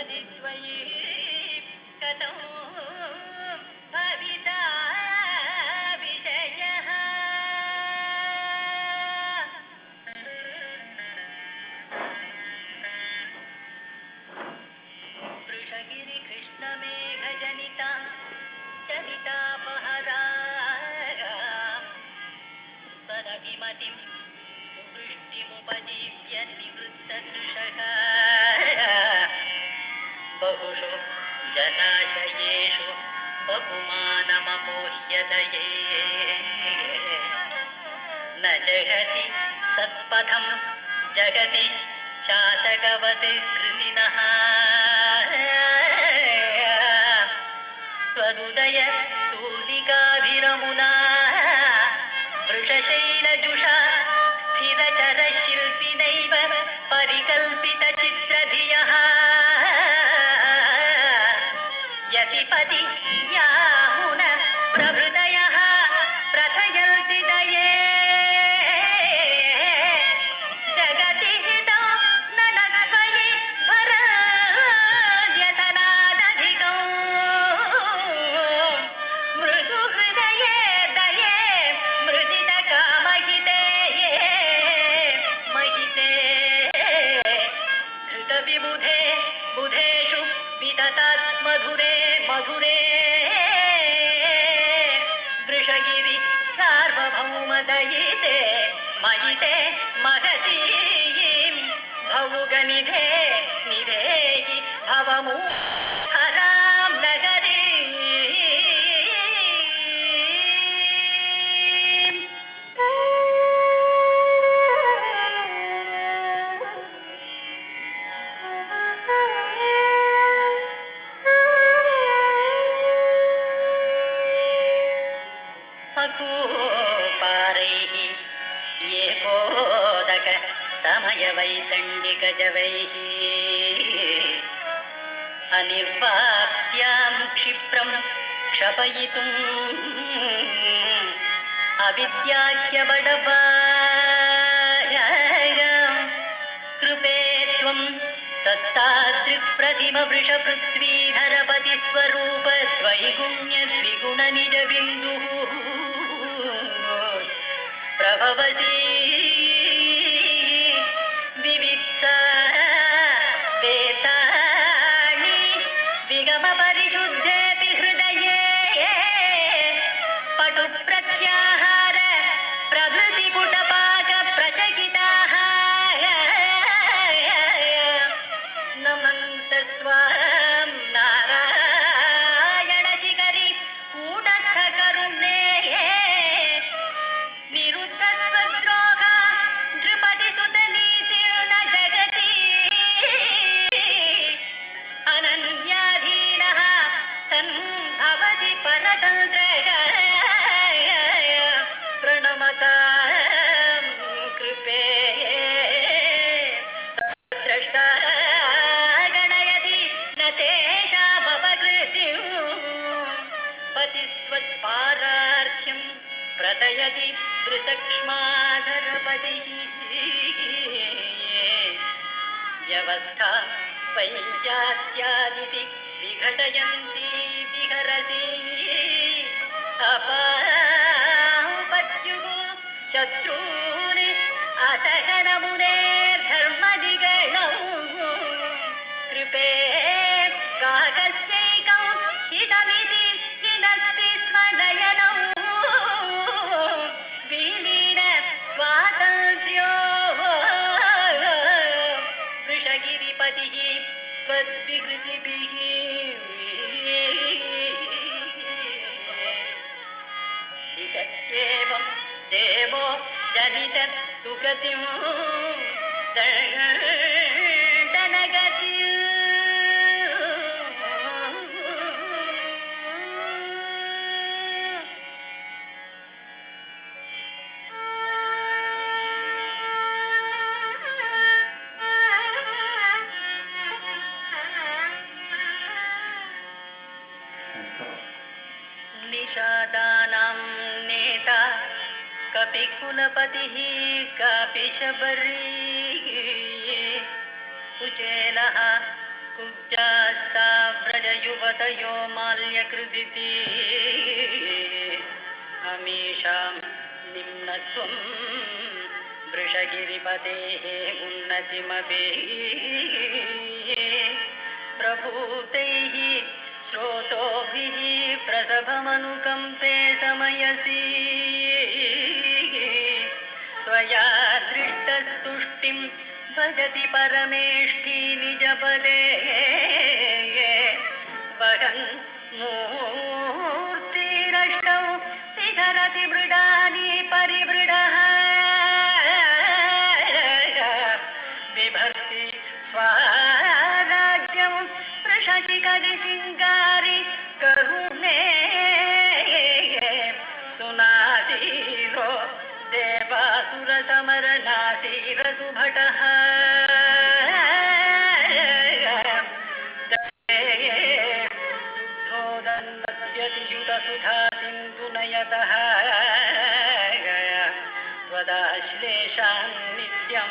पदि त्वयि कथं भविता विजयः वृषगिरिकृष्णमेघजनिता चलितापहरा तदभिमतिं सुवृष्टिमुपजीव्य निवृत्तदृशः बहुषु जलाशयेषु बहुमानमपोह्यदये न जगति सत्पथं जगति शासकवत् कृतिनः त्वदुदय तूलिकाभिरमुना वृषशैलजुषा स्थिरचरशिल्पिनैव परिकल्पितचित्रधियः यतिपति यामुन प्रभृतयः प्रथयन्ति दये जगति हितो ननत्वयि भरद्यतनादधिकौ मृदुहृदये दये मृदितकामहिते महिते धृतविबुधे बुधेषु विदतात् मधुरे मधुरे वृषगिरि सार्वभौमदयिते मयिते महतीं भौगनिधे निधेहि भवमू हरां नगरी अकूपारैः एकोदक समयवैतण्डिकजवैः अनिर्वाप्यां क्षिप्रं क्षपयितुम् अविद्याह्यबडवाय कृपे त्वं तत्तादृक्प्रतिमवृषपृथ्वीधरपतिस्वरूप द्वैगुण्यद्विगुणनिजबिन्दुः प्रभवती विविक्ता वेताणि विगमपरिशुद्धेऽपि हृदये पटुप्रत्याहार प्रभृतिपुटपाकप्रचकिताः नमन्तस्त्वां नारायणशिखरि कूटस्थकरुणे निरुद्धस्वद्रोह नृपतिसुतनीतिर्न जगति अनन्याधीनः तन् भवति परतन्त्रः प्रणमता कृपे द्रष्टा गणयति न तेषामपकृतिं पतिस्वत्पारार्थ्यं प्रदयति वृतक्ष्माधरपतिः व्यवस्था वैजात्यादिति विघटयन्ती विहरति अपापत्युः शत्रून् अतहनमुने धर्मदिगणौ कृपे काकस्यैकौ हितमिति हिनस्ति स्मदयनौ विलीन स्वातन्त्र्यो वृषगिरिपतिः त्वद्विकृतिभिः विगत्येवं देवो जनित सुगतिं दण्डनगति निषादानां नेता कपिकुलपतिः कापि शबरी कुचेलः कुब्जास्ता व्रजयुवतयो माल्यकृदिति अमीषां निम्नत्वं वृषगिरिपतेः उन्नतिमपि प्रभूतैः श्रोतोभिः प्रसभमनुकम्पे समयसि त्वया दृष्टस्तुष्टिं भजति परमेष्ठी निजपदे वहन् मूर्तिरष्टौ शिखरति मृडानि परिवृडः बिभर्ति स्वाराज्यं पृषति कदि सिङ्गारि करुणे सुनासीरो देवासुरसमरनासीरसुभटः धोदन्नद्यतियुतसुधा सिन्धुनयतः त्वदाश्लेषान् नित्यं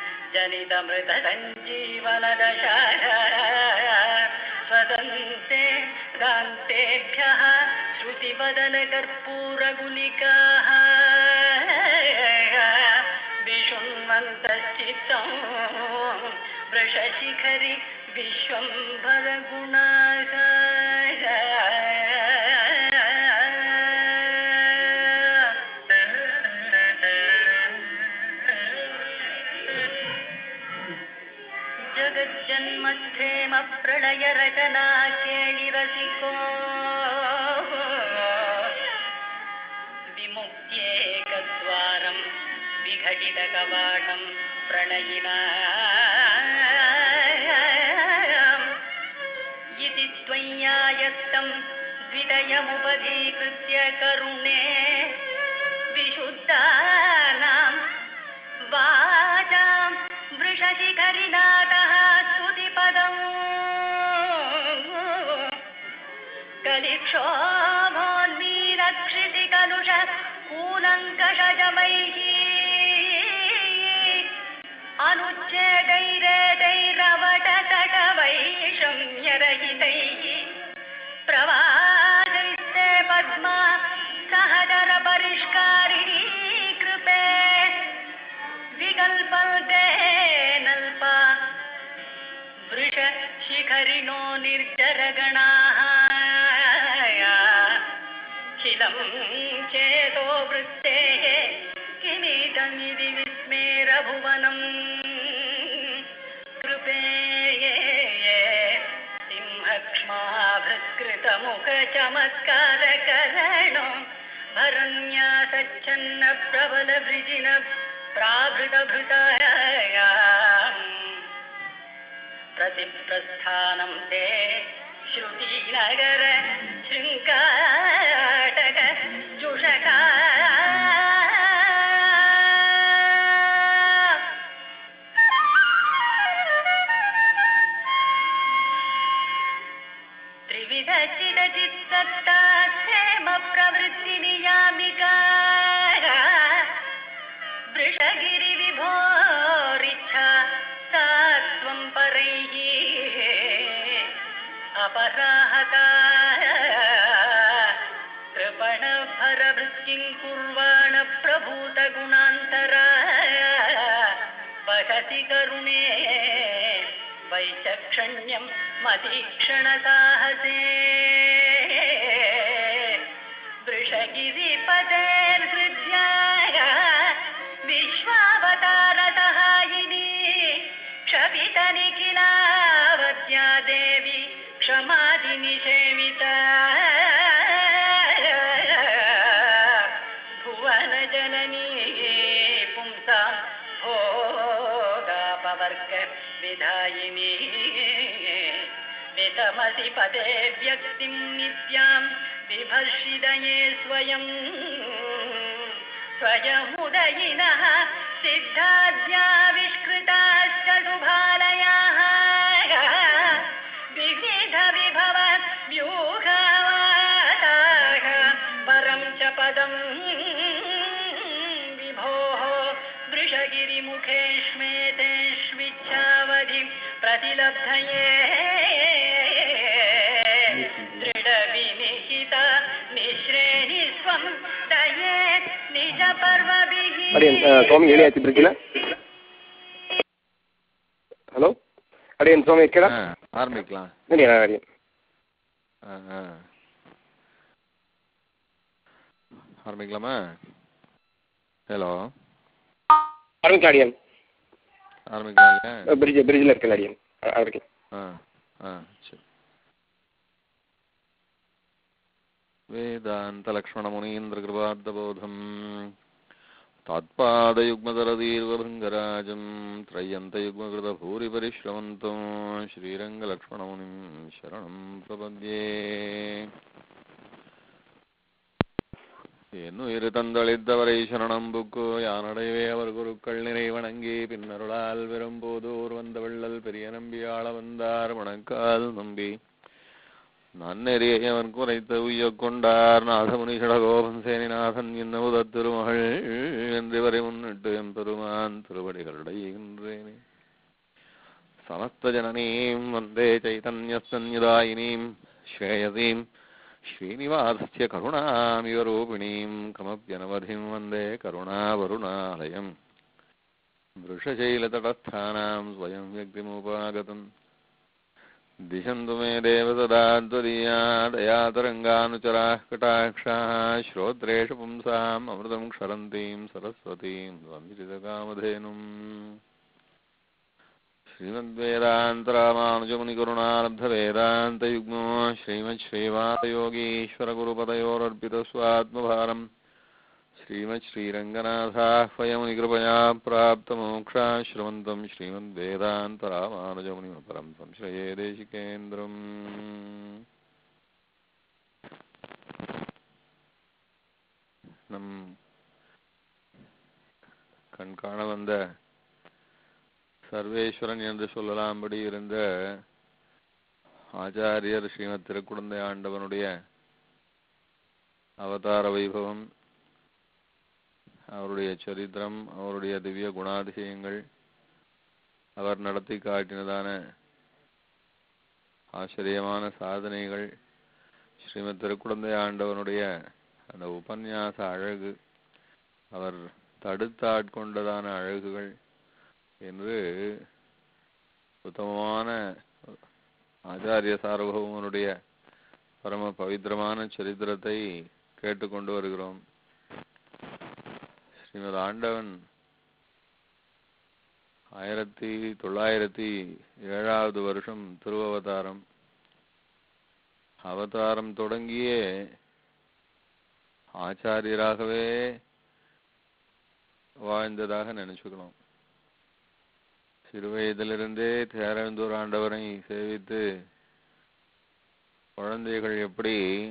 जनितमृतसञ्जीवनदशा स्वदन्ते दान्तेभ्यः श्रुतिवदनकर्पूरगुलिकाः विशृण्वन्तश्चित्तं वृषशिखरि विश्वम्भरगुणाः ಜಗಜ್ಜನ್ಮಸ್ಥೇಮ ಪ್ರಳಯ ರಚನಾ ಕೇಳಿರಸಿಕೋ ವಿಮುಕ್ತ್ಯೇಕದ್ವಾರಂ ವಿಘಟಿತ ಕವಾಟಂ ಪ್ರಣಯಿನ ಇತಿ ತ್ವಯ್ಯಾಯತ್ತಂ द्वितयमुपधीकृत्य करुणे विशुद्धानां वाचां वृषशिखरिनाथः स्तुतिपदम् कलिक्षोभोन्मीरक्षितिकलुष कूलङ्कषजमैः अनुच्छेदैरेदैरवटतटवैषम्यरहितैः प्रवादैस्ते पद्मा सहदर परिष्कारिणी कृपे विकल्पल्ते नल्पा वृष शिखरिणो निर्जरगणाः खिलं चेतो वृत्तेः किमिदमिति विस्मेरभुवनम् कृपे सिंहक्ष्माभृत्कृतमुखचमत्कारकरणो भरन्यासच्छन्न प्रबलभृजिन प्राभृतभृतया प्रतिप्रस्थानं ते श्रुतिनगर शृङ्गाटक जुषका त्रिविधचिदचित्सत्ता क्षेम प्रवृत्तिनियामिका वृषगिरिविभोरिच्छा सा त्वं परैः अपराहता कृपणभरभृत्तिं कुर्वाण प्रभूतगुणान्तरा वहसि करुणे वैचक्षण्यं मतीक्षणसाहसे वृषगिरिपदेर्हृद्याय विश्वावतारसहायिनी क्षपितनिखिलावद्या देवी क्षमादिनिषेविता भुवनजननी पुंसां भोगापवर्ग विधायिनी वितमसि पदे व्यक्तिं नित्यां बिभर्षिदये स्वयम् स्वयमुदयिनः सिद्धाद्याविष्कृताश्च शुभालयाः विविधविभव व्यूहावाताः परं च पदम् विभोः वृषगिरिमुखेष्मेतेष्विच्छावधि प्रतिलब्धये पर्वभिः அடியன் அஹ், சுவாமி ஏழியாச்சு பிரிட்ஜில் ஹலோ அடியன் சுவாமி இருக்கடா ஆ, ஆரம்பிக்கலாம் அடியன் அடியன் ஆ, ஆ. ஆரம்பிக்கலாமா ஹலோ ஆரம்பிக்கலாம் அடியன் ஆரம்பிக்கலாம் இல்லையா பிரிட்ஜ் பிரிட்ஜில் இருக்கல அடியன் அ- ஆரம்பிக்கலாம் ஆ ஆ சரி वेदान्तलक्ष्मणमुनीन्द्रकृपार्थबोधम् तात्पादयुग्मदरदीर्घभृङ्गराजम् त्रय्यन्तयुग्मकृतभूरिपरिश्रवन्तो श्रीरङ्गलक्ष्मणमुनिं शरणं प्रपद्ये என்னுயிர் தந்தளித்தவரை சரணம் புக்கு யானடைவே அவர் குருக்கள் நிறை வணங்கி பின்னருளால் விரும்போதோர் வந்த வள்ளல் பெரிய நம்பியாள வந்தார் வணக்கால் நம்பி நன்னெறியை அவன் குறைத்த உய்யக் கொண்டார் நாதமுனி சடகோபன் சேனிநாதன் என்ன உதத் திருமகள் என்று வரை முன்னிட்டு எம் பெருமான் திருவடிகளுடைகின்றேனே சமஸ்த ஜனனீம் வந்தே சைதன்யஸ்தன்யதாயினீம் ஸ்ரேயசீம் ஸ்ரீனிவாசஸ்ய கருணாமிவ ரூபிணீம் கமப்யனவதிம் வந்தே கருணாவருணாலயம் वृषशैलतटस्थानां स्वयं व्यक्तिमुपागतम् दिशन्तु मे देव सदा त्वदीया दयातरङ्गानुचराः कटाक्षाः श्रोत्रेषु पुंसाम् अमृतं क्षरन्तीं सरस्वतीं स्वमिरितकामधेनुम् श्रीमद्वेदान्तरामानुजमुनिकरुणालब्धवेदान्तयुग्मो श्रीमच्छ्रीवातयोगीश्वरगुरुपदयोरर्पितस्वात्मभारम् श्रीमच्छ्रीरङ्गनाथाह्वयमुनिकृपया प्राप्तमोक्षाश्रमन्तं श्रीमद्वेदान्तरामानुजमुनिमपरं संश्रये देशिकेन्द्रम् நம் கண்காண வந்த சர்வேஸ்வரன் என்று சொல்லலாம்படி இருந்த ஆச்சாரியர் ஸ்ரீமத் திருக்குழந்தை ஆண்டவனுடைய அவதார வைபவம் அவருடைய சரித்திரம் அவருடைய திவ்ய குணாதிசயங்கள் அவர் நடத்தி காட்டினதான ஆச்சரியமான சாதனைகள் ஸ்ரீமத் திருக்குழந்தை ஆண்டவனுடைய அந்த உபன்யாச அழகு அவர் தடுத்தாட்கொண்டதான அழகுகள் என்று உத்தமமான ஆச்சாரிய சார்வபௌமனுடைய பரம பவித்திரமான சரித்திரத்தை கேட்டுக்கொண்டு வருகிறோம் ஸ்ரீமத் ஆண்டவன் ஆயிரத்தி தொள்ளாயிரத்தி ஏழாவது வருஷம் திருவவதாரம் அவதாரம் தொடங்கியே ஆச்சாரியராகவே வாழ்ந்ததாக நினைச்சுக்கணும் சிறு வயதிலிருந்தே தேரந்தூர் ஆண்டவரை சேவித்து குழந்தைகள் எப்படி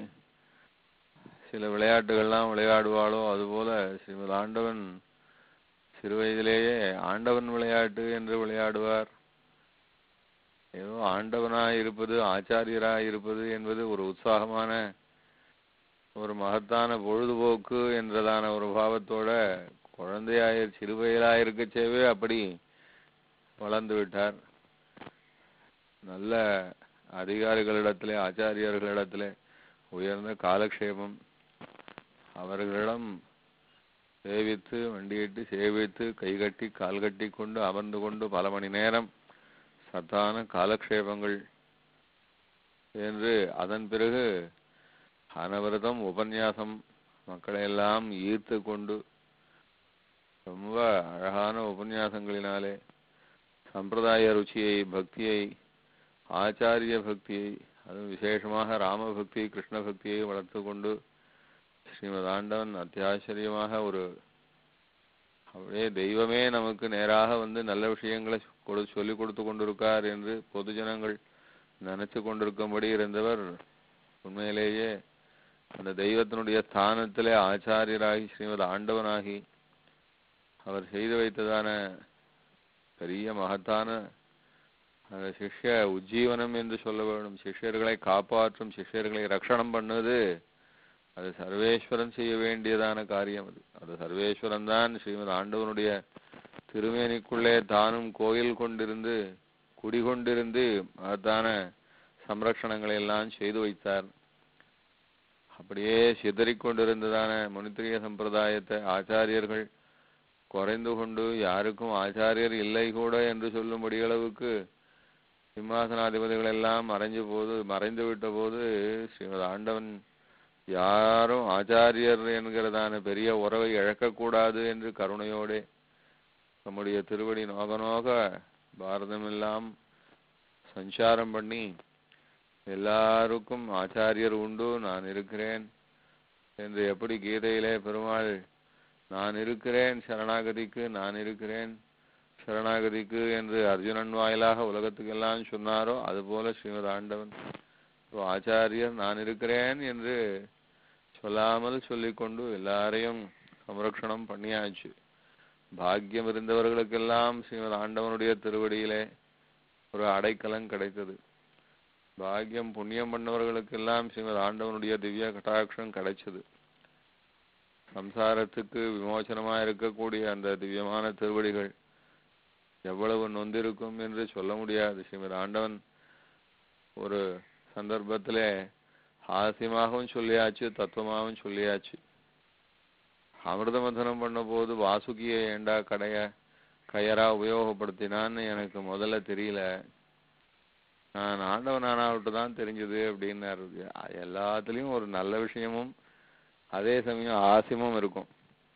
சில விளையாட்டுகள்லாம் விளையாடுவாளோ அதுபோல ஸ்ரீமத் ஆண்டவன் சிறு வயதிலேயே ஆண்டவன் விளையாட்டு என்று விளையாடுவார் ஏதோ ஆண்டவனாய் இருப்பது ஆச்சாரியராய் இருப்பது என்பது ஒரு உற்சாகமான ஒரு மகத்தான பொழுதுபோக்கு என்றதான ஒரு பாவத்தோட குழந்தையாயர் சிறுவயலாயிருக்கச்சேவே அப்படி வளர்ந்து விட்டார் நல்ல அதிகாரிகளிடத்திலே ஆச்சாரியர்களிடத்திலே உயர்ந்த காலக்ஷேபம் அவர்களிடம் சேவித்து வண்டியிட்டு சேவித்து கைகட்டி கால் கட்டி கொண்டு அமர்ந்து கொண்டு பல மணி நேரம் சத்தான காலக்ஷேபங்கள் என்று அதன் பிறகு அனவரதம் உபன்யாசம் மக்களை எல்லாம் ஈர்த்து கொண்டு ரொம்ப அழகான உபன்யாசங்களினாலே சம்பிரதாய ருச்சியை பக்தியை ஆச்சாரிய பக்தியை அதுவும் விசேஷமாக ராம பக்தி கிருஷ்ண பக்தியை வளர்த்து கொண்டு ஸ்ரீமத் ஆண்டவன் அத்தியாச்சரியமாக ஒரு அப்படியே தெய்வமே நமக்கு நேராக வந்து நல்ல விஷயங்களை கொடு சொல்லி கொடுத்து கொண்டிருக்கார் என்று பொதுஜனங்கள் நினைச்சு கொண்டிருக்கும்படி இருந்தவர் உண்மையிலேயே அந்த தெய்வத்தினுடைய ஸ்தானத்திலே ஆச்சாரியராகி ஸ்ரீமத் ஆண்டவனாகி அவர் செய்து வைத்ததான பெரிய மகத்தான அந்த சிஷ்ய உஜ்ஜீவனம் என்று சொல்ல வேண்டும் சிஷ்யர்களை காப்பாற்றும் சிஷ்யர்களை ரட்சணம் பண்ணுவது அது சர்வேஸ்வரன் செய்ய வேண்டியதான காரியம் அது அது சர்வேஸ்வரன் தான் ஸ்ரீமத் ஆண்டவனுடைய திருமேனிக்குள்ளே தானும் கோயில் கொண்டிருந்து குடிகொண்டிருந்து மகத்தான சம்ரக்ஷணங்களை எல்லாம் செய்து வைத்தார் அப்படியே சிதறிக்கொண்டிருந்ததான முனித்திரிய சம்பிரதாயத்தை ஆச்சாரியர்கள் குறைந்து கொண்டு யாருக்கும் ஆச்சாரியர் இல்லை கூட என்று சொல்லும்படி அளவுக்கு சிம்மாசனாதிபதிகள் எல்லாம் மறைஞ்ச போது மறைந்து விட்ட போது ஸ்ரீமத் ஆண்டவன் யாரும் ஆச்சாரியர் என்கிறதான பெரிய உறவை இழக்கக்கூடாது என்று கருணையோடே நம்முடைய திருவடி நோக நோக பாரதமெல்லாம் சஞ்சாரம் பண்ணி எல்லாருக்கும் ஆச்சாரியர் உண்டு நான் இருக்கிறேன் என்று எப்படி கீதையிலே பெருமாள் நான் இருக்கிறேன் சரணாகதிக்கு நான் இருக்கிறேன் சரணாகதிக்கு என்று அர்ஜுனன் வாயிலாக உலகத்துக்கெல்லாம் சொன்னாரோ அதுபோல ஸ்ரீமத் ஆண்டவன் இப்போ ஆச்சாரியர் நான் இருக்கிறேன் என்று சொல்லாமல் சொல்லிக்கொண்டு எல்லாரையும் சம்ரக்ஷணம் பண்ணியாச்சு பாக்கியம் இருந்தவர்களுக்கெல்லாம் ஸ்ரீமத் ஆண்டவனுடைய திருவடியிலே ஒரு அடைக்கலம் கிடைத்தது பாக்கியம் புண்ணியம் பண்ணவர்களுக்கெல்லாம் ஸ்ரீமத் ஆண்டவனுடைய திவ்ய கட்டாட்சம் கிடைச்சது சம்சாரத்துக்கு விமோசனமா இருக்கக்கூடிய அந்த திவ்யமான திருவடிகள் எவ்வளவு நொந்திருக்கும் என்று சொல்ல முடியாது ஸ்ரீமத் ஆண்டவன் ஒரு சந்தர்ப்பத்திலே ஹாஸ்யமாகவும் சொல்லியாச்சு தத்துவமாகவும் சொல்லியாச்சு அமிர்த மதனம் பண்ண போது வாசுகியை ஏண்டா கடைய கயரா உபயோகப்படுத்தினான்னு எனக்கு முதல்ல தெரியல நான் ஆண்டவன் ஆனாவிட்டு தான் தெரிஞ்சது அப்படின்னாரு எல்லாத்துலேயும் ஒரு நல்ல விஷயமும் அதே சமயம் ஆசியமும் இருக்கும்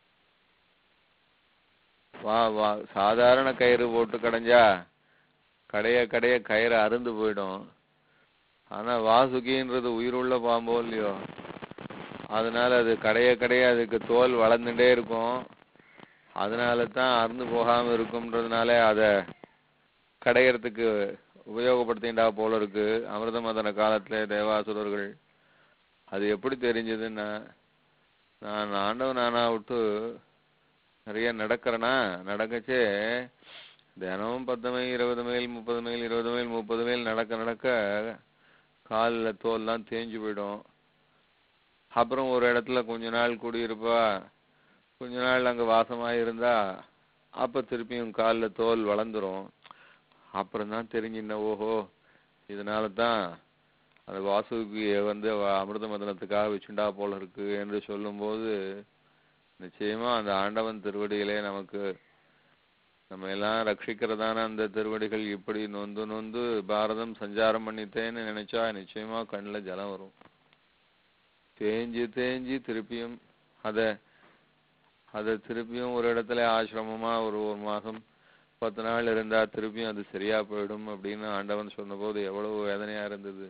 வா வா சாதாரண கயிறு போட்டு கடைஞ்சா கடைய கடைய கயிறு அருந்து போயிடும் ஆனா வாசுகின்றது உயிருள்ள பாம்போ இல்லையோ அதனால அது கடைய கடைய அதுக்கு தோல் வளர்ந்துட்டே இருக்கும் அதனால தான் அறுந்து போகாம இருக்கும்ன்றதுனால அதை கடையறதுக்கு உபயோகப்படுத்திண்டா போல இருக்கு அமிர்த மதன காலத்துல தேவாசுரர்கள் அது எப்படி தெரிஞ்சதுன்னா நான் ஆண்டவன் ஆனா விட்டு நிறைய நடக்கிறேனா நடக்கச்சே தினமும் பத்து மைல் இருபது மைல் முப்பது மைல் இருபது மைல் முப்பது மைல் நடக்க நடக்க காலில் தோல்லாம் தேஞ்சு போயிடும் அப்புறம் ஒரு இடத்துல கொஞ்ச நாள் குடியிருப்பா கொஞ்ச நாள் அங்கே வாசமாக இருந்தா அப்போ திருப்பியும் காலில் தோல் வளர்ந்துரும் அப்புறம் தான் தெரிஞ்சின்ன ஓஹோ இதனால தான் அந்த வாசுக்கு வந்து அவ அமிர்த மதனத்துக்காக வச்சுண்டா போல இருக்கு என்று சொல்லும்போது நிச்சயமா அந்த ஆண்டவன் திருவடியிலே நமக்கு நம்ம எல்லாம் ரட்சிக்கிறதான அந்த திருவடிகள் இப்படி நொந்து நொந்து பாரதம் சஞ்சாரம் பண்ணித்தேன்னு நினைச்சா நிச்சயமா கண்ணில் ஜலம் வரும் தேஞ்சு தேஞ்சு திருப்பியும் அதை அதை திருப்பியும் ஒரு இடத்துல ஆசிரமமா ஒரு ஒரு மாசம் பத்து நாள் இருந்தா திருப்பியும் அது சரியா போயிடும் அப்படின்னு ஆண்டவன் சொன்னபோது எவ்வளவு வேதனையா இருந்தது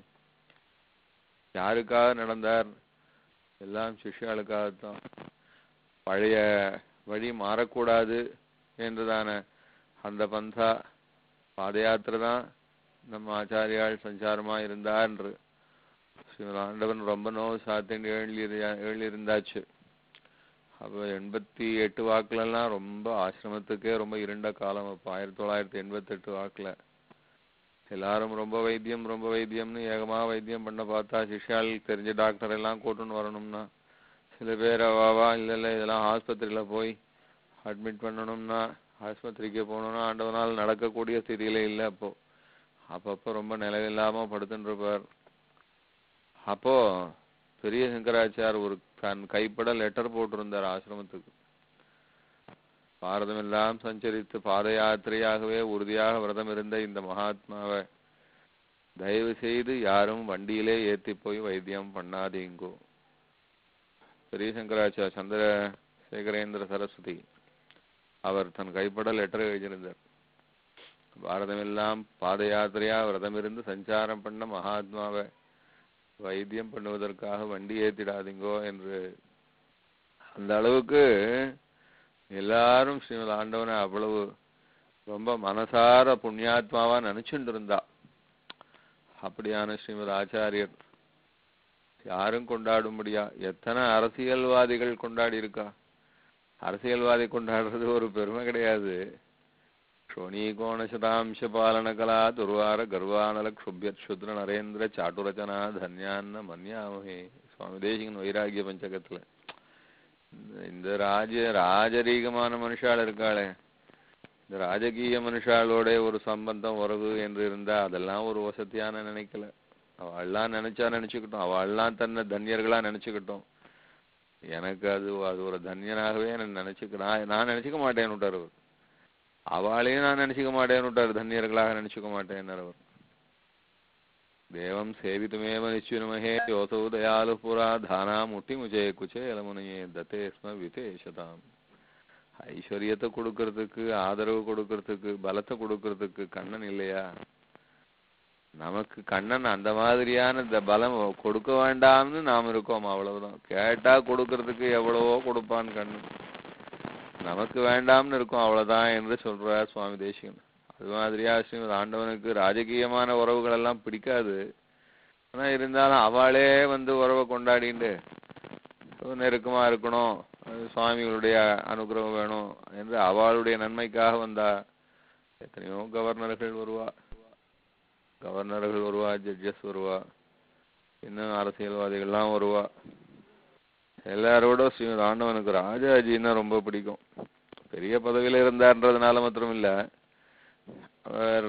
யாருக்காக நடந்தார் எல்லாம் சிஷ்யாளுக்காகத்தான் பழைய வழி மாறக்கூடாது என்றுதான அந்த பந்தா பாத யாத்திரை தான் நம்ம ஆச்சாரியால் சஞ்சாரமா இருந்தார் என்று ஸ்ரீமத் ஆண்டவன் ரொம்ப நோவு சாத்தின்னு எழுதி எழுதியிருந்தாச்சு அப்போ எண்பத்தி எட்டு வாக்குலலாம் ரொம்ப ஆசிரமத்துக்கே ரொம்ப இருண்ட காலம் அப்போ ஆயிரத்தி தொள்ளாயிரத்தி எண்பத்தெட்டு வாக்குல எல்லாரும் ரொம்ப வைத்தியம் ரொம்ப வைத்தியம்னு ஏகமாக வைத்தியம் பண்ண பார்த்தா சிஷ்யால் தெரிஞ்ச டாக்டர் எல்லாம் கூட்டுன்னு வரணும்னா சில பேர் அவாவா இல்லை இல்லை இதெல்லாம் ஆஸ்பத்திரியில் போய் அட்மிட் பண்ணணும்னா ஆஸ்பத்திரிக்கு போகணும்னா ஆண்டவனால் நடக்கக்கூடிய ஸ்திதியில இல்லை அப்போ அப்பப்போ ரொம்ப நிலையில்லாமல் படுத்துன்னு இருப்பார் அப்போ பெரிய சங்கராச்சார் ஒரு தன் கைப்பட லெட்டர் போட்டிருந்தார் ஆசிரமத்துக்கு பாரதம் எல்லாம் சஞ்சரித்து பாத யாத்திரையாகவே உறுதியாக விரதம் இருந்த இந்த மகாத்மாவை தயவு செய்து யாரும் வண்டியிலே ஏத்தி போய் வைத்தியம் பண்ணாதீங்கோ பெரிய சங்கராச்சார் சந்திரசேகரேந்திர சரஸ்வதி அவர் தன் கைப்பட லெட்டர் எழுதியிருந்தார் பாரதமெல்லாம் பாத யாத்திரையா விரதம் இருந்து சஞ்சாரம் பண்ண மகாத்மாவை வைத்தியம் பண்ணுவதற்காக வண்டி ஏத்திடாதீங்கோ என்று அந்த அளவுக்கு எல்லாரும் ஸ்ரீமத் ஆண்டவனை அவ்வளவு ரொம்ப மனசார புண்ணியாத்மாவா நினைச்சுட்டு இருந்தா அப்படியான ஸ்ரீமத் ஆச்சாரியர் யாரும் கொண்டாடும்படியா எத்தனை அரசியல்வாதிகள் கொண்டாடி இருக்கா அரசியல்வாதி கொண்டாடுறது ஒரு பெருமை கிடையாது ஷோணீகோணசதாம்ச பாலன கலா துர்வார கர்வானல க்ஷுபியத்ஷுத்ர நரேந்திர சாட்டுரச்சனா தன்யான்ன மன்யாமகே சுவாமி தேசிகன் வைராகிய பஞ்சகத்துல இந்த- இந்த ராஜ ராஜரீகமான மனுஷாள் இருக்காளே இந்த ராஜகீய மனுஷாளோட ஒரு சம்பந்தம் உறவு என்று இருந்தா அதெல்லாம் ஒரு வசதியான நினைக்கல அவள்லாம் நினைச்சா நினைச்சுக்கிட்டோம் அவள்லாம் தன்னை தன்யர்களா நினைச்சுக்கிட்டோம் எனக்கு அது அது ஒரு தன்யனாகவே நான் நினைச்சுக்க நான் நான் நினைச்சுக்க மாட்டேன்னு விட்டார் அவர் அவளையும் நான் நினைச்சுக்க மாட்டேன்னு விட்டார் தன்யர்களாக நினைச்சுக்க மாட்டேன்னார் அவர் தேவம் சேவித்துமேவ நிச்சுனமஹே யோசௌ தயாலு புரா தானா முட்டி முஜே குச்சே இளமுனையே தத்தே ஸ்ம விதேஷதாம் ஐஸ்வர்யத்தை கொடுக்கறதுக்கு ஆதரவு கொடுக்கறதுக்கு பலத்தை கொடுக்கறதுக்கு கண்ணன் இல்லையா நமக்கு கண்ணன் அந்த மாதிரியான இந்த பலம் கொடுக்க வேண்டாம்னு நாம் இருக்கோம் அவ்வளவுதான் கேட்டா கொடுக்கறதுக்கு எவ்வளவோ கொடுப்பான் கண்ணன் நமக்கு வேண்டாம்னு இருக்கோம் அவ்வளவுதான் என்று சொல்றார் சுவாமி தேசிகன் அது மாதிரியா ஸ்ரீமத் ஆண்டவனுக்கு ராஜகீயமான உறவுகள் எல்லாம் பிடிக்காது ஆனா இருந்தாலும் அவளே வந்து உறவை கொண்டாடிண்டு நெருக்கமா இருக்கணும் அது சுவாமிகளுடைய அனுகிரகம் வேணும் என்று அவளுடைய நன்மைக்காக வந்தா எத்தனையோ கவர்னர்கள் வருவா கவர்னர்கள் வருவா ஜட்ஜஸ் வருவா இன்னும் அரசியல்வாதிகள்லாம் வருவா எல்லாரோட ஸ்ரீமத் ஆண்டவனுக்கு ராஜாஜின்னா ரொம்ப பிடிக்கும் பெரிய பதவியில இருந்தார்ன்றதுனால மாத்திரம் இல்ல அவர்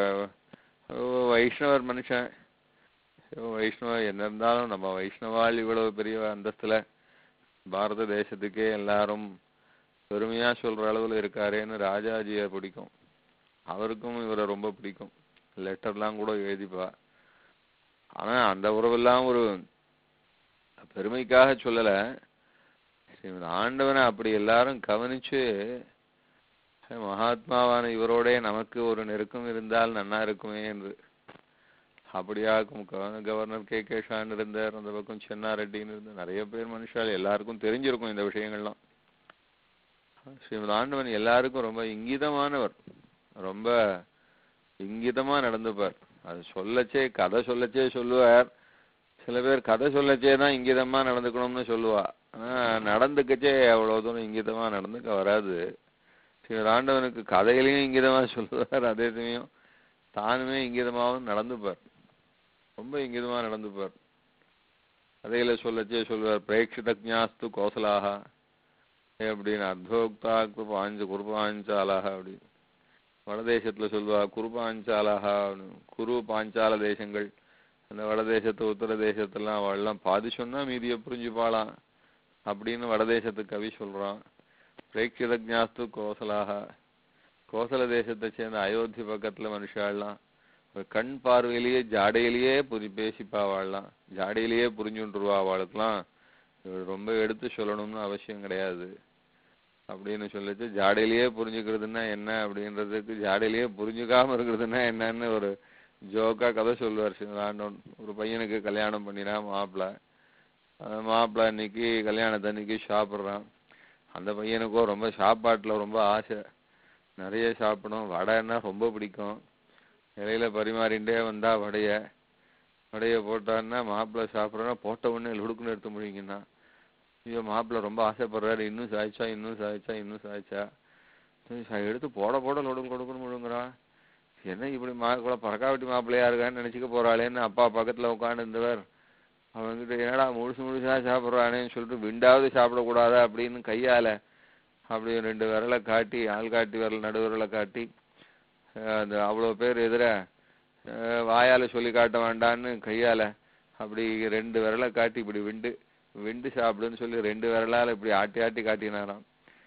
அஹ், வைஷ்ணவர் மனுஷன் வைஷ்ணவ என்ன இருந்தாலும் நம்ம வைஷ்ணவாள் இவ்வளவு பெரிய அந்தஸ்துல பாரத தேசத்துக்கே எல்லாரும் பெருமையா சொல்ற அளவுல இருக்காரேன்னு ராஜாஜியை பிடிக்கும் அவருக்கும் இவரை ரொம்ப பிடிக்கும் லெட்டர்லாம் கூட எழுதிப்பா ஆனா அந்த உறவெல்லாம் ஒரு பெருமைக்காக சொல்லல ஸ்ரீமத் ஆண்டவனை அப்படி எல்லாரும் கவனிச்சு மகாத்மாவான இவரோட நமக்கு ஒரு நெருக்கம் இருந்தால் நன்னா இருக்குமே என்று அப்படியாக்கும் governor governor K K Shah இருந்தார் அந்த பக்கம் சென்னாரெட்டின்னு இருந்தார் நிறைய பேர் மனுஷால் எல்லாருக்கும் தெரிஞ்சிருக்கும் இந்த விஷயங்கள்லாம் ஸ்ரீமத் ஆண்டவன் எல்லாருக்கும் ரொம்ப இங்கிதமானவர் ரொம்ப இங்கிதமா நடந்துப்பார் அது சொல்லச்சே கதை சொல்லச்சே சொல்லுவார் சில பேர் கதை சொல்லச்சே தான் இங்கிதமா நடந்துக்கணும்னு சொல்லுவா ஆனா நடந்துக்கச்சே அவ்வளவு தூரம் இங்கிதமா நடந்துக்க வராது ஸ்ரீமத் ஆண்டவனுக்கு கதைகளையும் இங்கிதமா சொல்லுவார் அதே சமயம் தானுமே இங்கிதமாவும் நடந்துப்பார் ரொம்ப இங்கிதமா நடந்துப்பார் கதையில சொல்லச்சே சொல்லுவார் பிரேட்சித ஜாஸ்து கோசலாக அப்படின்னு அர்த்தோக்தா குருபாஞ்ச குருபாஞ்சாலாக அப்படி வடதேசத்துல சொல்லுவா குருபாஞ்சாலாக குரு பாஞ்சால தேசங்கள் அந்த வடதேசத்து உத்தர தேசத்தெல்லாம் அவள்லாம் பாதி சொன்னா மீதியை புரிஞ்சுப்பாளாம் அப்படின்னு வடதேசத்து கவி சொல்றான் பிரேட்சித ஜாஸ்து கோசலாக கோசல தேசத்தை சேர்ந்த அயோத்தி பக்கத்துல மனுஷாலாம் ஒரு கண் பார்வையிலேயே ஜாடையிலேயே புரி பேசிப்பா வாழலாம் ஜாடையிலேயே புரிஞ்சுட்டுருவா அவளுக்கெல்லாம் இவள் ரொம்ப எடுத்து சொல்லணும்னு அவசியம் கிடையாது அப்படின்னு சொல்லிச்சு ஜாடையிலேயே புரிஞ்சுக்கிறதுன்னா என்ன அப்படின்றதுக்கு ஜாடையிலேயே புரிஞ்சுக்காம இருக்கிறதுன்னா என்னன்னு ஒரு ஜோக்கா கதை சொல்லுவார் சிவராண்டவன் ஒரு பையனுக்கு கல்யாணம் பண்ணினா மாப்பிள்ளை அந்த மாப்பிள்ளை அன்னைக்கு கல்யாணத்து அன்னைக்கு சாப்பிட்றான் அந்த பையனுக்கும் ரொம்ப சாப்பாட்டுல ரொம்ப ஆசை நிறைய சாப்பிடும் வடைன்னா ரொம்ப பிடிக்கும் இலையில பரிமாறிண்டே வந்தா வடைய வடைய போட்டான்னா மாப்பிள்ளை சாப்பிட்றோன்னா போட்ட உடனே லுடுக்குன்னு எடுத்து முடியுங்கன்னா ஐயோ மாப்பிள்ளை ரொம்ப ஆசைப்படுறாரு இன்னும் சாய்ச்சா இன்னும் சாய்ச்சா இன்னும் சாய்ச்சா சரி, சா- எடுத்து போட போட லொடுக்கு கொடுக்கணும் முழுங்குறா என்ன இப்படி மா கூட பறக்காவட்டி மாப்பிள்ளையா இருக்கான்னு நினைச்சுக்க போறாளேன்னு அப்பா பக்கத்துல உட்காந்து இருந்தவர் அவன்கிட்ட என்னடா முழுசு முழுசா சாப்பிட்றானேன்னு சொல்லிட்டு விண்டாவது சாப்பிடக்கூடாதா அப்படின்னு கையால அப்படி ரெண்டு விரலை காட்டி ஆள் காட்டி விரல் நடு விரலை காட்டி அஹ் அந்த அவ்வளோ பேர் எதிர அஹ் வாயால சொல்லி காட்ட வேண்டான்னு கையால அப்படி ரெண்டு விரலை காட்டி இப்படி விண்டு விண்டு சாப்பிடுன்னு சொல்லி ரெண்டு விரலால இப்படி ஆட்டி ஆட்டி காட்டினாராம்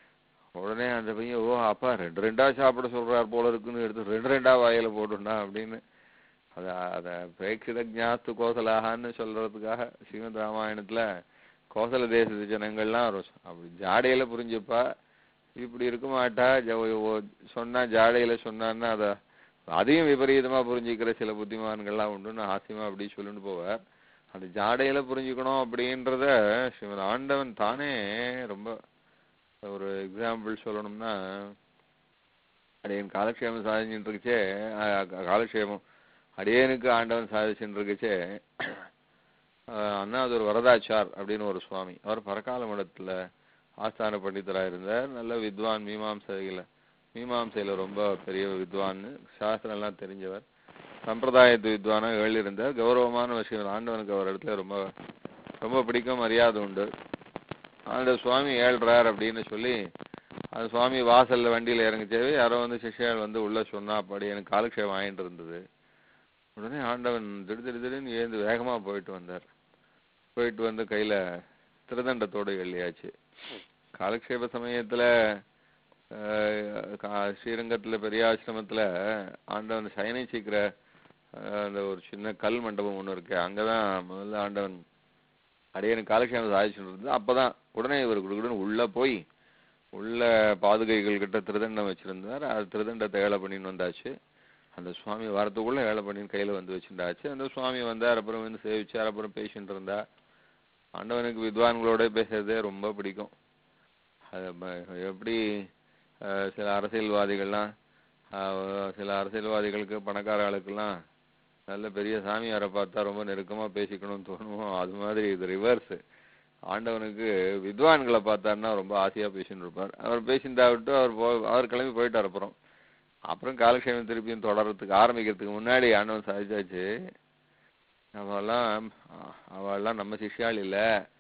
உடனே அந்த பையன் ஓ அப்பா ரெண்டு ரெண்டா சாப்பிட சொல்றார் போல இருக்குன்னு எடுத்து ரெண்டு ரெண்டா வாயில போட்டுண்டா அப்படின்னு அத அத பிரேட்சித ஜாஸ்து கோசலாகான்னு சொல்றதுக்காக ஸ்ரீமத் ராமாயணத்துல கோசல தேசத்து ஜனங்கள்லாம் ஒரு- அப்படி ஜாடையில புரிஞ்சுப்பா இப்படி இருக்க மாட்டா ஜ- ஒ- சொன்னா ஜாடையில சொன்னான்னா அத அதையும் விபரீதமா புரிஞ்சுக்கிற சில புத்திமான்கள்லாம் உண்டுன்னு ஆசியமா அப்படி சொல்லிட்டு போவார் அந்த ஜாடையில புரிஞ்சுக்கணும் அப்படின்றத ஸ்ரீமத் ஆண்டவன் தானே ரொம்ப ஒரு எக்ஸாம்பிள் சொல்லணும்னா அடியன் காலக்ஷேமம் சாதிச்சுட்டு இருக்குச்சே அஹ் க- காலக்ஷேமம் அடியனுக்கு ஆண்டவன் சாதிச்சுட்டு இருக்குச்சே அஹ் அண்ணா அது ஒரு வரதாச்சார் அப்படின்னு ஒரு சுவாமி அவர் பரகால மடத்துல ஆஸ்தான பண்டிதரா இருந்தார் நல்ல வித்வான் மீமாம்சையில மீமாம்சையில ரொம்ப பெரிய வித்வான் சாஸ்திரம் எல்லாம் தெரிஞ்சவர் சம்பிரதாயத்து வித்வானா எழுதியிருந்தார் கௌரவமான விஷயம் ஆண்டவனுக்கு அவர் இடத்துல ரொம்ப ரொம்ப பிடிக்கும் மரியாதை உண்டு அந்த சுவாமி ஏழ்றார் அப்படின்னு சொல்லி அந்த சுவாமி வாசல்ல வண்டியில இறங்கிச்சேவே யாரோ வந்து சிஷ்யாள் வந்து உள்ள சொன்னா அப்படி எனக்கு காலக்ஷேபம் ஆயிட்டு இருந்தது உடனே ஆண்டவன் திடு திடு திடுன்னு ஏந்து வேகமா போயிட்டு வந்தார் போயிட்டு வந்து கையில திருதண்டத்தோடு எள்ளியாச்சு காலக்ஷேப சமயத்துல ஆஹ், கா- ஸ்ரீரங்கத்துல பெரிய ஆசிரமத்துல ஆண்டவன் சயனை சீக்கிர அந்த ஒரு சின்ன கல் மண்டபம் ஒண்ணு இருக்கு அங்கதான் முதல்ல ஆண்டவன் அடியனுக்கு காலக்ஷேபம் சாதிச்சுட்டு இருந்தது அப்பதான் உடனே இவர் குடுகுடுன்னு உள்ள போய் உள்ள பாதுகைகள் கிட்ட திருதண்டம் வச்சிருந்தார் அது திருதண்டத்தை ஏழை பண்ணின்னு வந்தாச்சு அந்த சுவாமி வரத்துக்குள்ள ஏழை பண்ணின்னு கையில வந்து வச்சுட்டாச்சு அந்த சுவாமி வந்தார் அப்புறம் வந்து சேவிச்சார் அப்புறம் பேசிட்டு இருந்தா ஆண்டவனுக்கு வித்வான்களோட பேசுறதே ரொம்ப பிடிக்கும் அது ம- எப்படி அஹ், சில அரசியல்வாதிகள்லாம் அஹ், சில அரசியல்வாதிகளுக்கு பணக்கார ஆளுக்கெல்லாம் நல்ல பெரிய சாமியாரை பார்த்தா ரொம்ப நெருக்கமா பேசிக்கணும்னு தோணுமோ அது மாதிரி இது ரிவர்ஸ் ஆண்டவனுக்கு வித்வான்களை பார்த்தாருன்னா ரொம்ப ஆசையா பேசின்னு இருப்பார் அவர் பேசிட்டா விட்டு அவர் போ அவர் கிளம்பி போயிட்டார் அப்புறம் அப்புறம் காலக்ஷேமம் திருப்பியும் தொடர்றதுக்கு ஆரம்பிக்கிறதுக்கு முன்னாடி ஆண்டவன் சாதிச்சாச்சு அவெல்லாம் அவெல்லாம் நம்ம சிஷ்யாள் இல்ல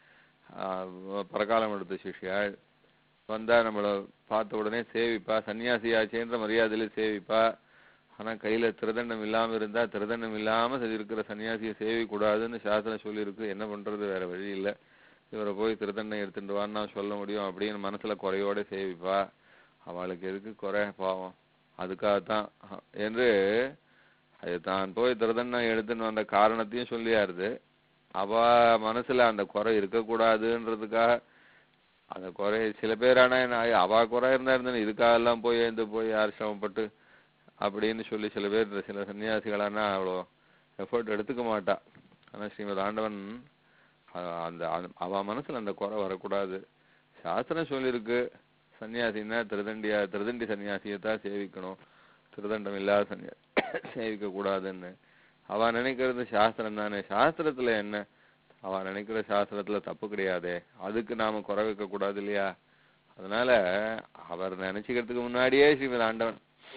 ஆஹ் பரகாலம் எடுத்த சிஷ்யாள் வந்தா நம்மள பார்த்த உடனே சேவிப்பா சன்னியாசியாச்சேன்ற மரியாதையில சேவிப்பா ஆனா கையில திருதண்டம் இல்லாம இருந்தா திருதண்டம் இல்லாம இருக்கிற சன்னியாசியை சேவி கூடாதுன்னு சாஸ்திரம் சொல்லியிருக்கு என்ன பண்றது வேற வழி இல்ல இவரை போய் திருதண்டம் எடுத்துட்டு வான்னு நான் சொல்ல முடியும் அப்படின்னு மனசுல குறையோட சேவிப்பா அவளுக்கு எதுக்கு குறை பாவம் அதுக்காகத்தான் அஹ், என்று அது தான் போய் திருதண்டம் எடுத்துன்னு வந்த காரணத்தையும் சொல்லியாருது அவ மனசுல அந்த குறை இருக்கக்கூடாதுன்றதுக்காக அந்த குறை சில பேர் ஆனா என்ன, ஐயோ, அவ குறை இருந்தா இருந்தா இதுக்காக எல்லாம் போய் எழுந்து போய் யார் சிரமப்பட்டு அப்படின்னு சொல்லி சில பேர் சில சன்னியாசிகளானா அவ்வளோ எஃபர்ட் எடுத்துக்க மாட்டா ஆனா ஸ்ரீமத் ஆண்டவன் அ- அந்த அந்த- அவ மனசுல அந்த குறை வரக்கூடாது சாஸ்திரம் சொல்லியிருக்கு சன்னியாசின்னா திருதண்டியா திருதண்டி சன்னியாசியத்தான் சேவிக்கணும் திருதண்டம் இல்லாத சன்னியா சேவிக்க கூடாதுன்னு அவ நினைக்கிறது சாஸ்திரம் தானே சாஸ்திரத்துல என்ன அவ நினைக்கிற சாஸ்திரத்துல தப்பு கிடையாதே அதுக்கு நாம குறை வைக்க கூடாது இல்லையா அதனால அவர் நினைச்சுக்கிறதுக்கு முன்னாடியே ஸ்ரீமத் ஆண்டவன்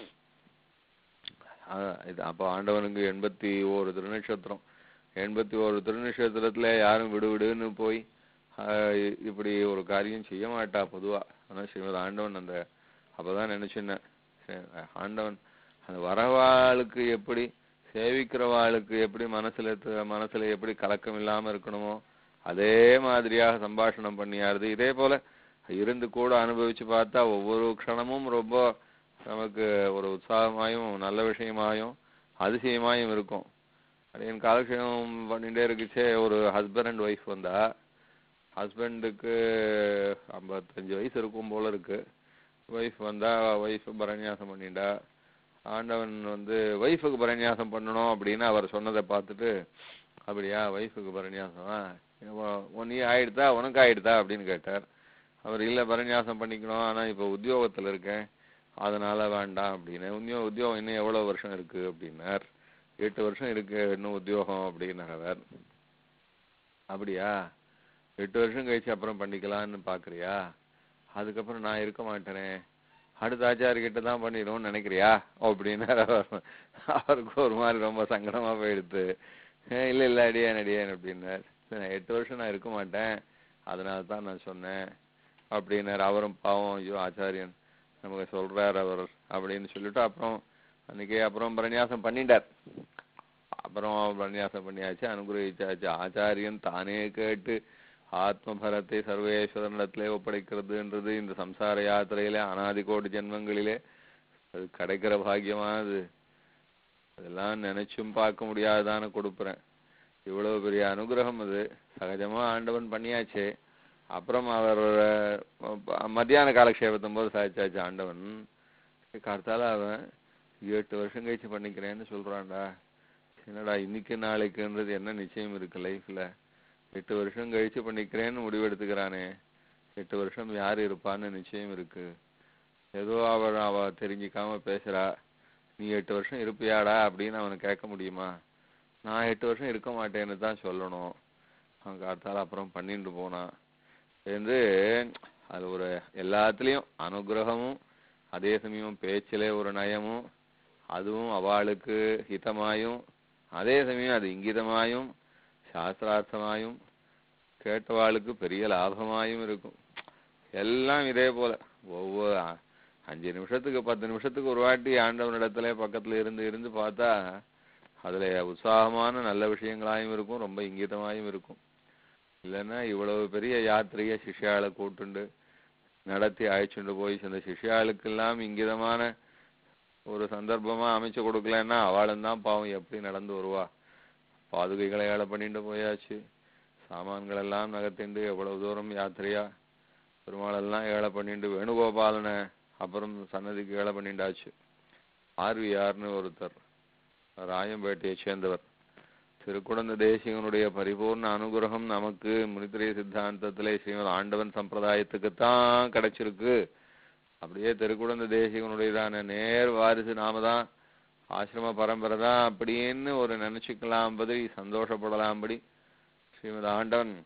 அஹ் இது அப்போ ஆண்டவனுக்கு எண்பத்தி ஓரு திருநட்சத்திரம் எண்பத்தி ஓரு திருநட்சத்திரத்துல யாரும் விடு விடுன்னு போய் ஆஹ் இ- இப்படி ஒரு காரியம் செய்ய மாட்டா பொதுவா ஆனா ஸ்ரீமத் ஆண்டவன் அந்த அப்பதான் நினைச்சுன்னேன் சரி, ஆண்டவன் அந்த வரவாளுக்கு எப்படி சேவிக்கிறவாளுக்கு எப்படி மனசுல த- மனசுல எப்படி கலக்கம் இல்லாம இருக்கணுமோ அதே மாதிரியாக சம்பாஷணம் பண்ணியாருது இதே போல இருந்து கூட அனுபவிச்சு பார்த்தா ஒவ்வொரு க்ஷணமும் ரொம்ப நமக்கு ஒரு உற்சாகமாயும் நல்ல விஷயமாயும் அதிசயமாயும் இருக்கும் அப்படின்னு காலக்ஷேபம் பண்ணிட்டே இருக்குச்சே ஒரு ஹஸ்பண்ட் அண்ட் ஒய்ஃப் வந்தா ஹஸ்பண்டுக்கு ஐம்பத்தஞ்சு வயசு இருக்கும் போல இருக்கு ஒய்ஃப் வந்தா ஒய்ஃப் பரநியாசம் பண்ணிட்டா ஆண்டவன் வந்து ஒய்ஃபுக்கு பரநியாசம் பண்ணணும் அப்படின்னு அவர் சொன்னதை பார்த்துட்டு அப்படியா ஒய்ஃபுக்கு பரநியாசமா நீ ஆயிடுதா உனக்கு ஆயிடுதா அப்படின்னு கேட்டார் அவர் இல்ல பரநியாசம் பண்ணிக்கணும் ஆனா இப்ப உத்தியோகத்துல இருக்கேன் அதனால வேண்டாம் அப்படின்னு உத்தியோ உத்தியோகம் இன்னும் எவ்வளவு வருஷம் இருக்கு அப்படின்னார் எட்டு வருஷம் இருக்கு இன்னும் உத்தியோகம் அப்படின்னார் அவர் அப்படியா எட்டு வருஷம் கழிச்சு அப்புறம் பண்ணிக்கலாம்னு பாக்குறியா அதுக்கப்புறம் நான் இருக்க மாட்டேனே அடுத்த ஆச்சாரிகிட்ட தான் பண்ணிடுவோம்னு நினைக்கிறியா அப்படின்னாரு அவர். அவருக்கு ஒரு மாதிரி ரொம்ப சங்கடமா போயிடுத்து "ஏய், இல்ல இல்ல அடியேன் அடியேன் அப்படின்னார் "சரி, நான் எட்டு வருஷம் நான் இருக்க மாட்டேன் அதனால தான் நான் சொன்னேன் அப்படின்னாரு அவரும் பாவம் ஐயோ ஆச்சாரியன் நமக்கு சொல்றார் அவர் அப்படின்னு சொல்லிட்டு அப்புறம் அன்னைக்கு அப்புறம் பிரநியாசம் பண்ணிட்டார் அப்புறம் பிரநியாசம் பண்ணியாச்சு அனுகிரகிச்சாச்சு ஆச்சாரியன் தானே கேட்டு ஆத்மபரத்தை சர்வேஸ்வரனிடத்திலே ஒப்படைக்கிறதுன்றது இந்த சம்சார யாத்திரையிலே அனாதி கோடி ஜென்மங்களிலே அது கிடைக்கிற பாக்கியமானது அதெல்லாம் நினைச்சும் பார்க்க முடியாததான கொடுப்புறேன் இவ்வளவு பெரிய அனுகிரகம் அது சகஜமா ஆண்டவன் பண்ணியாச்சு அப்புறம் அவர் அஹ், மத்தியான காலக்ஷேபத்தும் போது சாதிச்சாச்சு ஆண்டவன் கார்த்தால அவன் எட்டு வருஷம் கழிச்சு பண்ணிக்கிறேன்னு சொல்றான்டா என்னடா இன்னைக்கு நாளைக்குன்றது என்ன நிச்சயம் இருக்கு லைஃப்ல எட்டு வருஷம் கழிச்சு பண்ணிக்கிறேன்னு முடிவெடுத்துக்கிறானே எட்டு வருஷம் யார் இருப்பான்னு நிச்சயம் இருக்கு ஏதோ அவ அவ தெரிஞ்சுக்காம பேசுறா நீ எட்டு வருஷம் இருப்பியாடா அப்படின்னு அவனை கேட்க முடியுமா நான் எட்டு வருஷம் இருக்க மாட்டேன்னு தான் சொல்லணும் அவன் காத்தால அப்புறம் பண்ணிட்டு போனான் என்று அது ஒரு எல்லாத்துலயும் அனுகிரகமும் அதே சமயம் பேச்சிலே ஒரு நயமும் அதுவும் அவளுக்கு ஹிதமாயும் அதே சமயம் அது இங்கிதமாயும் சாஸ்திரார்த்தமாயும் கேட்டவாளுக்கு பெரிய லாபமாயும் இருக்கும் எல்லாம் இதே போல ஒவ்வொரு அ- அஞ்சு நிமிஷத்துக்கு பத்து நிமிஷத்துக்கு ஒரு வாட்டி ஆண்டவனிடத்துல பக்கத்துல இருந்து இருந்து பார்த்தா அதுல உற்சாகமான நல்ல விஷயங்களாயும் இருக்கும் ரொம்ப இங்கிதமாயும் இருக்கும் இல்லைன்னா இவ்வளவு பெரிய யாத்திரையை சிஷ்யாளை கூட்டுண்டு நடத்தி அழைச்சுண்டு போய் அந்த சிஷ்யாளுக்கெல்லாம் இங்கிதமான ஒரு சந்தர்ப்பமா அமைச்சு கொடுக்கலன்னா அவளும் தான் பாவம் எப்படி நடந்து வருவா பாதுகைகளை ஏழை பண்ணிட்டு போயாச்சு சாமான்கள் எல்லாம் நகர்த்திண்டு எவ்வளவு தூரம் யாத்திரையா பெருமாளெல்லாம் ஏழை பண்ணிட்டு வேணுகோபாலனை அப்புறம் சன்னதிக்கு ஏழை பண்ணிண்டாச்சு ஆர்வியார்னு ஒருத்தர் ராயம்பேட்டையை சேர்ந்தவர் திருக்குடந்த தேசிகனுடைய பரிபூர்ண அனுகிரகம் நமக்கு முனித்திரை சித்தாந்தத்திலே ஸ்ரீமத் ஆண்டவன் சம்பிரதாயத்துக்குத்தான் கிடைச்சிருக்கு அப்படியே திருக்குடந்த தேசிகனுடையதான நேர் வாரிசு நாம தான் ஆசிரம பரம்பரை தான் அப்படின்னு ஒரு நினைச்சுக்கலாம் பதி சந்தோஷப்படலாம்படி ஸ்ரீமத் ஆண்டவன்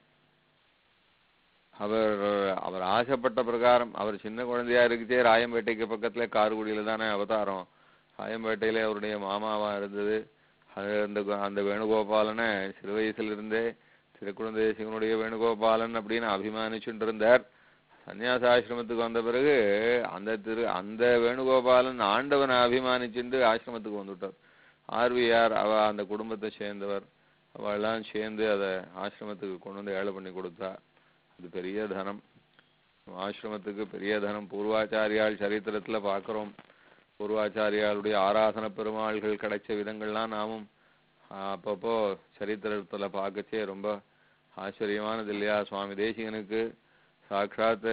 அவர் அவர் ஆசைப்பட்ட பிரகாரம் அவர் சின்ன குழந்தையா இருக்குச்சே ராயம்பேட்டைக்கு பக்கத்துல கார்குடியில தானே அவதாரம் ராயம்பேட்டையில அவருடைய மாமாவா இருந்தது அது அந்த கு- அந்த வேணுகோபாலனை சிறு வயசுல இருந்தே திருக்குழந்தை தேசிகனுடைய வேணுகோபாலன் அப்படின்னு அபிமானிச்சுட்டு இருந்தார் சன்னியாசாசிரமத்துக்கு வந்த பிறகு அந்த திரு அந்த வேணுகோபாலன் ஆண்டவனை அபிமானிச்சுட்டு ஆசிரமத்துக்கு வந்துட்டார் ஆர்வியார் அவ அந்த குடும்பத்தை சேர்ந்தவர் அவெல்லாம் சேர்ந்து அதை ஆசிரமத்துக்கு கொண்டு வந்து ஏழை பண்ணி கொடுத்தா அது பெரிய தனம் ஆசிரமத்துக்கு பெரிய தனம் பூர்வாச்சாரியால் சரித்திரத்துல பார்க்கிறோம் பூர்வாச்சாரியாளுடைய ஆராதன பெருமாள்கள் கிடைச்ச விதங்கள்லாம் நாமும் ஆஹ், அப்பப்போ சரித்திரத்துல பார்க்கச்சே ரொம்ப ஆச்சரியமானது இல்லையா சுவாமி தேசிகனுக்கு சாட்சாத்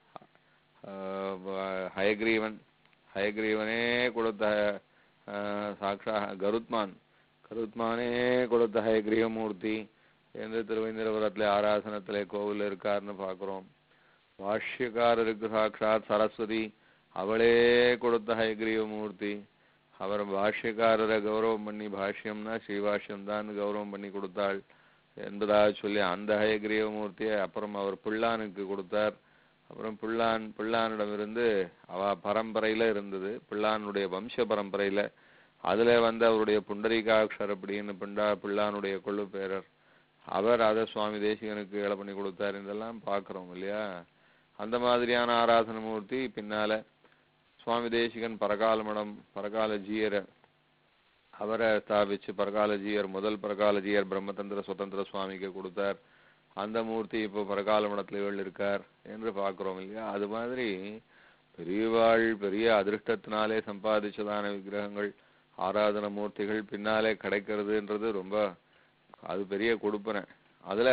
ஆஹ், வ- ஹயக்ரீவன் ஹயக்ரீவனே கொடுத்த ஆஹ், சாக்ஷா கருத்மான் கருத்மானே கொடுத்த ஹயக்ரீவமூர்த்தி எந்த திருவேந்திரபுரத்துல ஆராசனத்திலே கோவில் இருக்காருன்னு பார்க்கிறோம் பாஷ்யக்காரருக்கு சாட்சாத் சரஸ்வதி அவளே கொடுத்த ஹயக்ரீவமூர்த்தி அவர் பாஷ்யக்காரரை கௌரவம் பண்ணி பாஷ்யம்னா ஸ்ரீபாஷ்யம் தான் கௌரவம் பண்ணி கொடுத்தாள் என்பதாக சொல்லி அந்த ஹயக்ரீவமூர்த்தியை அப்புறம் அவர் பிள்ளானுக்கு கொடுத்தார் அப்புறம் பிள்ளான் பிள்ளானிடமிருந்து அவ பரம்பரையில இருந்தது பிள்ளானுடைய வம்ச பரம்பரையில அதுல வந்து அவருடைய புண்டரீகாட்சர் அப்படின்னு பிண்டா பிள்ளானுடைய கொள்ளு பேரர் அவர் அதை சுவாமி தேசிகனுக்கு ஏழை பண்ணி கொடுத்தார் இதெல்லாம் பார்க்கிறோம் இல்லையா அந்த மாதிரியான ஆராதன மூர்த்தி பின்னால சுவாமி தேசிகன் பரகால மடம் பரகால ஜீயரை அவரை ஸ்தாபிச்சு பரகால ஜீயர் முதல் பரகால ஜீயர் பிரம்மதந்திர சுதந்திர சுவாமிக்கு கொடுத்தார் அந்த மூர்த்தி இப்போ பரகால மடத்துல ஏழு இருக்கார் என்று பார்க்கிறோம் இல்லையா அது மாதிரி பெரியவாள் பெரிய அதிருஷ்டத்தினாலே சம்பாதிச்சதான விக்கிரகங்கள் ஆராதன மூர்த்திகள் பின்னாலே கிடைக்கிறதுன்றது ரொம்ப அது பெரிய கொடுப்பனை அதுல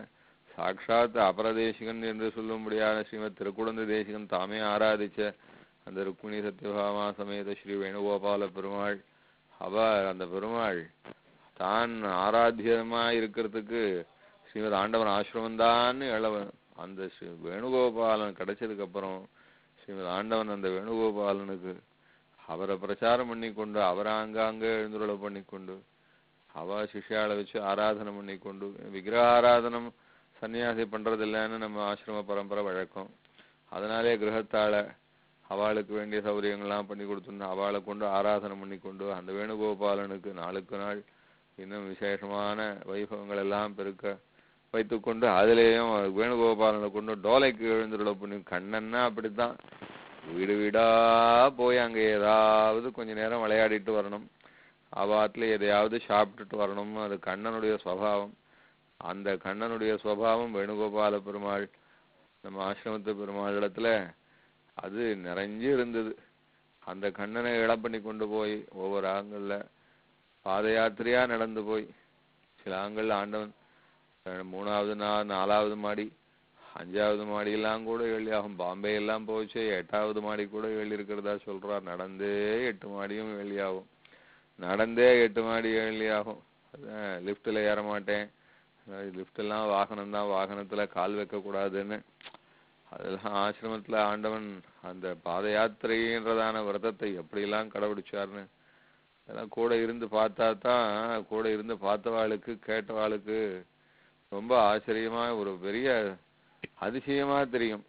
சாட்சாத் அபரதேசிகன் என்று சொல்லும்படியான ஸ்ரீமத் திருக்குடந்த தேசிகன் தாமே ஆராதிச்ச அந்த ருக்மிணி சத்யபாமா சமேத ஸ்ரீ வேணுகோபால பெருமாள் அவர் அந்த பெருமாள் தான் ஆராத்தியமா இருக்கிறதுக்கு ஸ்ரீமத் ஆண்டவன் ஆசிரமம்தான் இளவன் அந்த ஸ்ரீ வேணுகோபாலன் கிடைச்சதுக்கு அப்புறம் ஸ்ரீமத் ஆண்டவன் அந்த வேணுகோபாலனுக்கு அவரை பிரச்சாரம் பண்ணி கொண்டு அவரை அங்காங்க எழுந்துருள பண்ணி கொண்டு அவ சிஷ்யாளை வச்சு ஆராதனை பண்ணி கொண்டு விக்கிரக ஆராதனம் சன்னியாசி பண்றது இல்லைன்னு நம்ம ஆசிரம பரம்பரை வழக்கம் அதனாலே கிரகத்தாள அவளுக்கு வேண்டிய சௌகரியங்கள்லாம் பண்ணி கொடுத்துருந்து அவளை கொண்டு ஆராதனை பண்ணி கொண்டு அந்த வேணுகோபாலனுக்கு நாளுக்கு நாள் இன்னும் விசேஷமான வைபவங்கள் எல்லாம் பெருக்க வைத்துக்கொண்டு அதுலேயும் வேணுகோபாலனை கொண்டு டோலைக்கு எழுந்துருள பண்ணி கண்ணன்னா அப்படித்தான் வீடு வீடா போய் அங்க ஏதாவது கொஞ்ச நேரம் விளையாடிட்டு வரணும் அவாத்துல எதையாவது சாப்பிட்டுட்டு வரணும்னு அது கண்ணனுடைய சுவாவம் அந்த கண்ணனுடைய சுவாவம் வேணுகோபால பெருமாள் நம்ம ஆசிரமத்து பெருமாள் இடத்துல அது நிறைஞ்சு இருந்தது அந்த கண்ணனை இடம் பண்ணி கொண்டு போய் ஒவ்வொரு ஆங்கல்ல பாத யாத்திரையா நடந்து போய் சில ஆங்கல்ல ஆண்டவன் அஹ், மூணாவது நாள் நாலாவது மாடி அஞ்சாவது மாடியெல்லாம் கூட ஏழி ஆகும் பாம்பே எல்லாம் போச்சு எட்டாவது மாடி கூட ஏழி இருக்கிறதா சொல்றார் நடந்தே எட்டு மாடியும் ஏழி ஆகும் நடந்தே எட்டு மாடி ஏழி ஆகும் அதான் லிஃப்ட்ல ஏற மாட்டேன் லிஃப்ட் எல்லாம் வாகனம் தான் வாகனத்துல கால் வைக்க கூடாதுன்னு அதெல்லாம் ஆசிரமத்துல ஆண்டவன் அந்த பாத யாத்திரைன்றதான விரதத்தை எப்படியெல்லாம் கடைபிடிச்சாருன்னு அதெல்லாம் கூட இருந்து பார்த்தா தான் கூட இருந்து பார்த்தவாளுக்கு கேட்டவாளுக்கு ரொம்ப ஆச்சரியமா ஒரு பெரிய அதிசயமா தெரியும்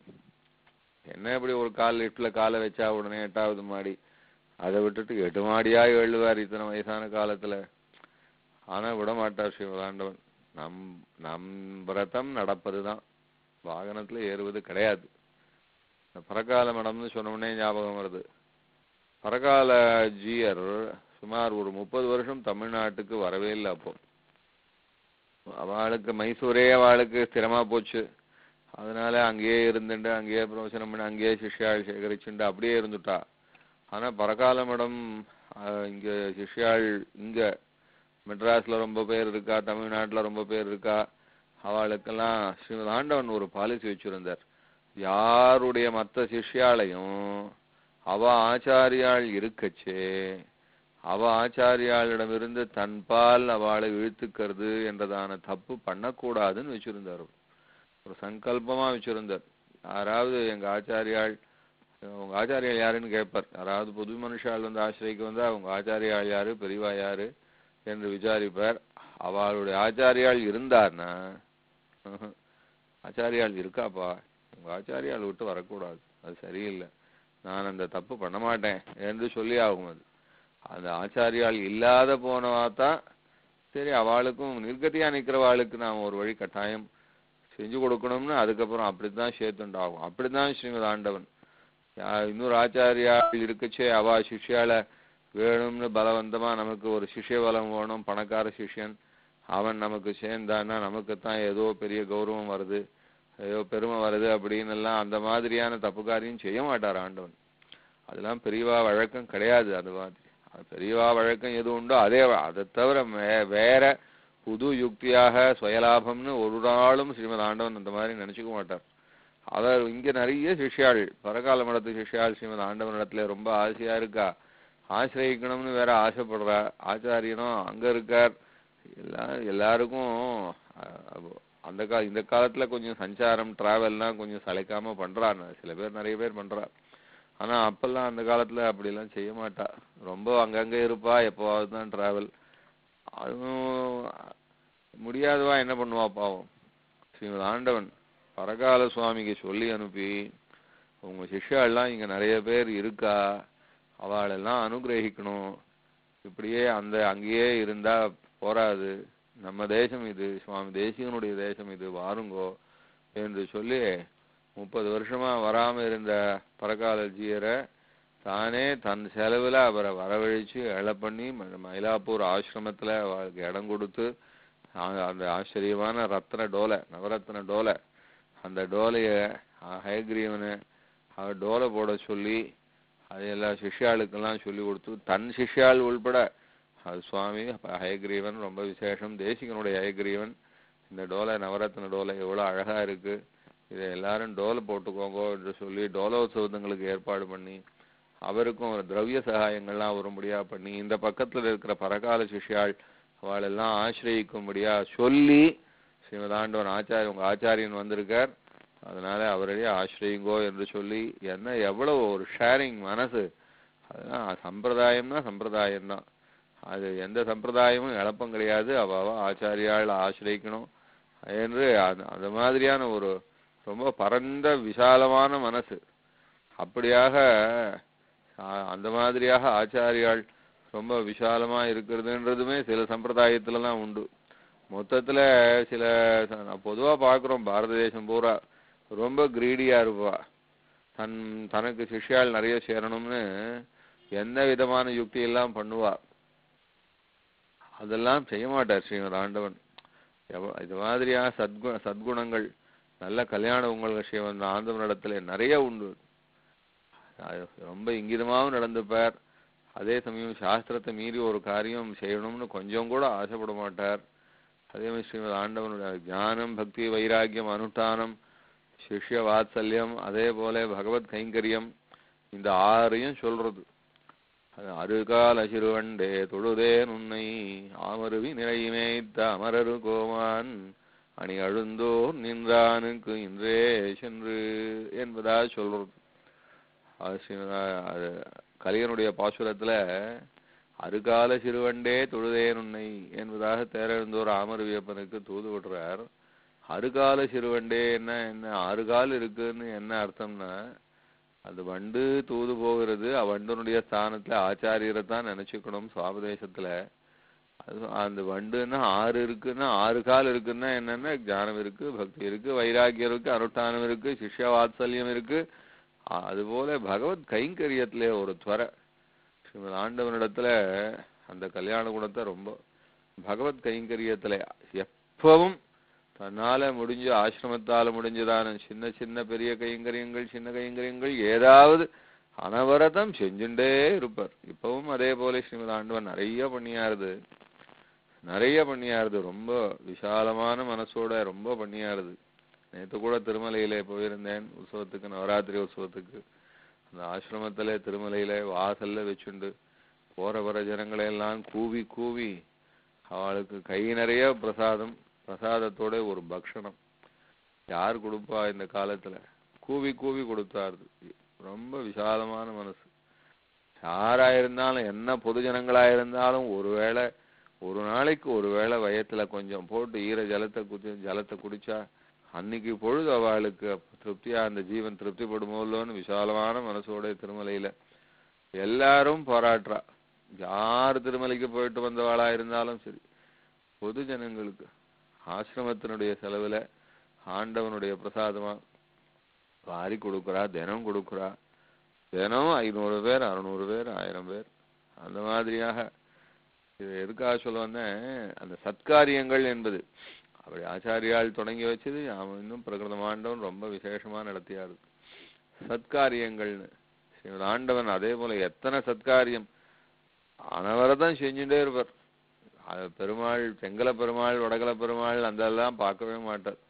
என்ன இப்படி ஒரு கால் லிஃப்ட்ல காலை வச்சா உடனே எட்டாவது மாடி அதை விட்டுட்டு எட்டு மாடியா எழுவார் இத்தனை வயசான காலத்துல ஆனா விட மாட்டார் சிவதாண்டவன் நம் நம் விரதம் நடப்பதுதான் வாகனத்துல ஏறுவது கிடையாது இந்த பரகால மடம்னு சொன்ன உடனே ஞாபகம் வருது பரகால ஜீயர் சுமார் ஒரு முப்பது வருஷம் தமிழ்நாட்டுக்கு வரவே இல்லை அப்போ அவளுக்கு மைசூரே அவளுக்கு ஸ்திரமா போச்சு அதனால அங்கேயே இருந்துட்டு அங்கேயே பிரவச்சனம் பண்ணி அங்கேயே சிஷ்யாள் சேகரிச்சுட்டு அப்படியே இருந்துட்டா ஆனா பரகால மடம் அஹ், இங்க சிஷ்யாள் இங்க மெட்ராஸ்ல ரொம்ப பேர் இருக்கா தமிழ்நாட்டுல ரொம்ப பேர் இருக்கா அவளுக்கெல்லாம் ஸ்ரீமத் ஆண்டவன் ஒரு பாலிசி வச்சிருந்தார் யாருடைய மத்த சிஷ்யாளையும் அவ ஆச்சாரியாள் இருக்கச்சே அவ ஆச்சாரியாளிடமிருந்து தன்பால் அவளை இழுத்துக்கிறது என்றதான தப்பு பண்ணக்கூடாதுன்னு வச்சிருந்தார் ஒரு சங்கல்பமா வச்சிருந்தார் யாராவது எங்க ஆச்சாரியாள் உங்க ஆச்சாரியால் யாருன்னு கேட்பார் யாராவது புது மனுஷால் வந்து ஆசிரியக்கு வந்தா உங்க ஆச்சாரியாள் யாரு பெரியவா யாரு என்று விசாரிப்பார் அவளுடைய ஆச்சாரியாள் இருந்தார்னா ம்ஹும். ஆச்சாரியாள் இருக்காப்பா உங்க ஆச்சாரியாள் விட்டு வரக்கூடாது அது சரியில்லை நான் அந்த தப்பு பண்ண மாட்டேன் என்று சொல்லி ஆகும் அது அந்த ஆச்சாரியால் இல்லாத போனவா தான் சரி அவளுக்கும் நிர்கதியா நிக்கிறவாளுக்கு நாம் ஒரு வழி கட்டாயம் செஞ்சு கொடுக்கணும்னு அதுக்கப்புறம் அப்படித்தான் சேர்த்துண்டாகும் அப்படித்தான் ஸ்ரீமத் ஆண்டவன் யா- இன்னொரு ஆச்சாரியா இருக்கச்சே அவா சிஷ்யால வேணும்னு பலவந்தமா நமக்கு ஒரு சிஷ்ய பலம் வேணும் பணக்கார சிஷ்யன் அவன் நமக்கு சேர்ந்தான்னா நமக்கு தான் ஏதோ பெரிய கௌரவம் வருது ஏதோ பெருமை வருது அப்படின்னு எல்லாம் அந்த மாதிரியான தப்பு காரியம் செய்ய மாட்டார் ஆண்டவன் அதெல்லாம் பெரியவா வழக்கம் கிடையாது அது மாதிரி அது பெரியவா வழக்கம் எது உண்டோ அதே வ- அதை தவிர வே- வேற புது யுக்தியாக சுயலாபம்னு ஒரு நாளும் ஸ்ரீமத் ஆண்டவன் அந்த மாதிரி நினைச்சுக்க மாட்டார் அவர் இங்க நிறைய சிஷ்யாள் பரகால மடத்து சிஷ்யாள் ஸ்ரீமத் ஆண்டவன் இடத்துல ரொம்ப ஆசையா இருக்கா ஆசிரியக்கணும்னு வேற ஆசைப்படுறா ஆச்சாரியனும் அங்க இருக்கார் எல்லா எல்லாருக்கும் அஹ், அந்த கா இந்த காலத்துல கொஞ்சம் சஞ்சாரம் டிராவல்லாம் கொஞ்சம் சளைக்காம பண்றாங்க சில பேர் நிறைய பேர் பண்றா ஆனா அப்பெல்லாம் அந்த காலத்துல அப்படிலாம் செய்ய மாட்டா ரொம்ப அங்கங்க இருப்பா எப்போவாவது தான் டிராவல் அதுவும் முடியாதவா என்ன பண்ணுவா பாவம் ஸ்ரீமத் ஆண்டவன் பரகால சுவாமிக்கு சொல்லி அனுப்பி உங்க சிஷ்யாள்லாம் இங்க நிறைய பேர் இருக்கா அவளெல்லாம் அனுகிரகிக்கணும் இப்படியே அந்த அங்கேயே இருந்தா போராது நம்ம தேசம் இது சுவாமி தேசிகனுடைய தேசம் இது வாருங்கோ என்று சொல்லி முப்பது வருஷமா வராம இருந்த பரகால ஜீயரை தானே தன் செலவுல அவரை வரவழைச்சு எழ பண்ணி ம- மயிலாப்பூர் ஆசிரமத்துல அவருக்கு இடம் கொடுத்து அ- அந்த ஆச்சரியமான ரத்ன டோலை நவரத்ன டோலை அந்த டோலைய அஹ், ஹயக்ரீவனை அவர் டோலை போட சொல்லி அது எல்லா சிஷ்யாளுக்கெல்லாம் சொல்லி கொடுத்து தன் சிஷ்யாள் உள்பட அது சுவாமி அப்ப ஹயக்ரீவன் ரொம்ப விசேஷம் தேசிகனுடைய ஹயக்ரீவன் இந்த டோலை நவரத்ன டோலை எவ்வளவு அழகா இருக்கு இதை எல்லாரும் டோலை போட்டுக்கோங்க என்று சொல்லி டோலோத்சவங்களுக்கு ஏற்பாடு பண்ணி அவருக்கும் ஒரு திரவிய சகாயங்கள்லாம் வரும்படியா பண்ணி இந்த பக்கத்துல இருக்கிற பரகால சிஷ்யாள் அவளெல்லாம் ஆசிரயிக்கும்படியா சொல்லி ஸ்ரீமதாண்டவன் ஆச்சாரிய உங்க ஆச்சாரியன் வந்திருக்கார் அதனால அவரையே ஆசிரியுங்கோ என்று சொல்லி என்ன எவ்வளவு ஒரு ஷேரிங் மனசு அதுதான் சம்பிரதாயம்னா சம்பிரதாயம் தான் அது எந்த சம்பிரதாயமும் இழப்பம் கிடையாது அவ அவ ஆச்சாரியால் ஆசிரியக்கணும் என்று அது அந்த மாதிரியான ஒரு ரொம்ப பரந்த விசாலமான மனசு அப்படியாக ஆ- அந்த மாதிரியாக ஆச்சாரியாள் ரொம்ப விசாலமா இருக்கிறதுன்றதுமே சில சம்பிரதாயத்துல தான் உண்டு மொத்தத்துல சில ச- நான் பொதுவா பாக்குறோம் பாரத தேசம் பூரா ரொம்ப கிரீடியா இருப்பா தன் தனக்கு சிஷ்யாள் நிறைய சேரணும்னு எந்த விதமான யுக்தி எல்லாம் பண்ணுவா அதெல்லாம் செய்ய மாட்டார் ஸ்ரீமத் ஆண்டவன் எவ- இது மாதிரியான சத்கு சத்குணங்கள் நல்ல கல்யாண உங்கள் ஸ்ரீமத் ஆண்டவன் இடத்துல நிறைய உண்டு அது ரொம்ப இங்கிதமாவும் நடந்துப்பார் அதே சமயம் சாஸ்திரத்தை மீறி ஒரு காரியம் செய்யணும்னு கொஞ்சம் கூட ஆசைப்பட மாட்டார் அதே மாதிரி ஸ்ரீமத் ஆண்டவனுடைய ஞானம் பக்தி வைராக்கியம் அனுஷ்டானம் சிஷ்ய வாத்சல்யம் அதே போல பகவத் கைங்கரியம் இந்த ஆறையும் சொல்றது அது அருகால சிறுவண்டே தொழுதே நுன்னை ஆமருவி நிறைமேய்த்த அமரரு கோமான் அணி அழுந்தோர் நின்றானுக்கு இன்றே சென்று என்பதா சொல்றது அது ஸ்ரீமதா- அது கலியனுடைய பாசுரத்துல அருகால சிறுவண்டே தொழுதே நுன்னை என்பதாக தேரெழுந்தோர் ஆமரவியப்பனுக்கு தூது விடுறார் அருகால சிறுவண்டே என்ன என்ன ஆறு கால் இருக்குன்னு என்ன அர்த்தம்னா அது வண்டு தூது போகிறது வண்டனுடைய ஸ்தானத்துல ஆச்சாரியரை தான் நினைச்சுக்கணும் சுவாபதேசத்துல அது அந்த வண்டுன்னா ஆறு இருக்குன்னா ஆறு கால் இருக்குன்னா என்னன்னா ஞானம் இருக்கு பக்தி இருக்கு வைராக்கியம் இருக்கு அனுஷ்டானம் இருக்கு சிஷ்ய வாத்சல்யம் இருக்கு அ- அதுபோல பகவத் கைங்கரியத்திலே ஒரு துவர ஸ்ரீமத் ஆண்டவனிடத்துல அந்த கல்யாண குணத்தை ரொம்ப பகவத் கைங்கரியத்துல எப்பவும் தன்னால முடிஞ்ச ஆசிரமத்தால முடிஞ்சதான சின்ன சின்ன பெரிய கைங்கரியங்கள் சின்ன கைங்கரியங்கள் ஏதாவது அனவரதம் செஞ்சுட்டே இருப்பார் இப்பவும் அதே போல ஸ்ரீமத் ஆண்டவன் நிறைய பண்ணியாருது நிறைய பண்ணியாருது ரொம்ப விசாலமான மனசோட ரொம்ப பண்ணியாருது நேத்து கூட திருமலையிலே போயிருந்தேன் உற்சவத்துக்கு நவராத்திரி உற்சவத்துக்கு அந்த ஆசிரமத்திலே திருமலையிலே வாசல்ல வச்சுண்டு போற வர ஜனங்களை எல்லாம் கூவி கூவி அவளுக்கு கை நிறைய பிரசாதம் பிரசாதத்தோட ஒரு பக்ஷணம் யார் கொடுப்பா இந்த காலத்துல கூவி கூவி கொடுத்தாரு ரொம்ப விசாலமான மனசு யாரா இருந்தாலும் என்ன பொது ஜனங்களா இருந்தாலும் ஒருவேளை ஒரு நாளைக்கு ஒரு வேளை வயத்துல கொஞ்சம் போட்டு ஈர ஜலத்தை குடி ஜலத்தை குடிச்சா அன்னைக்கு பொழுது அவளுக்கு திருப்தியா அந்த ஜீவன் திருப்திப்படுமோல்லோன்னு விசாலமான மனசோட திருமலையில எல்லாரும் பாராட்டுறா யார் திருமலைக்கு போயிட்டு வந்தவாளா இருந்தாலும் சரி பொது ஜனங்களுக்கு ஆசிரமத்தினுடைய செலவுல ஆண்டவனுடைய பிரசாதமா வாரி கொடுக்குறா தினம் கொடுக்குறா தினம் ஐநூறு பேர் அறுநூறு பேர் ஆயிரம் பேர் அந்த மாதிரியாக இது எதுக்காக சொல்ல வந்தேன் அந்த சத்காரியங்கள் என்பது அப்படி ஆச்சாரியால் தொடங்கி வச்சது அவன் இன்னும் பிரகிருதமாண்டவன் ரொம்ப விசேஷமா நடத்தியாரு சத்காரியங்கள்னு ஸ்ரீமத் ஆண்டவன் அதே போல எத்தனை சத்காரியம் அனவரதம் செஞ்சுட்டே இருப்பார் அது பெருமாள் செங்கல பெருமாள் வடகல பெருமாள் அதெல்லாம் பார்க்கவே மாட்டார்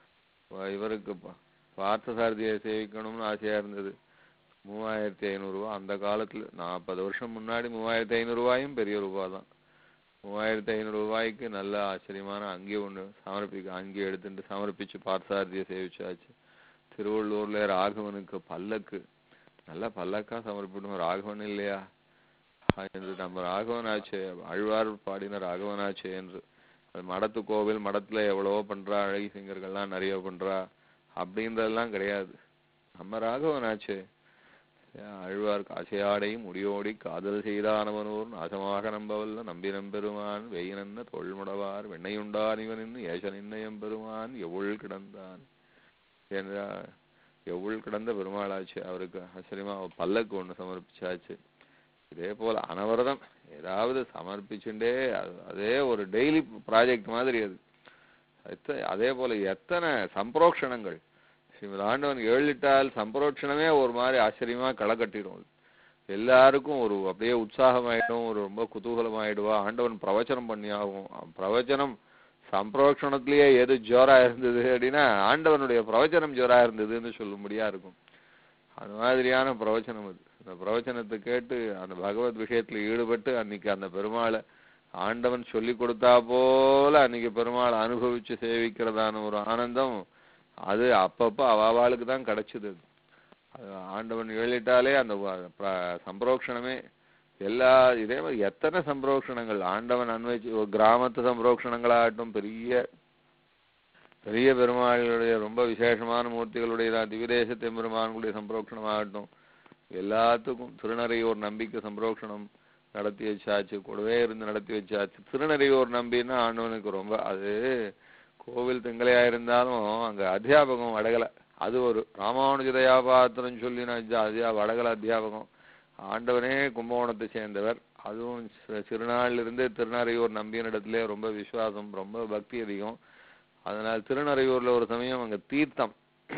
வ- இவருக்கு ப- பார்த்தசாரதியை சேவிக்கணும்னு ஆசையா இருந்தது மூவாயிரத்தி ஐநூறுரூவா அந்த காலத்துல நாற்பது வருஷம் முன்னாடி மூவாயிரத்தி ஐநூறுரூவாயும் பெரிய ரூபா தான் மூவாயிரத்தி ஐநூறு ரூபாய்க்கு நல்ல ஆச்சரியமான அங்கி ஒண்ணு சமர்ப்பிக்க அங்கி எடுத்துட்டு சமர்ப்பிச்சு பார்த்தசாரதியை சேவிச்சாச்சு திருவள்ளூர்ல ராகவனுக்கு பல்லக்கு நல்ல பல்லக்கா சமர்ப்பிக்கணும் ராகவன் இல்லையா ஆ, என்று நம்ம ராகவன் ஆச்சே அழ்வார் பாடின ராகவன் ஆச்சே என்று அது மடத்து கோவில் மடத்துல எவ்வளவோ பண்றா அழகி சிங்கர்கள்லாம் நிறைய பண்றா அப்படின்றதெல்லாம் கிடையாது நம்ம ராகவன் ஆச்சே அழ்வார் காசையாடை முடியோடி காதல் செய்தானவனூர் நாசமாக நம்பவல்ல நம்பி நம்பெருமான் வெயினன்ன தொல்முடவார் வெண்ணையுண்டான் இவனின்னு ஏச நின்னயம் பெருமான் எவுள் கிடந்தான் என்றா எவுள் கிடந்த பெருமாளாச்சு அவருக்கு ஆச்சரியமா அவர் பல்லக்கு ஒண்ணு சமர்ப்பிச்சாச்சு இதே போல அனவரதம் ஏதாவது சமர்ப்பிச்சுட்டே அது- அதே ஒரு டெய்லி ப்ராஜெக்ட் மாதிரி அது எத்த- அதே போல எத்தனை சம்பிரோக்ஷணங்கள் ஸ்ரீமத் ஆண்டவன் ஏழிட்டால் சம்பிரோட்சணமே ஒரு மாதிரி ஆச்சரியமா களை கட்டிடும் அது. எல்லாருக்கும் ஒரு அப்படியே உற்சாகமாயிடும் ஒரு ரொம்ப குதூகலமாயிடுவா ஆண்டவன் பிரவச்சனம் பண்ணி ஆகும் அவன் பிரவச்சனம் சம்பிரோக்ஷணத்திலேயே எது ஜோரா இருந்தது அப்படின்னா ஆண்டவனுடைய பிரவச்சனம் ஜோரா இருந்ததுன்னு சொல்லும்படியா இருக்கும் அது மாதிரியான பிரவச்சனம் அது அந்த பிரவச்சனத்தை கேட்டு அந்த பகவத் விஷயத்துல ஈடுபட்டு அன்னைக்கு அந்த பெருமாளை ஆண்டவன் சொல்லி கொடுத்தா போல அன்னைக்கு பெருமாளை அனுபவிச்சு சேவிக்கிறதான ஒரு ஆனந்தம் அது அப்பப்ப அவாவாளுக்கு தான் கிடைச்சது அது. அது ஆண்டவன் எழுதிட்டாலே அந்த வ- பிர- சம்பிரோக்ஷணமே எல்லா இதே மாதிரி எத்தனை சம்பிரோக்ஷணங்கள் ஆண்டவன் அன்வைச்சு ஒரு கிராமத்து சம்பிரோக்ஷணங்களாகட்டும் பெரிய பெரிய பெருமாளுடைய ரொம்ப விசேஷமான மூர்த்திகளுடைய திவிதேச பெருமான்களுடைய சம்பிரோக்ஷணமாகட்டும் எல்லாத்துக்கும் திருநறையூர் நம்பிக்கை சம்பிரோக்ஷணம் நடத்தி வச்சாச்சு கூடவே இருந்து நடத்தி வச்சாச்சு திருநறையூர் நம்பின்னா ஆண்டவனுக்கு ரொம்ப அது கோவில் திங்களையா இருந்தாலும் அங்க அத்தியாபகம் வடகலை அது ஒரு ராமானுஜதயா பாத்திரம் சொல்லி அத்தியா வடகல அத்தியாபகம் ஆண்டவனே கும்பகோணத்தை சேர்ந்தவர் அதுவும் சி- சிறுநாள்ல இருந்து திருநறையூர் நம்பியனிடத்திலே ரொம்ப விசுவாசம் ரொம்ப பக்தி அதிகம் அதனால் திருநறையூர்ல ஒரு சமயம் அங்க தீர்த்தம்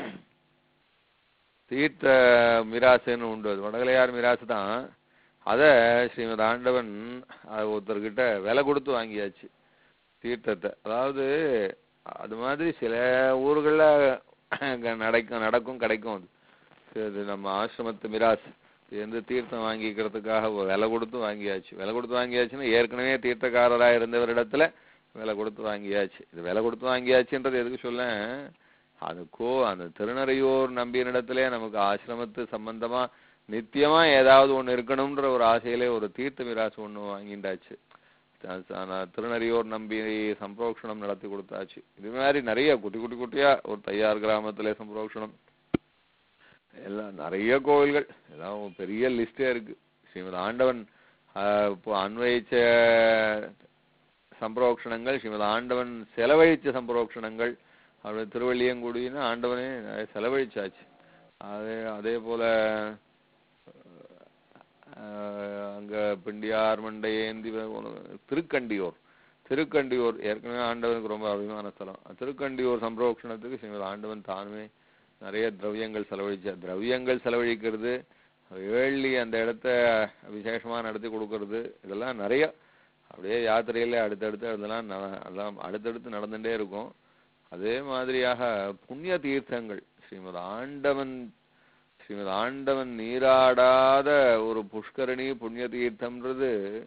தீர்த்த மிராசுன்னு உண்டு அது வடகலையார் மிராசு தான் அதை ஸ்ரீமத் ஆண்டவன் அது ஒருத்தர்கிட்ட விலை கொடுத்து வாங்கியாச்சு தீர்த்தத்தை அதாவது அது மாதிரி சில ஊர்கள்ல அங்க நடக்கும் நடக்கும் கிடைக்கும் அது சரி, இது நம்ம ஆசிரமத்து மிராஸ் இது வந்து தீர்த்தம் வாங்கிக்கிறதுக்காக ஒரு விலை கொடுத்து வாங்கியாச்சு விலை கொடுத்து வாங்கியாச்சுன்னா ஏற்கனவே தீர்த்தக்காரரா இருந்தவரிடத்துல விலை கொடுத்து வாங்கியாச்சு இது விலை கொடுத்து வாங்கியாச்சுன்றது எதுக்கு சொல்ல அது கோ அந்த திருநறையூர் நம்பியனிடத்திலே நமக்கு ஆசிரமத்து சம்பந்தமா நித்தியமா ஏதாவது ஒண்ணு இருக்கணும்ன்ற ஒரு ஆசையிலே ஒரு தீர்த்த மிராசு ஒண்ணு வாங்கிண்டாச்சு த- ச- நான் திருநறியோர் நம்பி சம்பிரோக்ஷணம் நடத்தி கொடுத்தாச்சு இது மாதிரி நிறைய குட்டி குட்டி குட்டியா ஒரு தையார் கிராமத்திலே சம்பிரோக்ஷணம் எல்லாம் நிறைய கோவில்கள் எல்லாம் ஒரு பெரிய லிஸ்டே இருக்கு ஸ்ரீமத் ஆண்டவன் ஆஹ், இப்போ அன்வயிச்ச சம்பிரோக்ஷணங்கள் ஸ்ரீமத் ஆண்டவன் செலவழிச்ச சம்பிரோக்ஷணங்கள் அவருடைய திருவள்ளியங்குடின்னு ஆண்டவனே நிறைய செலவழிச்சாச்சு அதே அதே போல ஆஹ் அங்க பிண்டியார் மண்டையேந்தி வ- திருக்கண்டியூர் திருக்கண்டியூர் ஏற்கனவே ஆண்டவனுக்கு ரொம்ப அபிமான ஸ்தலம் திருக்கண்டியூர் சம்பரோக்ஷணத்துக்கு ஸ்ரீமத் ஆண்டவன் தானுமே நிறைய திரவியங்கள் செலவழிச்சார் திரவியங்கள் செலவழிக்கிறது வேள்ளி அந்த இடத்த விசேஷமா நடத்தி கொடுக்கறது இதெல்லாம் நிறைய அப்படியே யாத்திரையில அடுத்தடுத்து அதெல்லாம் ந- அதெல்லாம் அடுத்தடுத்து நடந்துட்டே இருக்கும் அதே மாதிரியாக புண்ணிய தீர்த்தங்கள் ஸ்ரீமத் ஆண்டவன் ஸ்ரீமத் ஆண்டவன் நீராடாத ஒரு புஷ்கரணி புண்ணிய தீர்த்தம்ன்றது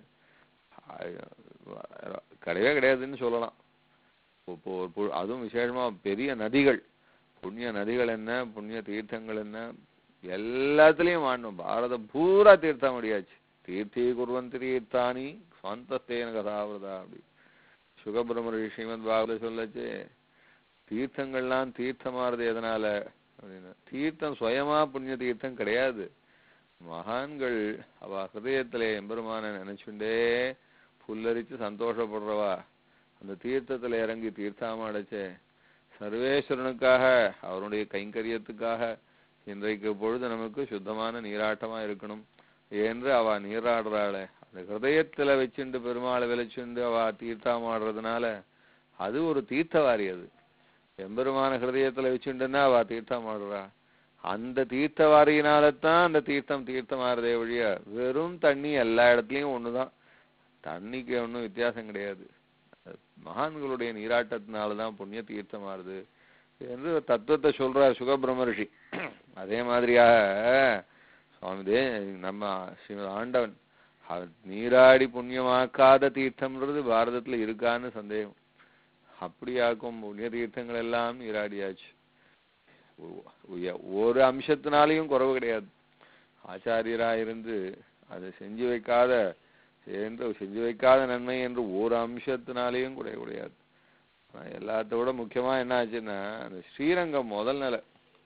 அஹ், கிடையவே கிடையாதுன்னு சொல்லலாம் இப்போ ஒரு பு- அதுவும் விசேஷமா பெரிய நதிகள் புண்ணிய நதிகள் என்ன புண்ணிய தீர்த்தங்கள் என்ன எல்லாத்துலயும் ஆடணும் பாரதம் பூரா தீர்த்தம் முடியாச்சு தீர்த்தி குர்வந்தி தீர்த்தானி சுவாந்தஸ்தேன கதாவிரதா அப்படி சுகபிரமர் ஸ்ரீமத் பாகவத சொல்லச்சு தீர்த்தங்கள்லாம் தீர்த்தமாறுது எதனால அப்படின்னா தீர்த்தம் சுயமா புண்ணிய தீர்த்தம் கிடையாது மகான்கள் அவ ஹிருதயத்திலே எம்பெருமான நினைச்சுண்டே புல்லரிச்சு சந்தோஷப்படுறவா அந்த தீர்த்தத்துல இறங்கி தீர்த்தாம அடைச்சே சர்வேஸ்வரனுக்காக அவருடைய கைங்கரியத்துக்காக இன்றைக்கு பொழுது நமக்கு சுத்தமான நீராட்டமா இருக்கணும் என்று அவ நீராடுறாளே அந்த ஹிருதயத்துல வச்சுண்டு பெருமாளை விளைச்சுண்டு அவ தீர்த்தாமாடுறதுனால அது ஒரு தீர்த்தவாரி அது எம்பெருமான ஹிருதயத்துல வச்சுண்டுன்னா அவ தீர்த்தமாடுறா அந்த தீர்த்தவாரியினால தான் அந்த தீர்த்தம் தீர்த்தமாறுதே ஒழிய வெறும் தண்ணி எல்லா இடத்துலயும் ஒண்ணுதான் தண்ணிக்கு ஒண்ணும் வித்தியாசம் கிடையாது அது மகான்களுடைய நீராட்டத்தினால தான் புண்ணிய தீர்த்தமாறுது என்று ஒரு தத்துவத்தை சொல்றார் சுகபிரமர்ஷி அதே மாதிரியாக சுவாமி தே நம்ம ஸ்ரீமத் ஆண்டவன் அவர் நீராடி புண்ணியமாக்காத தீர்த்தம்ன்றது பாரதத்துல இருக்கான்னு சந்தேகம் அப்படியாக்கும் புண்ணிய தீர்த்தங்கள் எல்லாம் நீராடியாச்சு ஒ- ஒ- ஒரு அம்சத்தினாலையும் குறைவு கிடையாது ஆச்சாரியரா இருந்து அதை செஞ்சு வைக்காத என்று செஞ்சு வைக்காத நன்மை என்று ஒரு அம்சத்தினாலேயும் குறைய கிடையாது ஆனா எல்லாத்த விட முக்கியமா என்ன ஆச்சுன்னா அந்த ஸ்ரீரங்கம் முதல் நிலை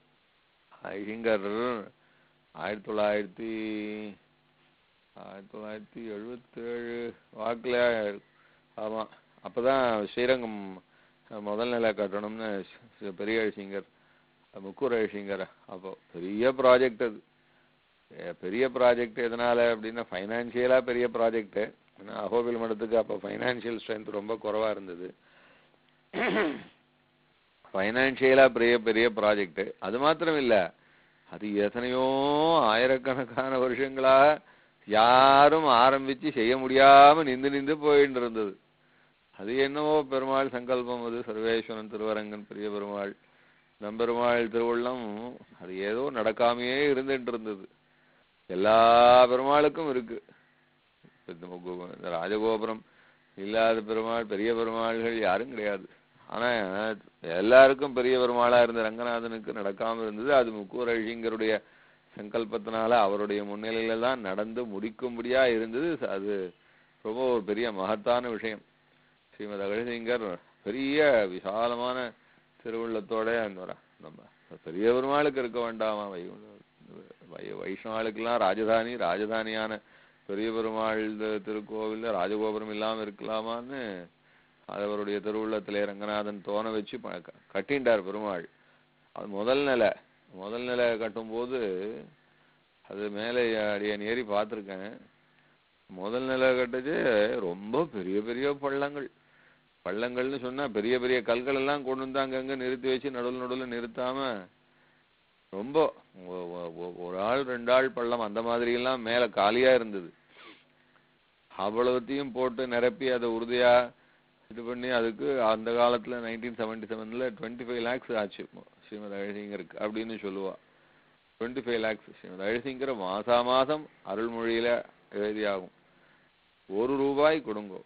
ஐங்கர் ஆயிரத்தி தொள்ளாயிரத்தி ஆயிரத்தி தொள்ளாயிரத்தி எழுபத்தேழு வாக்குல ஆமா அப்பதான் ஸ்ரீரங்கம் முதல் நிலை கட்டணும்னு சி- பெரிய சிங்கர் முக்கூர் சிங்கர் அப்போ பெரிய ப்ராஜெக்ட் அது எ- பெரிய ப்ராஜெக்ட் எதனால அப்படின்னா ஃபைனான்சியலா பெரிய ப்ராஜெக்ட் ஏன்னா அகோபில் மடத்துக்கு அப்போ ஃபைனான்சியல் ஸ்ட்ரென்த் ரொம்ப குறைவா இருந்தது ஃபைனான்சியலா பெரிய பெரிய ப்ராஜெக்ட் அது மாத்திரம் இல்ல அது எத்தனையோ ஆயிரக்கணக்கான வருஷங்களா யாரும் ஆரம்பிச்சு செய்ய முடியாம நின்று நின்று போயிட்டு இருந்தது அது என்னவோ பெருமாள் சங்கல்பம் அது சர்வேஸ்வரன் திருவரங்கன் பெரிய பெருமாள் நம்பெருமாள் திருவுள்ளம் அது ஏதோ நடக்காமையே இருந்துட்டு இருந்தது எல்லா பெருமாளுக்கும் இருக்கு இப்ப இந்த கோ- இந்த ராஜகோபுரம் இல்லாத பெருமாள் பெரிய பெருமாள்கள் யாரும் கிடையாது ஆனா எல்லாருக்கும் பெரிய பெருமாளா இருந்த ரங்கநாதனுக்கு நடக்காம இருந்தது அது முக்கூர் அழிங்கருடைய சங்கல்பத்தினால அவருடைய முன்னிலையில தான் நடந்து முடிக்கும்படியா இருந்தது அது ரொம்ப ஒரு பெரிய மகத்தான விஷயம் ஸ்ரீமத் அகழசிங்கர் பெரிய விசாலமான திருவுள்ளத்தோட அந்த வர- நம்ம பெரிய பெருமாளுக்கு இருக்க வேண்டாமா வை வை- வைஷ்ணவாளுக்கெல்லாம் ராஜதானி ராஜதானியான பெரிய பெருமாள் தி- திருக்கோவில்ல ராஜகோபுரம் இல்லாம இருக்கலாமான்னு அது அவருடைய திருவுள்ளத்திலே ரங்கநாதன் தோண வச்சு ப- க- கட்டிண்டார் பெருமாள் அது முதல் நிலை முதல் நிலை கட்டும்போது அது மேலே அடியன் ஏறி பார்த்துருக்கேன் முதல் நிலை கட்டுச்சு ரொம்ப பெரிய பெரிய பள்ளங்கள் பள்ளங்கள்னு சொன்னா பெரிய பெரிய கல்கள் எல்லாம் கொண்டு வந்து அங்கங்க நிறுத்தி வச்சு நடுவில் நடுவில் நிறுத்தாம ரொம்ப ஒ- ஒ- ஒ- ஒரு ஆள் ரெண்டு ஆள் பள்ளம் அந்த மாதிரி எல்லாம் மேல காலியா இருந்தது அவ்வளவுத்தையும் போட்டு நிரப்பி அதை உறுதியா இது பண்ணி அதுக்கு அந்த காலத்துல நைன்டீன் செவன்டி செவன்ல டுவெண்ட்டி ஃபைவ் லேக்ஸ் ஆச்சு ஸ்ரீமத் அழசிங்கருக்கு அப்படின்னு சொல்லுவா டுவெண்ட்டி ஃபைவ் லேக்ஸ் ஸ்ரீமத் அழசிங்கர் மாசா மாசம் அருள்மொழியில எழுதியாகும் ஒரு ரூபாய் கொடுங்கோ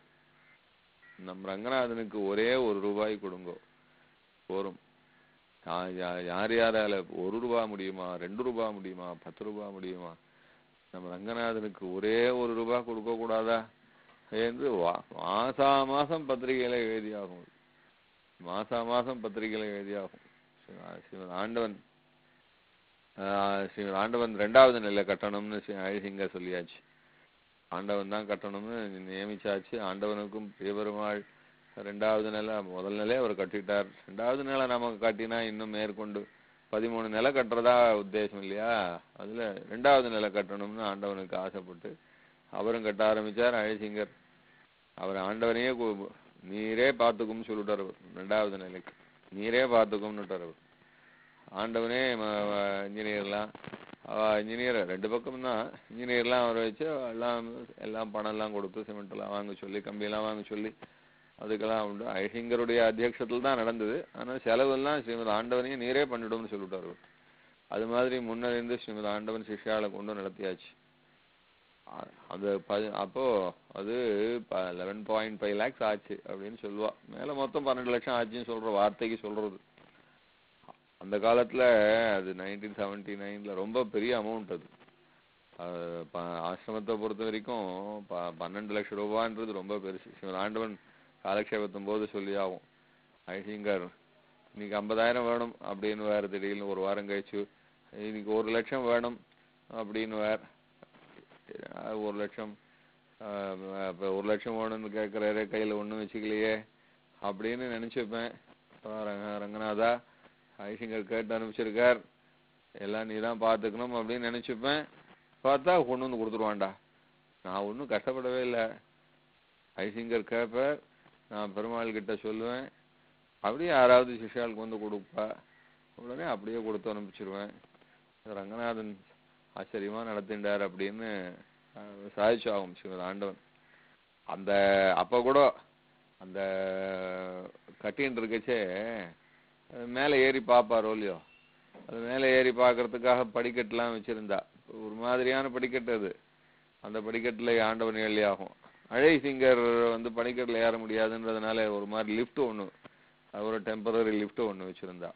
நம் ரங்கநாதனுக்கு ஒரே ஒரு ரூபாய் கொடுங்கோ போரும் யா- யா- யார் யாரால ஒரு ரூபா முடியுமா ரெண்டு ரூபா முடியுமா பத்து ரூபா முடியுமா நம்ம ரங்கநாதனுக்கு ஒரே ஒரு ரூபா கொடுக்க கூடாதா என்று வா- மாசா மாசம் பத்திரிகையில எழுதியாகும் மாசா மாசம் பத்திரிகையில எழுதியாகும் ஸ்ரீ- ஸ்ரீமத் ஆண்டவன் ஆஹ் ஸ்ரீமத் ஆண்டவன் ரெண்டாவது நிலை கட்டணும்னு ஸ்ரீ அழசிங்க சொல்லியாச்சு ஆண்டவன் தான் கட்டணும்னு நியமிச்சாச்சு ஆண்டவனுக்கும் பெருமாள் ரெண்டாவது நிலை முதல் நிலை அவர் கட்டிட்டார் ரெண்டாவது நிலை நமக்கு காட்டினா இன்னும் மேற்கொண்டு பதிமூணு நிலை கட்டுறதா உத்தேசம் இல்லையா அதுல ரெண்டாவது நிலை கட்டணும்னு ஆண்டவனுக்கு ஆசைப்பட்டு அவரும் கட்ட ஆரம்பிச்சார் அழசிங்கர் அவர் ஆண்டவனையே கூ- நீரே பார்த்துக்கும்னு சொல்லிட்டார் அவர் ரெண்டாவது நிலைக்கு நீரே பார்த்துக்கும்னுட்டார் அவர் ஆண்டவனே இன்ஜினியர்லாம் இன்ஜினியர் ரெண்டு பக்கம் தான் இன்ஜினியர்லாம் அவரை வச்சு எல்லாம் எல்லாம் பணம் எல்லாம் கொடுத்து சிமெண்ட் எல்லாம் வாங்க சொல்லி கம்பியெல்லாம் வாங்க சொல்லி அதுக்கெல்லாம் உண்டு ஐசிங்கருடைய அத்தியட்சத்தில் தான் நடந்தது ஆனால் செலவெல்லாம் ஸ்ரீமத் ஆண்டவனையும் நீரே பண்ணிடும்னு சொல்லிட்டாரு அவர். அது மாதிரி முன்னிருந்து ஸ்ரீமத் ஆண்டவன் சிஷ்யாவை கொண்டு நடத்தியாச்சு அ- அது பதி அப்போ அது லெவன் பாயிண்ட் ஃபைவ் லேக்ஸ் ஆச்சு அப்படின்னு சொல்லுவா மேல மொத்தம் பன்னெண்டு லட்சம் ஆச்சுன்னு சொல்ற வார்த்தைக்கு சொல்றது அந்த காலத்துல அது நைன்டீன் செவன்டி நைன்ல ரொம்ப பெரிய அமௌண்ட் அது அது ப- ஆசிரமத்தை பொறுத்த வரைக்கும் ப- பன்னெண்டு லட்சம் ரூபான்றது ரொம்ப பெருசு ஸ்ரீமத் ஆண்டவன் காலக்ஷேபத்தும் போது சொல்லி ஆகும் ஐசிங்கர் இன்னைக்கு ஐம்பதாயிரம் வேணும் அப்படின்னு வேற திடீர்னு ஒரு வாரம் கழிச்சு இன்னைக்கு ஒரு லட்சம் வேணும் அப்படின்னு வேற அஹ் ஒரு லட்சம் அஹ் இப்ப ஒரு லட்சம் வேணும்னு கேட்கறாரு கையில ஒண்ணும் வச்சுக்கலையே அப்படின்னு நினைச்சுப்பேன் அப்பா ரங்க- ரங்கநாதா ஐசிங்கர் கேட்டு அனுப்பிச்சிருக்கார் எல்லாம் நீ தான் பார்த்துக்கணும் அப்படின்னு நினைச்சுப்பேன் பார்த்தா கொண்டு வந்து கொடுத்துருவான்டா நான் ஒன்றும் கஷ்டப்படவே இல்லை ஐசிங்கர் கேட்பார் நான் பெருமாள் கிட்ட சொல்லுவேன் அப்படியே யாராவது சிஷ்யாளுக்கு வந்து கொடுப்பா உடனே அப்படியே கொடுத்து அனுப்பிச்சிருவேன் ரங்கநாதன் ஆச்சரியமா நடத்திண்டார் அப்படின்னு அஹ், சாதிச்சாகும் ஸ்ரீமத் ஆண்டவன் அந்த அப்ப கூட அந்த கட்டின்னு இருக்கச்சே அது மேலே ஏறி பார்ப்பாரோ இல்லையோ அது மேலே ஏறி பார்க்கறதுக்காக படிக்கட்டுலாம் வச்சிருந்தா ஒரு மாதிரியான படிக்கட்டு அது அந்த படிக்கட்டுல ஆண்டவன் ஏழி ஆகும் அழை சிங்கர் வந்து படிக்கட்டுல ஏற முடியாதுன்றதுனால ஒரு மாதிரி லிஃப்ட் ஒண்ணு அது ஒரு டெம்பரரி லிஃப்ட் ஒண்ணு வச்சிருந்தா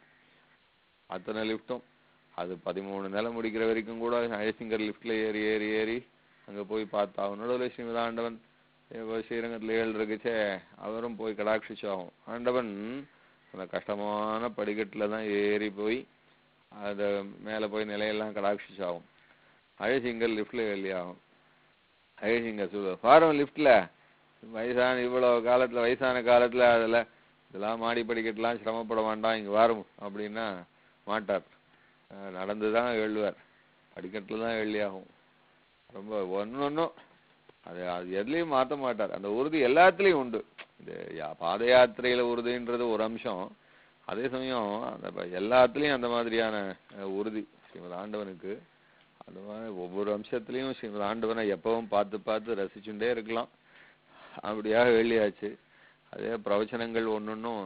அத்தனை லிஃப்ட்டும் அது பதிமூணு நிலை முடிக்கிற வரைக்கும் கூட அழசிங்கர் லிஃப்ட்ல ஏறி ஏறி ஏறி அங்க போய் பார்த்தா அவனோட ஸ்ரீமத் ஆண்டவன் இப்போ ஸ்ரீரங்கத்துல ஏழு இருக்குச்சே அவரும் போய் கடாட்சிச்சாகும் ஆண்டவன் அந்த கஷ்டமான படிக்கட்டுல தான் ஏறி போய் அத மேல போய் நிலையெல்லாம் கடாட்சிச்சாகும் அழசிங்கர் லிஃப்ட்ல வெளியாகும் அழசிங்கர் சொல்லுவ ஃபாரம் லிஃப்ட்ல வயசான இவ்வளவு காலத்துல வயசான காலத்துல அதுல இதெல்லாம் மாடி படிக்கட்டுலாம் சிரமப்பட வேண்டாம் இங்க வரும் அப்படின்னா மாட்டார் அஹ் நடந்துதான் எழுவார் படிக்கட்டுல தான் எள்ளியாகும் ரொம்ப ஒன்னு ஒன்னும் அது அது எதுலயும் மாத்த மாட்டார் அந்த உறுதி எல்லாத்துலயும் உண்டு இந்த யா- பாத யாத்திரையில உறுதின்றது ஒரு அம்சம் அதே சமயம் அந்த ப- எல்லாத்துலயும் அந்த மாதிரியான அஹ், உறுதி ஸ்ரீமத் ஆண்டவனுக்கு அந்த மாதிரி ஒவ்வொரு அம்சத்துலயும் ஸ்ரீமத் ஆண்டவனை எப்பவும் பார்த்து பார்த்து ரசிச்சுட்டே இருக்கலாம் அப்படியாக வெளியாச்சு அதே பிரவச்சனங்கள் ஒன்னொன்னும்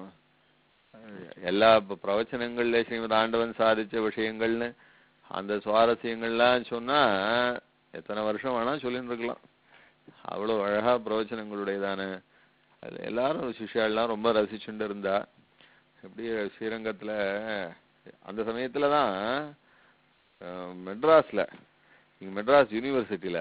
அஹ், எல்லா ப- பிரவச்சனங்கள்ல ஸ்ரீமத் ஆண்டவன் சாதிச்ச விஷயங்கள்னு அந்த சுவாரஸ்யங்கள்லாம் சொன்னா எத்தனை வருஷம் வேணா சொல்லிட்டு இருக்கலாம் அவ்வளவு அழகா பிரவச்சனங்களுடையதான அது எல்லாரும் சிஷ்யாலாம் ரொம்ப ரசிச்சுட்டு இருந்தா எப்படி ஸ்ரீரங்கத்துல அந்த சமயத்துல தான் அஹ், மெட்ராஸ்ல இங்க மெட்ராஸ் யூனிவர்சிட்டியில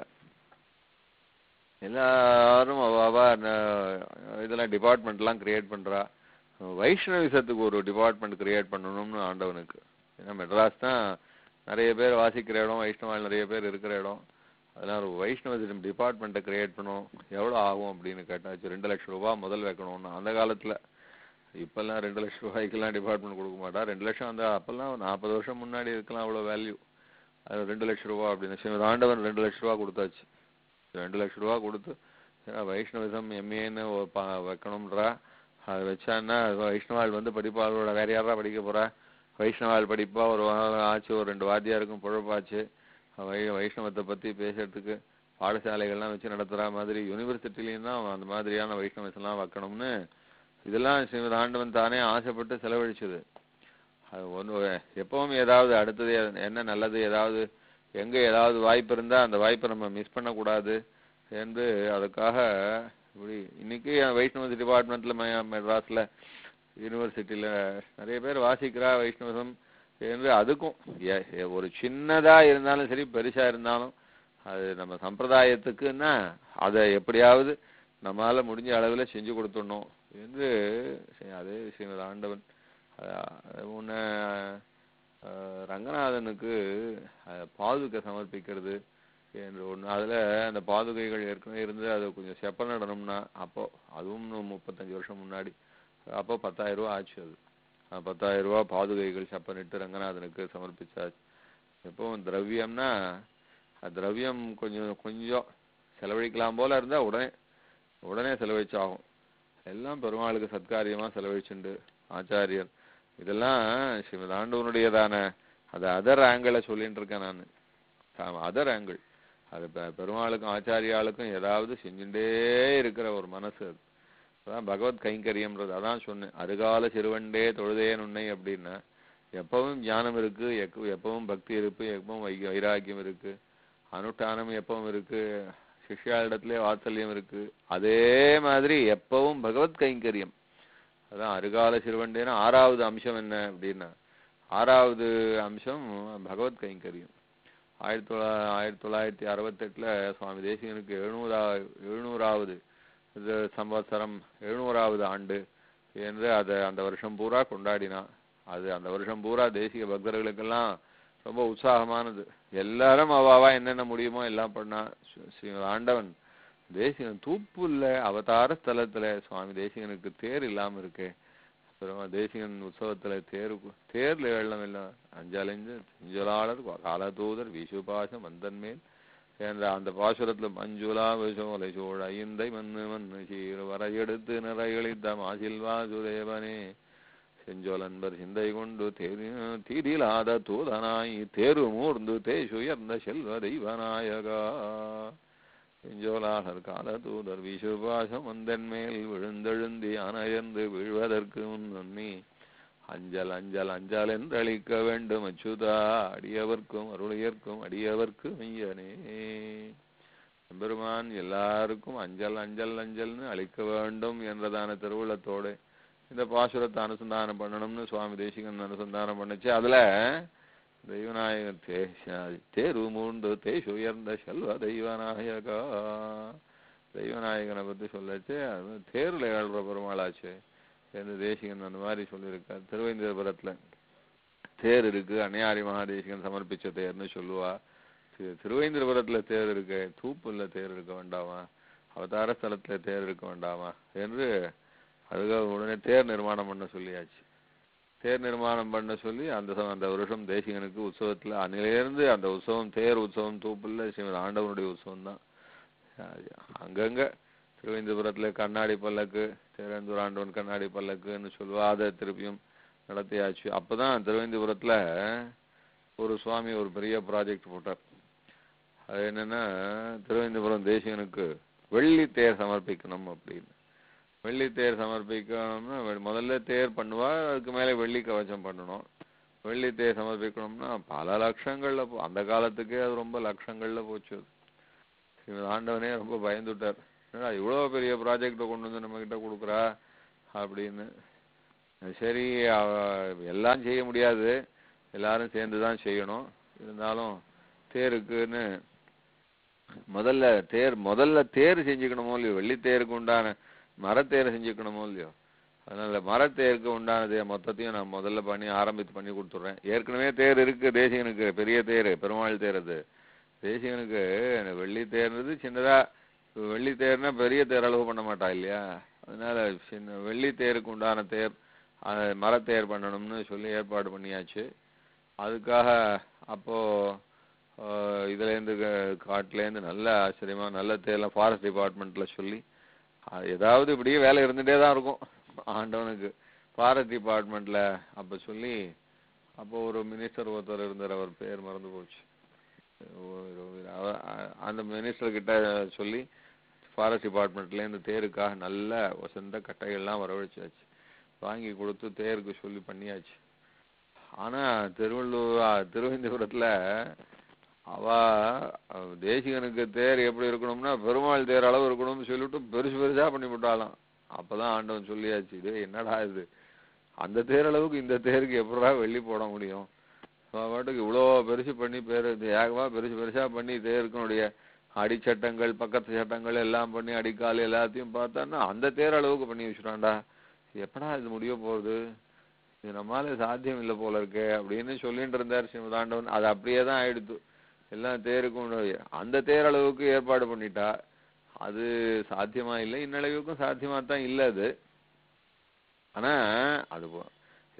எல்லாரும் அவ அவ ந- இதெல்லாம் டிபார்ட்மெண்ட்லாம் கிரியேட் பண்றா வைஷ்ணவிசத்துக்கு ஒரு டிபார்ட்மெண்ட் கிரியேட் பண்ணணும்னு ஆண்டவனுக்கு ஏன்னா மெட்ராஸ் தான் நிறைய பேர் வாசிக்கிற இடம் வைஷ்ணவால் நிறைய பேர் இருக்கிற இடம் அதெல்லாம் ஒரு வைஷ்ணவ டிபார்ட்மெண்ட்டை கிரியேட் பண்ணணும் எவ்வளோ ஆகும் அப்படின்னு கேட்டாச்சு ரெண்டு லட்சம் ரூபாய் முதல் வைக்கணும்னு அந்த காலத்துல இப்பெல்லாம் ரெண்டு லட்சம் ரூபாய்க்கெல்லாம் டிபார்ட்மெண்ட் கொடுக்க மாட்டா ரெண்டு லட்சம் அந்த அப்பெல்லாம் நாற்பது வருஷம் முன்னாடி இருக்கலாம் அவ்வளோ வேல்யூ அது ரெண்டு லட்சம் ரூபா அப்படின்னு ஸ்ரீமத் ஆண்டவன் ரெண்டு லட்சம் ரூபா கொடுத்தாச்சு ரெண்டு லட்சம் ரூபா கொடுத்து ஏன்னா வைஷ்ணவிசம் எம்ஏன்னு வைக்கணும்ன்றா அது வச்சான்னா வைஷ்ணவாள் வந்து படிப்பா அவளோட வேற யாரா படிக்க போறா வைஷ்ணவாள் படிப்பா ஒரு வா- ஆச்சு ஒரு ரெண்டு வாத்தியாருக்கும் பொழப்பாச்சு வை வைஷ்ணவத்தை பத்தி பேசுறதுக்கு பாடசாலைகள்லாம் வச்சு நடத்துற மாதிரி யூனிவர்சிட்டிலையும் தான் அந்த மாதிரியான வைஷ்ணவஸ் எல்லாம் வைக்கணும்னு இதெல்லாம் ஸ்ரீமத் ஆண்டவன் தானே ஆசைப்பட்டு செலவழிச்சது அது ஒன்று எப்பவும் ஏதாவது அடுத்தது எ- என்ன நல்லது ஏதாவது எங்க ஏதாவது வாய்ப்பு இருந்தா அந்த வாய்ப்பை நம்ம மிஸ் பண்ணக்கூடாது என்று அதுக்காக இப்படி இன்னைக்கு வைஷ்ணவ டிபார்ட்மெண்ட்ல மெட்ராஸ்ல யூனிவர்சிட்டியில நிறைய பேர் வாசிக்கிறா வைஷ்ணவசம் என்று அதுக்கும் எ- எ- ஒரு சின்னதா இருந்தாலும் சரி பெருசா இருந்தாலும் அது நம்ம சம்பிரதாயத்துக்குன்னா அதை எப்படியாவது நம்மால முடிஞ்ச அளவுல செஞ்சு கொடுத்துடணும் என்று ஸ்ரீ- அதே ஸ்ரீமத் ஆண்டவன் அஹ் முன்ன அஹ் ரங்கநாதனுக்கு அஹ் பாதுகை சமர்ப்பிக்கிறது என்று ஒண்ணு அதுல அந்த பாதுகைகள் ஏற்கனவே இருந்து அது கொஞ்சம் செப்பல் நடனம்னா அப்போ அதுவும் இன்னும் முப்பத்தஞ்சு வருஷம் முன்னாடி அப்போ பத்தாயிரம் ரூபாய் ஆச்சு அது அஹ், பத்தாயிரம் ரூபாய் பாதுகைகள் சப்பனிட்டு ரங்கநாதனுக்கு சமர்ப்பிச்சாச்சு எப்பவும் திரவியம்னா அஹ், திரவியம் கொஞ்சம் கொஞ்சம் செலவழிக்கலாம் போல இருந்தா உடனே உடனே செலவழிச்சாகும் எல்லாம் பெருமாளுக்கு சத்காரியமா செலவழிச்சுண்டு ஆச்சாரியர் இதெல்லாம் ஸ்ரீமத் ஆண்டவனுடையதான அது அதர் ஆங்கிள சொல்லிட்டு இருக்கேன் நான் அதர் ஆங்கிள் அது பெ- பெருமாளுக்கும் ஆச்சாரியாளுக்கும் ஏதாவது செஞ்சுட்டே இருக்கிற ஒரு மனசு அது அதான் பகவத் கைங்கரியம்ன்றது அதான் சொன்னேன் அருகால சிறுவண்டே தொழுதேன் உன்னை அப்படின்னா எப்பவும் ஞானம் இருக்கு எக்கு- எப்பவும் பக்தி இருக்கு எப்பவும் வை வைராக்கியம் இருக்கு அனுஷ்டானம் எப்பவும் இருக்கு சிஷ்யாளிடத்திலே வாத்சல்யம் இருக்கு அதே மாதிரி எப்பவும் பகவத் கைங்கரியம் அதான் அருகால சிறுவண்டேனா ஆறாவது அம்சம் என்ன அப்படின்னா ஆறாவது அம்சம் பகவத் கைங்கரியம் ஆயிரத்தி தொள்ளா ஆயிரத்தி தொள்ளாயிரத்தி அறுபத்தெட்டுல சுவாமி தேசிகனுக்கு எழுநூறா எழுநூறாவது இது சம்வத்சரம் எழுநூறாவது ஆண்டு என்று அதை அந்த வருஷம் பூரா கொண்டாடினான் அது அந்த வருஷம் பூரா தேசிக பக்தர்களுக்கெல்லாம் ரொம்ப உற்சாகமானது எல்லாரும் அவாவா என்னென்ன முடியுமோ எல்லாம் பண்ணா ஸ்ரீ- ஸ்ரீ ஆண்டவன் தேசிகன் தூப்புல்ல அவதார ஸ்தலத்துல சுவாமி தேசிகனுக்கு தேர் இல்லாம இருக்கே பெருமா தேசிகன் உற்சவத்துல தேர் தேர்ல வெள்ளம் இல்ல அஞ்சலைஞ்சு செஞ்சொலாளர் காலதூதர் விஷுபாசம் மந்தன்மேல் என்ற அந்த பாசுரத்துல மஞ்சுளா விஷோலை சோழ ஐந்தை மண்ணு மண்ணு சீர் வரையெடுத்து நிறைகளித்த மாசில் வாசுதேவனே செஞ்சொலன்பர் சிந்தை கொண்டு தேரி தீரிலாத தூதனாய் தேரு மூர்ந்து தேசுயர்ந்த செல்வ தெய்வநாயகா செஞ்சோலாளர் கால தூதர் விஷுபாசம் வந்தன் மேல் விழுந்தெழுந்தி அணையந்து வீழ்வதற்கு முன் நன்னி அஞ்சல் அஞ்சல் அஞ்சல் என்று அளிக்க வேண்டும் அச்சுதா அடியவர்க்கும் அருளியர்க்கும் அடியவர்க்கு மையனே எம்பெருமான் எல்லாருக்கும் அஞ்சல் அஞ்சல் அஞ்சல்னு அளிக்க வேண்டும் என்றதான திருவுள்ளத்தோடு இந்த பாசுரத்தை அனுசந்தானம் பண்ணணும்னு சுவாமி தேசிகன் அனுசந்தானம் பண்ணுச்சு அதுல தெய்வநாயகன் தே தேரு மூண்டு தேசு உயர்ந்த செல்வ தெய்வநாயகா தெய்வநாயகனை பத்தி சொல்லச்சு அது தேர்ல ஏழ்ற பெருமாளாச்சு என்று தேசிகன் அந்த மாதிரி சொல்லியிருக்கார் திருவேந்திரபுரத்துல தேர் இருக்கு அன்னையாரி மகாதேசிகன் சமர்ப்பிச்ச தேர்னு சொல்லுவா தி- திருவேந்திரபுரத்துல தேர் இருக்கு தூப்புல தேர் இருக்க வேண்டாமா அவதார ஸ்தலத்துல தேர் இருக்க வேண்டாமா என்று அதுக்காக உடனே தேர் நிர்மாணம் பண்ண சொல்லியாச்சு தேர் நிர்மாணம் பண்ண சொல்லி அந்த சம- அந்த வருஷம் தேசிகனுக்கு உற்சவத்துல அன்னிலிருந்து அந்த உற்சவம் தேர் உற்சவம் தூப்புல ஸ்ரீமத் ஆண்டவனுடைய உற்சவம் தான் அங்கங்க திருவேந்திரபுரத்துல கண்ணாடி பல்லக்கு தேரந்தூர் ஆண்டவன் கண்ணாடி பல்லக்குன்னு சொல்லுவா அதை திருப்பியும் நடத்தியாச்சு அப்பதான் திருவேந்திரபுரத்துல ஒரு சுவாமி ஒரு பெரிய ப்ராஜெக்ட் போட்டார் அது என்னன்னா திருவேந்திரபுரம் தேசிகனுக்கு வெள்ளி தேர் சமர்ப்பிக்கணும் அப்படின்னு வெள்ளி தேர் சமர்ப்பிக்கணும்னா வெ- முதல்ல தேர் பண்ணுவா அதுக்கு மேல வெள்ளி கவச்சம் பண்ணணும் வெள்ளி தேர் சமர்ப்பிக்கணும்னா பல லட்சங்கள்ல போ- அந்த காலத்துக்கே அது ரொம்ப லட்சங்கள்ல போச்சு அது. ஸ்ரீமத் ஆண்டவனே ரொம்ப பயந்துட்டார் என்னடா இவ்வளவு பெரிய ப்ராஜெக்ட கொண்டு வந்து நம்ம கிட்ட கொடுக்குறா அப்படின்னு சரி அவ- எல்லாம் செய்ய முடியாது எல்லாரும் சேர்ந்து தான் செய்யணும் இருந்தாலும் தேருக்குன்னு முதல்ல தேர் முதல்ல தேர் செஞ்சுக்கணுமோ இல்லையோ வெள்ளித்தேருக்கு உண்டான மரத்தேரை செஞ்சுக்கணுமோ இல்லையோ அதனால மரத்தேருக்கு உண்டானது மொத்தத்தையும் நான் முதல்ல பண்ணி ஆரம்பித்து பண்ணி கொடுத்துட்றேன் ஏற்கனவே தேர் இருக்கு தேசிகனுக்கு பெரிய தேர் பெருமாள் தேர் அது தேசிகனுக்கு எனக்கு வெள்ளி தேர்ன்றது சின்னதா வெள்ளி தேர்னா பெரிய தேர் அளவு பண்ண மாட்டா இல்லையா அதனால சின்ன வெள்ளி தேருக்கு உண்டான தேர் அஹ், மரத்தேர் பண்ணணும்னு சொல்லி ஏற்பாடு பண்ணியாச்சு அதுக்காக அப்போ ஆஹ், இதுல இருந்து க- காட்டுல இருந்து நல்ல ஆச்சரியமா நல்ல தேர்லாம் ஃபாரஸ்ட் டிபார்ட்மெண்ட்ல சொல்லி அஹ், ஏதாவது இப்படியே வேலை இருந்துட்டே தான் இருக்கும் ஆண்டவனுக்கு ஃபாரஸ்ட் டிபார்ட்மெண்ட்ல அப்ப சொல்லி அப்போ ஒரு மினிஸ்டர் ஒருத்தர் இருந்தார் அவர் பேர் மறந்து போச்சு ஒரு- அவ- அ- அந்த மினிஸ்டர் கிட்ட சொல்லி ஃபாரஸ்ட் டிபார்ட்மெண்ட்ல இந்த தேருக்காக நல்ல வசந்த கட்டைகள்லாம் வரவழைச்சாச்சு வாங்கி கொடுத்து தேருக்கு சொல்லி பண்ணியாச்சு ஆனா திருவள்ளூர் அ, திருவனந்தபுரத்துல அவ அவ தேசிகனுக்கு தேர் எப்படி இருக்கணும்னா பெருமாள் தேர் அளவு இருக்கணும்னு சொல்லிட்டு பெருசு பெருசா பண்ணி விட்டாலாம் அப்பதான் ஆண்டவன் சொல்லியாச்சு இது என்னடா இது அந்த தேர் அளவுக்கு இந்த தேருக்கு எப்படா வெள்ளி போட முடியும் அவ பாட்டுக்கு இவ்வளோ பெருசு பண்ணி பேர் இது ஏகமா பெருசு பெருசா பண்ணி தேருக்கனுடைய அடிச்சட்டங்கள் பக்கத்து சட்டங்கள் எல்லாம் பண்ணி அடிக்கால் எல்லாத்தையும் பார்த்தான்னா அந்த தேர் அளவுக்கு பண்ணி வச்சுட்டான்டா எப்படா இது முடிய போகுது இது நம்மால சாத்தியம் இல்லை போல இருக்கே அப்படின்னு சொல்லிட்டு இருந்தார் ஸ்ரீமதாண்டவன் அது அப்படியே தான் ஆயிடுத்து எல்லாம் தேருக்கும் உள்ள- அந்த தேர் அளவுக்கு ஏற்பாடு பண்ணிட்டா அது சாத்தியமா இல்லை இன்னளவுக்கும் சாத்தியமா தான் இல்லை அது ஆனா அது போ-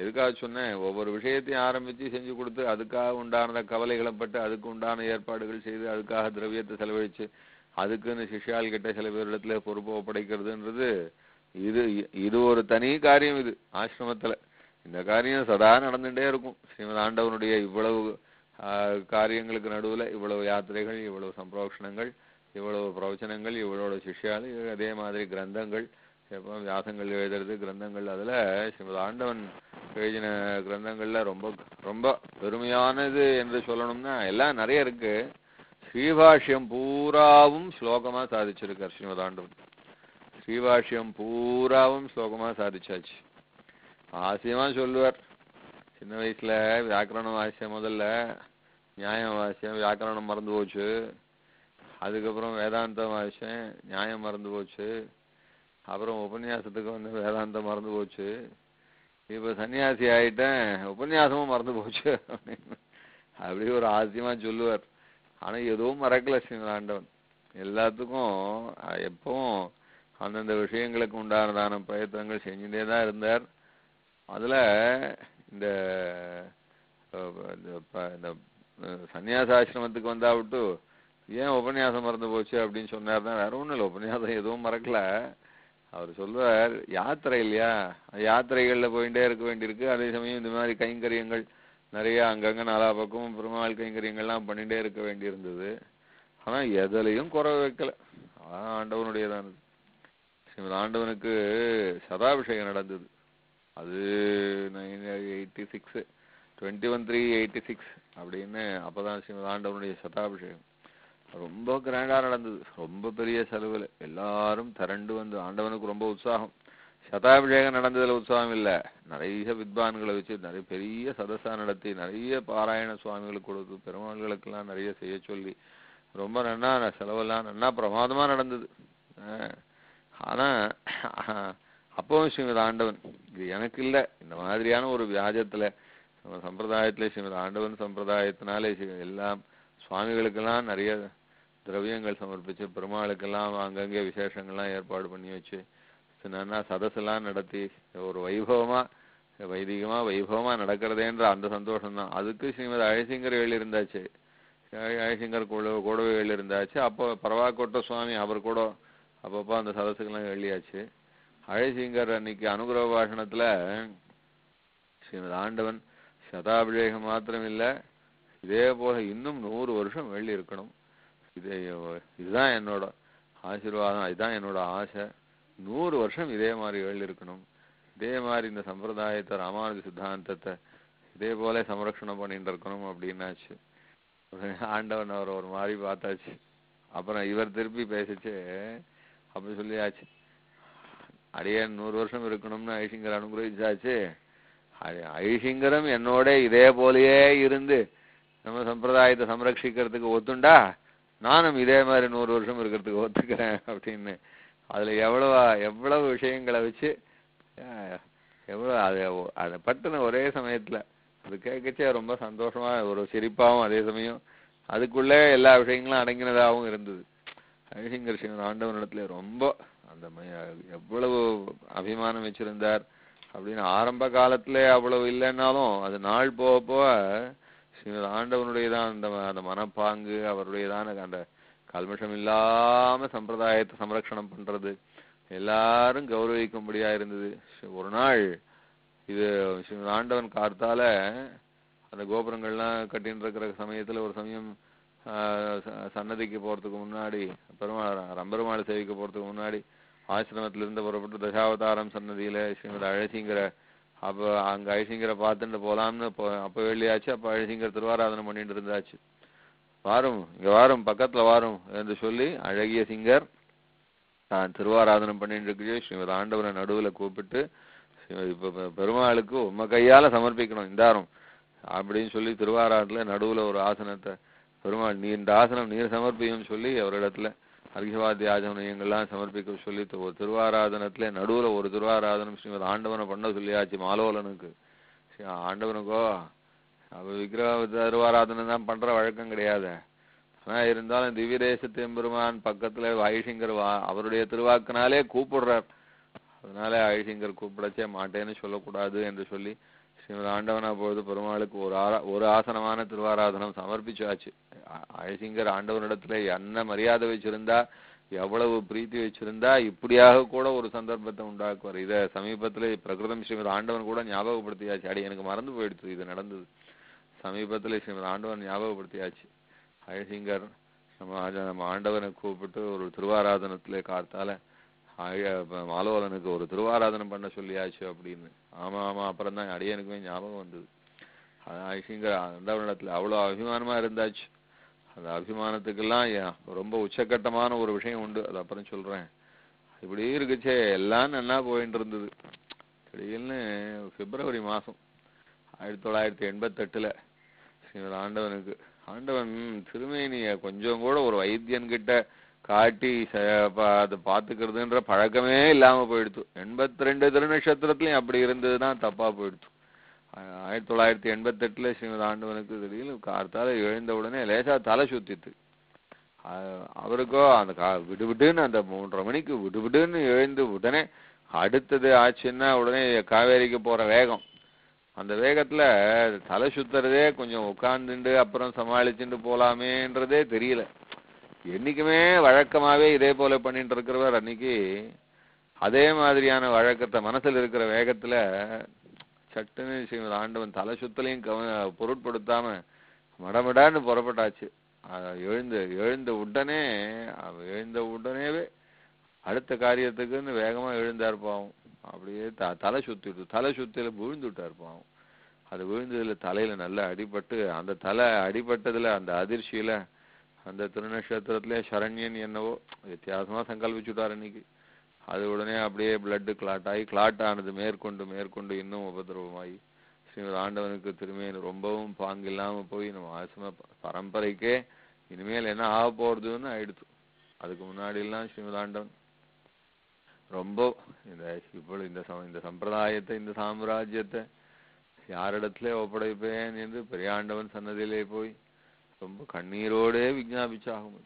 எதுக்காக சொன்னேன் ஒவ்வொரு விஷயத்தையும் ஆரம்பிச்சு செஞ்சு கொடுத்து அதுக்காக உண்டான கவலைகளை பட்டு அதுக்கு உண்டான ஏற்பாடுகள் செய்து அதுக்காக திரவியத்தை செலவழிச்சு அதுக்குன்னு சிஷ்யால் கிட்ட சில பேரிடத்துல பொறுப்பை ஒப்படைக்கிறதுன்றது இது இது ஒரு தனி காரியம் இது ஆசிரமத்துல இந்த காரியம் சதா நடந்துட்டே இருக்கும் ஸ்ரீமத் ஆண்டவனுடைய இவ்வளவு ஆஹ், காரியங்களுக்கு நடுவுல இவ்வளவு யாத்திரைகள் இவ்வளவு சம்பிரோஷணங்கள் இவ்வளவு பிரவச்சனங்கள் இவ்வளவு சிஷ்யால் அதே மாதிரி கிரந்தங்கள் எப்போ வியாசங்கள் எழுதுறது கிரந்தங்கள் அதுல ஸ்ரீமத் ஆண்டவன் எழுதின கிரந்தங்கள்ல ரொம்ப ரொம்ப பெருமையானது என்று சொல்லணும்னா எல்லாம் நிறைய இருக்கு ஸ்ரீபாஷ்யம் பூராவும் ஸ்லோகமா சாதிச்சிருக்கார் ஸ்ரீமத் ஆண்டவன் ஸ்ரீபாஷ்யம் பூராவும் ஸ்லோகமா சாதிச்சாச்சு ஆசையமா சொல்லுவார் சின்ன வயசுல வியாக்கரணம் வாசிச்சேன் முதல்ல நியாயம் வாசிச்சேன் வியாக்கரணம் மறந்து போச்சு அதுக்கப்புறம் வேதாந்தம் வாசிச்சேன் நியாயம் மறந்து போச்சு அப்புறம் உபன்யாசத்துக்கு வந்து வேதாந்தம் மறந்து போச்சு இப்ப சன்னியாசி ஆயிட்டேன் உபன்யாசமும் மறந்து போச்சு அப்படின்னு அப்படி ஒரு ஆசையமா சொல்லுவார் ஆனா எதுவும் மறக்கல ஸ்ரீமத் ஆண்டவன் எல்லாத்துக்கும் அஹ், எப்பவும் அந்தந்த விஷயங்களுக்கு உண்டானதான பிரயத்தனங்கள் செஞ்சுட்டே தான் இருந்தார் அதுல இந்த அஹ், இந்த ப- இந்த அஹ், சந்நியாசாசிரமத்துக்கு வந்தா விட்டு ஏன் உபன்யாசம் மறந்து போச்சு அப்படின்னு சொன்னார்னா வேற ஒண்ணும் இல்லை உபன்யாசம் எதுவும் மறக்கல அவர் சொல்லுவார் யாத்திரை இல்லையா யாத்திரைகள்ல போயிட்டே இருக்க வேண்டியிருக்கு அதே சமயம் இந்த மாதிரி கைங்கரியங்கள் நிறைய அங்கங்க நாலா பக்கமும் பெருமாள் கைங்கரியங்கள்லாம் பண்ணிட்டே இருக்க வேண்டியிருந்தது ஆனா எதுலயும் குறை வைக்கல அதான் ஆண்டவனுடையதானது ஸ்ரீமத் ஆண்டவனுக்கு சதாபிஷேகம் நடந்தது அது eighty six twenty one three eighty six அப்படின்னு அப்பதான் ஸ்ரீமத் ஆண்டவனுடைய சதாபிஷேகம் ரொம்ப கிராண்டா நடந்தது ரொம்ப பெரிய செலவுல எல்லாரும் திரண்டு வந்து ஆண்டவனுக்கு ரொம்ப உற்சாகம் சதாபிஷேகம் நடந்ததுல உற்சாகம் இல்ல நிறைய வித்வான்களை வச்சு நிறைய பெரிய சதசா நடத்தி நிறைய பாராயண சுவாமிகளுக்கு கொடுத்து பெருமாள்களுக்கெல்லாம் நிறைய செய்ய சொல்லி ரொம்ப நன்னா செலவெல்லாம் நன்னா பிரமாதமா நடந்தது அஹ் ஆனா அப்பவும் ஸ்ரீமத் ஆண்டவன் இது எனக்கு இல்ல இந்த மாதிரியான ஒரு வியாஜத்துல நம்ம சம்பிரதாயத்துல ஸ்ரீமத் ஆண்டவன் சம்பிரதாயத்தினாலே ஸ்ரீ- எல்லாம் சுவாமிகளுக்கெல்லாம் நிறைய திரவியங்கள் சமர்ப்பிச்சு பெருமாளுக்கெல்லாம் அங்கங்கே விசேஷங்கள்லாம் ஏற்பாடு பண்ணி வச்சு என்னன்னா சதசெல்லாம் நடத்தி ஒரு வைபவமா வைதிகமா வைபவமா நடக்கிறதேன்ற அந்த சந்தோஷம் தான் அதுக்கு ஸ்ரீமதி அழசிங்கர் இருந்தாச்சு அழசிங்கர் கூட கூடவே இருந்தாச்சு அப்போ பரவாக்கோட்ட சுவாமி அவர் கூட அப்பப்போ அந்த சதசுக்கெல்லாம் எழுதியாச்சு அழசிங்கர் அன்னைக்கு அனுகிரக பாஷணத்துல ஸ்ரீமத் ஆண்டவன் சதாபிஷேகம் மாத்திரம் இல்ல இதே போல இன்னும் நூறு வருஷம் வெள்ளி இருக்கணும் இது இதுதான் என்னோட ஆசீர்வாதம் இதுதான் என்னோட ஆசை நூறு வருஷம் இதே மாதிரி வெள்ளி இருக்கணும் இதே மாதிரி இந்த சம்பிரதாயத்தை ராமானுஜ சித்தாந்தத்தை இதே போல சம்ரக்ஷணம் பண்ணிட்டு இருக்கணும் அப்படின்னாச்சு ஆண்டவன் அவர் ஒரு மாதிரி பார்த்தாச்சு அப்புறம் இவர் திருப்பி பேசிச்சு அப்படி சொல்லியாச்சு அடியேன் நூறு வருஷம் இருக்கணும்னு ஐசிங்கர் அனுகிரகிச்சாச்சு ஐ- ஐசிங்கரும் என்னோட இதே போலயே இருந்து நம்ம சம்பிரதாயத்தை சம்ரட்சிக்கிறதுக்கு ஒத்துண்டா நானும் இதே மாதிரி நூறு வருஷம் இருக்கிறதுக்கு ஒத்துக்கிறேன் அப்படின்னு அதுல எவ்வளவு எவ்வளவு விஷயங்களை வச்சு அஹ், எவ்வளவு அது அதை பட்டுன ஒரே சமயத்துல அது கேட்கச்சே ரொம்ப சந்தோஷமா ஒரு சிரிப்பாவும் அதே சமயம் அதுக்குள்ளே எல்லா விஷயங்களும் அடங்கினதாகவும் இருந்தது ஐசிங்கர் சிவன் ஆண்டவனிடத்துல ரொம்ப அந்த ம- எவ்வளவு அபிமானம் வச்சிருந்தார் அப்படின்னு ஆரம்ப காலத்திலே அவ்வளவு இல்லைன்னாலும் அது நாள் போக போக ஸ்ரீமத் ஆண்டவனுடையதான் அந்த ம- அந்த மனப்பாங்கு அவருடையதான அந்த கல்மஷம் இல்லாம சம்பிரதாயத்தை சம்ரக்ஷணம் பண்றது எல்லாரும் கௌரவிக்கும்படியா இருந்தது ஸ்ரீ- ஒரு நாள் இது ஸ்ரீமத் ஆண்டவன் கார்த்தால அந்த கோபுரங்கள்லாம் கட்டின்னு இருக்கிற சமயத்துல ஒரு சமயம் ஆஹ், ச- சன்னதிக்கு போறதுக்கு முன்னாடி பெருமாள் ரம்பெருமாள் சேவிக்க போறதுக்கு முன்னாடி ஆசிரமத்துல இருந்து புறப்பட்டு தசாவதாரம் சன்னதியில ஸ்ரீமதி அழசிங்கிற அப்ப அங்க அழசிங்கரை பார்த்துட்டு போலாம்னு போ- அப்ப வெள்ளியாச்சு அப்ப அழசிங்கர் திருவாராதனை பண்ணிட்டு இருந்தாச்சு வாரும் இங்க வாரும் பக்கத்துல வாரும் என்று சொல்லி அழகிய சிங்கர் தான் திருவாராதனம் பண்ணிட்டு இருக்கு ஸ்ரீமதி ஆண்டவரை நடுவுல கூப்பிட்டு ஸ்ரீமதி பெ- பெ- பெருமாளுக்கு உம்ம கையால சமர்ப்பிக்கணும் இந்தாரும் அப்படின்னு சொல்லி திருவாராதத்துல நடுவுல ஒரு ஆசனத்தை பெருமாள் நீ இந்த ஆசனம் நீர் சமர்ப்பியும் சொல்லி அவரிடத்துல அர்ঘவாதி ஆஜமனியங்கள்லாம் சமர்ப்பிக்க சொல்லி தி- ஒரு திருவாராதனத்துல நடுவுல ஒரு திருவாராதனம் ஸ்ரீமத் ஆண்டவனை பண்ண சொல்லியாச்சு மாலோலனுக்கு ஸ்ரீ ஆண்டவனுக்கோ அவ விக்கிரக திருவாராதனை தான் பண்ற வழக்கம் கிடையாது ஆனா இருந்தாலும் திவ்ய தேசத்து எம்பெருமான் பக்கத்துல ஐஷிங்கர் வா அவருடைய திருவாக்குனாலே கூப்பிடுறார் அதனால ஐஷிங்கர் கூப்பிடச்சே மாட்டேன்னு சொல்லக்கூடாது என்று சொல்லி ஸ்ரீமத் ஆண்டவன் அப்பொழுது பெருமாளுக்கு ஒரு ஆரா ஒரு ஆசனமான திருவாராதனம் சமர்ப்பிச்சாச்சு அ- அழசிங்கர் ஆண்டவனிடத்துல என்ன மரியாதை வச்சிருந்தா எவ்வளவு பிரீத்தி வச்சிருந்தா இப்படியாக கூட ஒரு சந்தர்ப்பத்தை உண்டாக்குவார் இத சமீபத்துல பிரகிருதம் ஸ்ரீமத் ஆண்டவன் கூட ஞாபகப்படுத்தியாச்சு அடி எனக்கு மறந்து போயிடுச்சு இது நடந்தது சமீபத்துல ஸ்ரீமத் ஆண்டவன் ஞாபகப்படுத்தியாச்சு அழசிங்கர் நம்ம ஆஜ- நம்ம ஆண்டவனை கூப்பிட்டு ஒரு திருவாராதனத்திலே காத்தால ஆய- ப- மாலோலனுக்கு ஒரு திருவாராதனம் பண்ண சொல்லியாச்சு அப்படின்னு ஆமா ஆமா அப்புறம் தான் அடியனுக்குமே ஞாபகம் வந்தது அது ஐசிங்கர் ஆண்டவனிடத்துல அவ்வளவு அபிமானமா இருந்தாச்சு அந்த அபிமானத்துக்கெல்லாம் ஏ- ரொம்ப உச்சக்கட்டமான ஒரு விஷயம் உண்டு அது அப்புறம் சொல்றேன் இப்படி இருக்குச்சே எல்லாம் நல்லா போயிட்டு இருந்தது திடீர்னு பிப்ரவரி மாசம் ஆயிரத்தி தொள்ளாயிரத்தி எண்பத்தெட்டுல ஸ்ரீமத் ஆண்டவனுக்கு ஆண்டவன் திருமேனிய கொஞ்சம் கூட ஒரு வைத்தியன் கிட்ட காட்டி ச- ப- அதை பாத்துக்கிறதுன்ற பழக்கமே இல்லாம போயிடுத்து எண்பத்தி ரெண்டு திருநட்சத்திரத்துலயும் அப்படி இருந்ததுதான் தப்பா போயிடுத்து ஆ- ஆயிரத்தி தொள்ளாயிரத்தி எண்பத்தெட்டுல ஸ்ரீமத் ஆண்டவனுக்கு திடீர்னு கார்த்தால எழுந்த உடனே லேசா தலை சுத்தித்து ஆ- அவருக்கோ அந்த கா விடுவிடுன்னு அந்த மூன்றரை மணிக்கு விடுவிடுன்னு எழுந்து உடனே அடுத்தது ஆச்சுன்னா உடனே காவேரிக்கு போற வேகம் அந்த வேகத்துல தலை சுத்துறதே கொஞ்சம் உட்கார்ந்துண்டு அப்புறம் சமாளிச்சுட்டு போலாமேன்றதே தெரியல என்னைக்குமே வழக்கமாவே இதே போல பண்ணிட்டு இருக்கிறவர் அன்னைக்கு அதே மாதிரியான வழக்கத்தை மனசுல இருக்கிற வேகத்துல சட்டுன்னு ஸ்ரீமத் ஆண்டவன் தலை சுத்தலையும் கவ பொருட்படுத்தாம மடமடான்னு புறப்பட்டாச்சு அஹ் எழுந்து எழுந்த உடனே அவ எழுந்த உடனேவே அடுத்த காரியத்துக்குன்னு வேகமா எழுந்தார் பாவம் அப்படியே த தலை சுத்திட்டு தலை சுத்தில விழுந்துட்டார் பாவம் அது விழுந்ததுல தலையில நல்லா அடிபட்டு அந்த தலை அடிபட்டதுல அந்த அதிர்ச்சியில அந்த திருநட்சத்திரத்திலே சரண்யன் என்னவோ வித்தியாசமா சங்கல்பிச்சுட்டார் அன்னைக்கு அது உடனே அப்படியே பிளட் கிளாட் ஆகி கிளாட் ஆனது மேற்கொண்டு மேற்கொண்டு இன்னும் உபதிரவமாகி ஸ்ரீமத் ஆண்டவனுக்கு திரும்பியும் ரொம்பவும் பாங்கில்லாம போய் நம்ம ஆசிரம ப- பரம்பரைக்கே இனிமேல் என்ன ஆக போறதுன்னு ஆயிடுத்து அதுக்கு முன்னாடி எல்லாம் ஸ்ரீமத் ஆண்டவன் ரொம்ப இந்த இப்பொழுது இந்த சம- இந்த சம்பிரதாயத்தை இந்த சாம்ராஜ்யத்தை யாரிடத்திலே ஒப்படைப்பேன் என்று பெரியாண்டவன் சன்னதியிலே போய் ரொம்ப கண்ணீரோடே விஞ்ஞாபிச்சாகும்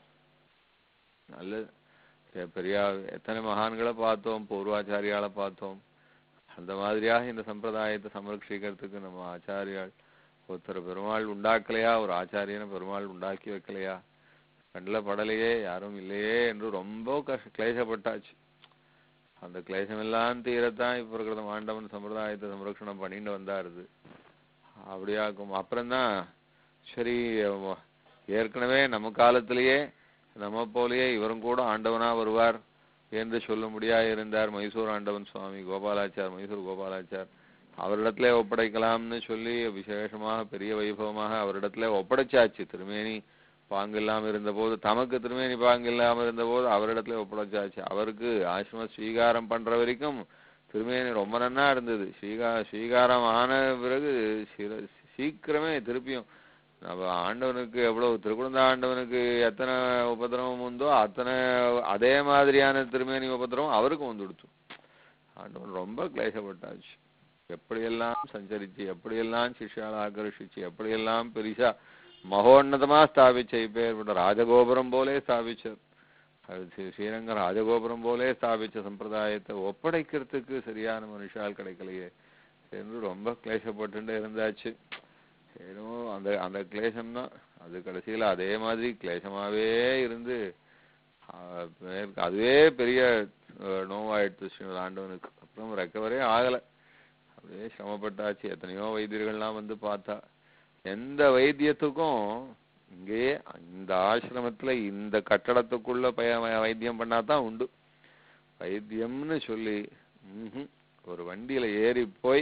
நல்ல எ- பெரிய எத்தனை மகான்களை பார்த்தோம் பூர்வாச்சாரியால பார்த்தோம் அந்த மாதிரியாக இந்த சம்பிரதாயத்தை சமரட்சிக்கிறதுக்கு நம்ம ஆச்சாரியால் ஒருத்தர் பெருமாள் உண்டாக்கலையா ஒரு ஆச்சாரியனை பெருமாள் உண்டாக்கி வைக்கலையா கண்ணில் படலையே யாரும் இல்லையே என்று ரொம்ப கஷ் கிளேசப்பட்டாச்சு அந்த கிளேசம் எல்லாம் தீரத்தான் இப்ப இருக்கிற ஆண்டவன் சம்பிரதாயத்தை சம்ரக்ஷணம் பண்ணிட்டு வந்தாருது அப்படியாக்கும் அப்புறம்தான் சரி அவ- ஏற்கனவே நம்ம காலத்திலேயே நம்ம போலயே இவரும் கூட ஆண்டவனா வருவார் என்று சொல்லும்படியா இருந்தார் மைசூர் ஆண்டவன் சுவாமி கோபாலாச்சார் மைசூர் கோபாலாச்சார் அவரிடத்திலே ஒப்படைக்கலாம்னு சொல்லி விசேஷமாக பெரிய வைபவமாக அவரிடத்திலே ஒப்படைச்சாச்சு திருமேனி பாங்கு இல்லாம இருந்தபோது தமக்கு திருமேனி பாங்கு இல்லாம இருந்தபோது அவரிடத்திலே ஒப்படைச்சாச்சு அவருக்கு ஆசிரம ஸ்வீகாரம் பண்ற வரைக்கும் திருமேனி ரொம்ப நன்னா இருந்தது ஸ்வீகா ஸ்வீகாரம் ஆன பிறகு சிர- சீக்கிரமே திருப்பியும் நம்ம ஆண்டவனுக்கு எவ்வளவு திருக்குழந்த ஆண்டவனுக்கு எத்தனை உபதிரவம் உண்டோ அத்தனை அதே மாதிரியான திருமேனி உபதிரவம் அவருக்கும் வந்துடுச்சு ஆண்டவன் ரொம்ப கிளேசப்பட்டாச்சு எப்படியெல்லாம் சஞ்சரிச்சு எப்படியெல்லாம் சிஷ்யால ஆகர்ஷிச்சு எப்படியெல்லாம் பெரிசா மகோன்னதமா ஸ்தாபிச்ச இப்பேற்பட்ட ராஜகோபுரம் போலே ஸ்தாபிச்சார் அது ஸ்ரீ- ஸ்ரீரங்கம் ராஜகோபுரம் போலே ஸ்தாபிச்ச சம்பிரதாயத்தை ஒப்படைக்கிறதுக்கு சரியான மனுஷால் கிடைக்கலையே என்று ரொம்ப கிளேசப்பட்டு இருந்தாச்சு ஏதோ அந்த அந்த கிளேசம் தான் அது கடைசியில அதே மாதிரி கிளேசமாவே இருந்து ஆஹ் மேற்கு- அதுவே பெரிய அஹ், நோவாயிடுச்சு ஸ்ரீமத் ஆண்டவனுக்கு அப்புறம் ரெக்கவரே ஆகல அப்படியே சிரமப்பட்டாச்சு எத்தனையோ வைத்தியர்கள்லாம் வந்து பார்த்தா எந்த வைத்தியத்துக்கும் இங்கேயே இந்த ஆசிரமத்துல இந்த கட்டடத்துக்குள்ள பய வைத்தியம் பண்ணாதான் உண்டு வைத்தியம்னு சொல்லி ம்ஹும். ஒரு வண்டியில ஏறி போய்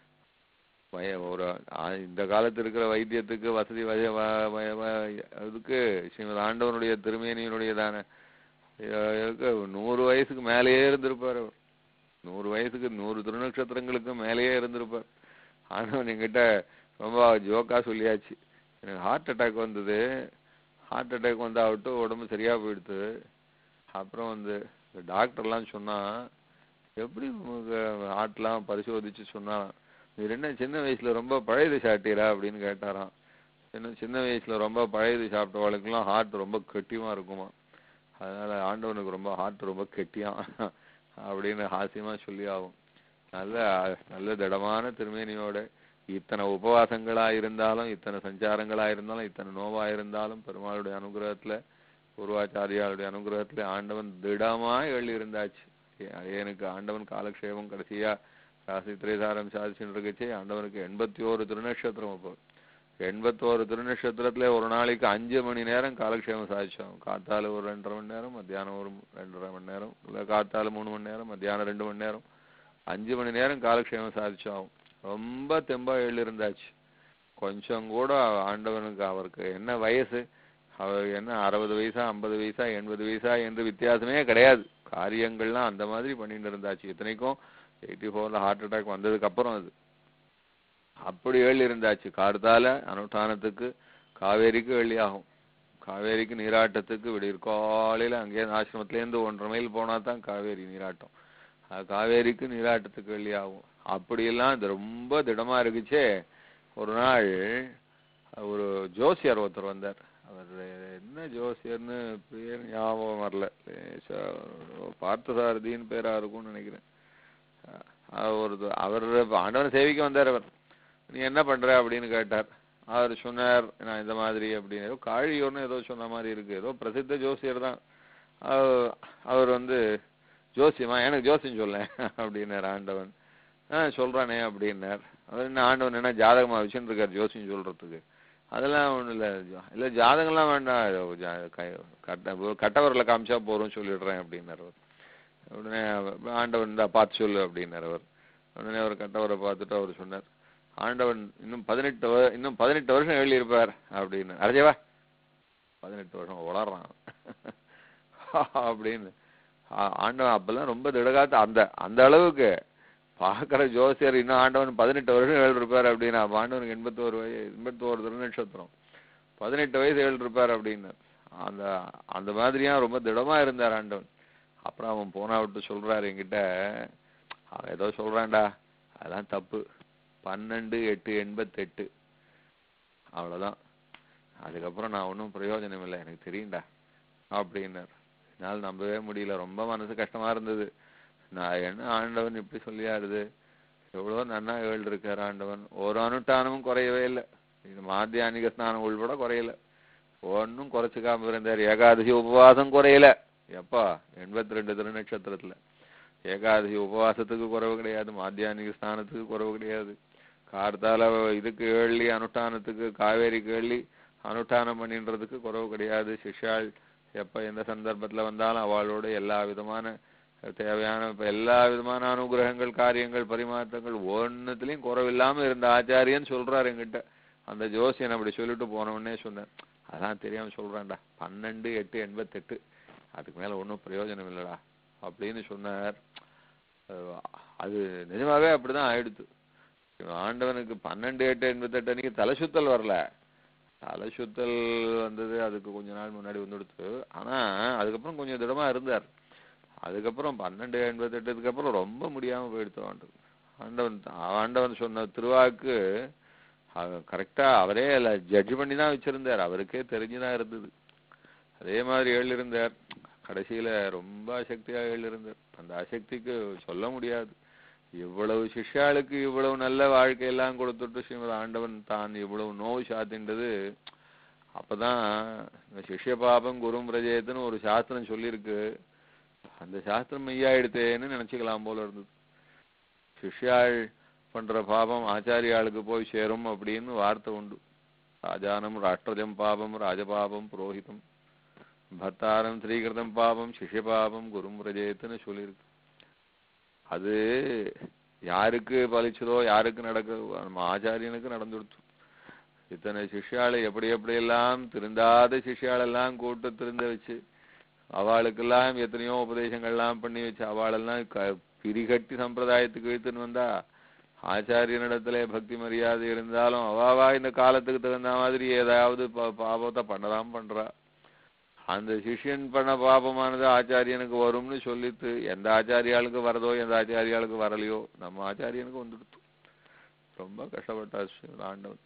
வய- ஒரு ஆ- இந்த காலத்து இருக்கிற வைத்தியத்துக்கு வசதி வய- வ- வய- வ- அதுக்கு ஸ்ரீமத் ஆண்டவனுடைய திருமேனியினுடையதான அஹ், இருக்கு. நூறு வயசுக்கு மேலேயே இருந்திருப்பார் அவர் நூறு வயசுக்கு நூறு திருநட்சத்திரங்களுக்கு மேலேயே இருந்திருப்பார் ஆண்டவன் என்கிட்ட ரொம்ப ஜோக்கா சொல்லியாச்சு எனக்கு ஹார்ட் அட்டாக் வந்தது ஹார்ட் அட்டாக் வந்தாவிட்டு உடம்பு சரியா போயிடுது அப்புறம் வந்து டாக்டர்லாம் சொன்னா எப்படி உங்களுக்கு ஹார்ட்லாம் பரிசோதிச்சு சொன்னாராம் நீர் என்ன சின்ன வயசுல ரொம்ப பழையது சாப்பிட்டீரா அப்படின்னு கேட்டாராம் சின்ன சின்ன வயசுல ரொம்ப பழையது சாப்பிட்டவளுக்கெல்லாம் ஹார்ட் ரொம்ப கெட்டியமா இருக்குமா அதனால ஆண்டவனுக்கு ரொம்ப ஹார்ட் ரொம்ப கெட்டியாம் அப்படின்னு ஹாஸ்யமா சொல்லி ஆகும் நல்ல நல்ல திடமான திருமேனியோட இத்தனை உபவாசங்களா இருந்தாலும் இத்தனை சஞ்சாரங்களா இருந்தாலும் இத்தனை நோவா இருந்தாலும் பெருமாளுடைய அனுகிரகத்துல பூர்வாச்சாரியாளுடைய அனுகிரகத்துல ஆண்டவன் திடமா எழுதி இருந்தாச்சு எனக்கு ஆண்டவன் காலக்ஷேபம் கடைசியா ராசி திரைசாரம் சாதிச்சுட்டு இருக்கச்சே ஆண்டவனுக்கு எண்பத்தி ஓரு திருநட்சத்திரம் அப்போ எண்பத்தோரு திருநட்சத்திரத்துல ஒரு நாளைக்கு அஞ்சு மணி நேரம் காலக்ஷேபம் சாதிச்சோம் காத்தால ஒரு ரெண்டரை மணி நேரம் மத்தியானம் ஒரு ரெண்டரை மணி நேரம் இல்ல காத்தால மூணு மணி நேரம் மத்தியானம் ரெண்டு மணி நேரம் அஞ்சு மணி நேரம் காலக்ஷேபம் சாதிச்சோம் ரொம்ப தெம்பா எழுந்தாச்சு கொஞ்சம் கூட ஆண்டவனுக்கு அவருக்கு என்ன வயசு அவர் என்ன அறுபது வயசா ஐம்பது வயசா எண்பது வயசா என்று வித்தியாசமே கிடையாது காரியங்கள்லாம் அந்த மாதிரி பண்ணிட்டு இருந்தாச்சு இத்தனைக்கும் எயிட்டி ஃபோர்ல ஹார்ட் அட்டாக் வந்ததுக்கு அப்புறம் அது அப்படி ஏழு இருந்தாச்சு கார்த்தால அனுஷ்டானத்துக்கு காவேரிக்கு வெள்ளி ஆகும் காவேரிக்கு நீராட்டத்துக்கு விடியற் காலையில அங்கே ஆசிரமத்திலேருந்து ஒன்றரை மைல் போனா தான் காவேரி நீராட்டம் அது காவேரிக்கு நீராட்டத்துக்கு வெள்ளி ஆகும் அப்படியெல்லாம் இது ரொம்ப திடமா இருக்குச்சே ஒரு நாள் ஒரு ஜோசியர் ஒருத்தர் வந்தார் அவர் என்ன ஜோசியர்னு பேர் ஞாபகம் வரல லேசா பார்த்தசாரதின்னு பேரா இருக்கும்னு நினைக்கிறேன் அஹ் ஒரு அவர் ஆண்டவனை சேவிக்க வந்தார் அவர் நீ என்ன பண்ற அப்படின்னு கேட்டார் அவர் சொன்னார் நான் இந்த மாதிரி அப்படின்னு ஏதோ காழியூர்னு ஏதோ சொன்ன மாதிரி இருக்கு ஏதோ பிரசித்த ஜோசியர் தான் அவ- அவர் வந்து ஜோசியமா எனக்கு ஜோசியம் சொல்ல அப்படின்னார் ஆண்டவன் ஆ சொல்றானே அப்படின்னார் அவர் என்ன ஆண்டவன் என்ன ஜாதகமா வச்சுட்டு இருக்கார் ஜோசியம் சொல்றதுக்கு அதெல்லாம் ஒண்ணும் இல்ல ஜா- இல்ல ஜாதகம்லாம் வேண்டாம் ஏதோ ஜா- க- கட்ட கட்டவரில் காமிச்சா போறோம் சொல்லிடுறேன் அப்படின்னார் அவர் உடனே அவ- ஆண்டவன் இந்தா பார்த்து சொல்லு அப்படின்னார் அவர் உடனே அவர் கட்டவரை பார்த்துட்டு அவர் சொன்னார் ஆண்டவன் இன்னும் பதினெட்டு வ- இன்னும் பதினெட்டு வருஷம் எழுதியிருப்பார் அப்படின்னு அரைஜவா பதினெட்டு வருஷம் வளர்றான் அப்படின்னு ஆ- ஆண்டவன் அப்பெல்லாம் ரொம்ப திடகாத்து அந்த அந்த அளவுக்கு பார்க்குற ஜோசியர் இன்னும் ஆண்டவன் பதினெட்டு வருஷம் எழுதிருப்பார் அப்படின்னு அப்ப ஆண்டவனுக்கு எண்பத்தோரு வயசு எண்பத்தோரு திருநட்சத்திரம் பதினெட்டு வயசு எழுதிருப்பார் அப்படின்னு அந்த அந்த மாதிரியா ரொம்ப திடமா இருந்தார் ஆண்டவன் அப்புறம் அவன் போனா விட்டு சொல்றாரு என்கிட்ட அவன் ஏதோ சொல்றான்டா அதெல்லாம் தப்பு பன்னெண்டு எட்டு எண்பத்தெட்டு அவ்வளவுதான் அதுக்கப்புறம் நான் ஒன்றும் பிரயோஜனம் இல்லை எனக்கு தெரியும்டா அப்படின்னார் என்னால் நம்பவே முடியல ரொம்ப மனசு கஷ்டமா இருந்தது நான் என்ன ஆண்டவன் இப்படி சொல்லியாருது எவ்வளோ நன்னா ஏழு இருக்கார் ஆண்டவன் ஒரு அனுஷ்டானமும் குறையவே இல்லை இது மாத்தியானிக ஸ்நானம் உள்பட குறையல ஒன்றும் குறைச்சிக்காம இருந்தார் ஏகாதசி உபவாசம் குறையல எப்பா எண்பத்தி ரெண்டு திருநட்சத்திரத்துல ஏகாதசி உபவாசத்துக்கு குறைவு கிடையாது மாத்தியானிக ஸ்நானத்துக்கு குறைவு கிடையாது கார்த்தால இதுக்கு ஏழி அனுஷ்டானத்துக்கு காவேரிக்கு ஏழி அனுஷ்டானம் பண்ணின்றதுக்கு குறைவு கிடையாது சிஷ்யாள் எப்ப எந்த சந்தர்ப்பத்துல வந்தாலும் அவளோட எல்லா விதமான தேவையான இப்ப எல்லா விதமான அனுகிரகங்கள் காரியங்கள் பரிமாற்றங்கள் ஒன்னுத்துலயும் குறைவில்லாம இருந்த ஆச்சாரியன் சொல்றாரு என்கிட்ட அந்த ஜோசியன் அப்படி சொல்லிட்டு போன உடனே சொன்னேன் அதெல்லாம் தெரியாம சொல்றேன்டா பன்னெண்டு எட்டு எண்பத்தெட்டு அதுக்கு மேல ஒன்றும் பிரயோஜனம் இல்லடா அப்படின்னு சொன்னார் அஹ் அது நிஜமாவே அப்படிதான் ஆயிடுத்து ஆண்டவனுக்கு பன்னெண்டு எட்டு எண்பத்தெட்டு அன்னைக்கு தலை சுத்தல் வரல தலை சுத்தல் வந்தது அதுக்கு கொஞ்ச நாள் முன்னாடி வந்துடுத்து ஆனா அதுக்கப்புறம் கொஞ்சம் திடமா இருந்தார் அதுக்கப்புறம் பன்னெண்டு எண்பத்தெட்டுக்கு அப்புறம் ரொம்ப முடியாம போயிடுத்து ஆண்டவன் ஆண்டவன் ஆண்டவன் சொன்ன திருவாக்கு கரெக்டா அவரே ஜட்ஜ் பண்ணி தான் வச்சிருந்தார் அவருக்கே தெரிஞ்சுதான் இருந்தது அதே மாதிரி ஏழு இருந்தார் கடைசியில ரொம்ப அசக்தியா ஏழு இருந்தார் அந்த அசக்திக்கு சொல்ல முடியாது இவ்வளவு சிஷ்யாளுக்கு இவ்வளவு நல்ல வாழ்க்கையெல்லாம் கொடுத்துட்டு ஸ்ரீமத் ஆண்டவன் தான் இவ்வளவு நோவு சாத்தின்றது அப்பதான் இந்த சிஷ்ய பாபம் குரும் பிரஜயத்துன்னு ஒரு சாஸ்திரம் சொல்லியிருக்கு அந்த சாஸ்திரம் மெய்யாயிடுத்தேன்னு நினைச்சுக்கலாம் போல இருந்தது சிஷ்யாள் பண்ற பாபம் ஆச்சாரியாளுக்கு போய் சேரும் அப்படின்னு வார்த்தை உண்டு ராஜானம் ராஷ்டிரஜம் பாபம் ராஜபாபம் புரோஹிதம் பர்த்தாரம் ஸ்ரீகிருதம் பாபம் சிஷ்ய பாபம் குரும் பிரஜயத்துன்னு சொல்லியிருக்கு அது யாருக்கு பலிச்சதோ யாருக்கு நடக்க நம்ம ஆச்சாரியனுக்கு நடந்துடுத்து இத்தனை சிஷ்யாளை எப்படி எப்படியெல்லாம் திருந்தாத சிஷ்யாளெல்லாம் கூட்டு திருந்த வச்சு அவளுக்கெல்லாம் எத்தனையோ உபதேசங்கள்லாம் பண்ணி வச்சு அவளெல்லாம் க பிரிகட்டி சம்பிரதாயத்துக்கு இழுத்துன்னு வந்தா ஆச்சாரியனிடத்துல பக்தி மரியாதை இருந்தாலும் அவாவா இந்த காலத்துக்கு தகுந்த மாதிரி ஏதாவது பா- பாபத்தை பண்ணலாம் பண்றா அந்த சிஷ்யன் பண்ண பாபமானது ஆச்சாரியனுக்கு வரும்னு சொல்லிட்டு எந்த ஆச்சாரியாளுக்கு வரதோ எந்த ஆச்சாரியாளுக்கு வரலையோ நம்ம ஆச்சாரியனுக்கு வந்துடுத்து ரொம்ப கஷ்டப்பட்டா ஸ்ரீ ஆண்டவன்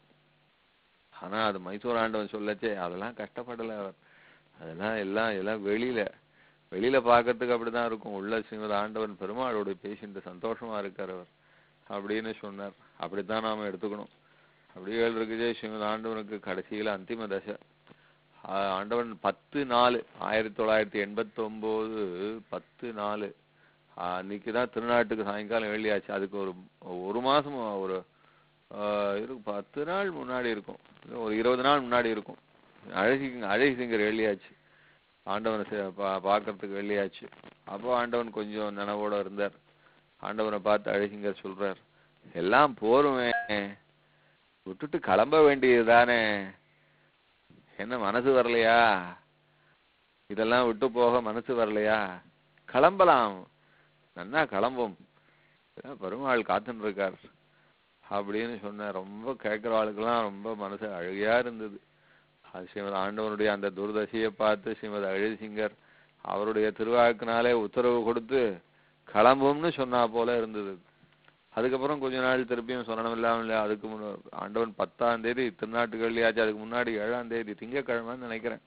ஆனா அது மைசூர் ஆண்டவன் சொல்லச்சே அதெல்லாம் கஷ்டப்படல அவர் அதெல்லாம் எல்லாம் எல்லாம் வெளியில வெளியில பார்க்கறதுக்கு அப்படிதான் இருக்கும் உள்ள ஸ்ரீமத் ஆண்டவன் பெருமாளோட பேசிட்டு சந்தோஷமா இருக்கார் அவர் அப்படின்னு சொன்னார் அப்படித்தான் நாம எடுத்துக்கணும் அப்படியே இருக்குதே ஸ்ரீமத் ஆண்டவனுக்கு கடைசியில அந்திம தசை ஆ- ஆண்டவன் பத்து நாலு ஆயிரத்தி தொள்ளாயிரத்தி எண்பத்தி ஒன்பது பத்து நாலு அன்னைக்கு தான் திருநாட்டுக்கு சாயங்காலம் வெளியாச்சு அதுக்கு ஒரு ஒரு மாசம் ஒரு ஆ, இருக்கு பத்து நாள் முன்னாடி இருக்கும் இன்னும் ஒரு இருபது நாள் முன்னாடி இருக்கும் அழகி அழகி சிங்கர் வெளியாச்சு ஆண்டவனை சே- பா பார்க்கறதுக்கு வெளியாச்சு அப்போ ஆண்டவன் கொஞ்சம் நினைவோட இருந்தார் ஆண்டவனை பார்த்து அழகிங்கர் சொல்றார் எல்லாம் போருமே விட்டுட்டு கிளம்ப வேண்டியதுதானே என்ன மனசு வரலையா இதெல்லாம் விட்டு போக மனசு வரலையா கிளம்பலாம் நன்னா கிளம்பும் இதான் பெருமாள் காத்துன்னு இருக்கார் அப்படின்னு சொன்னேன் ரொம்ப கேட்குற ஆளுக்கெல்லாம் ரொம்ப மனசு அழுகையா இருந்தது அது ஸ்ரீமத் ஆண்டவனுடைய அந்த துர்தசையை பார்த்து ஸ்ரீமத் அழகிசிங்கர் அவருடைய திருவாக்குனாலே உத்தரவு கொடுத்து கிளம்பும்னு சொன்னா போல இருந்தது அதுக்கப்புறம் கொஞ்ச நாள் திருப்பியும் சொல்லணும் இல்லாமல் இல்லை அதுக்கு முன்ன ஆண்டவன் பத்தாம் தேதி திருநாட்டுக்கு வெள்ளியாச்சு அதுக்கு முன்னாடி ஏழாம் தேதி திங்கக்கிழமைன்னு நினைக்கிறேன்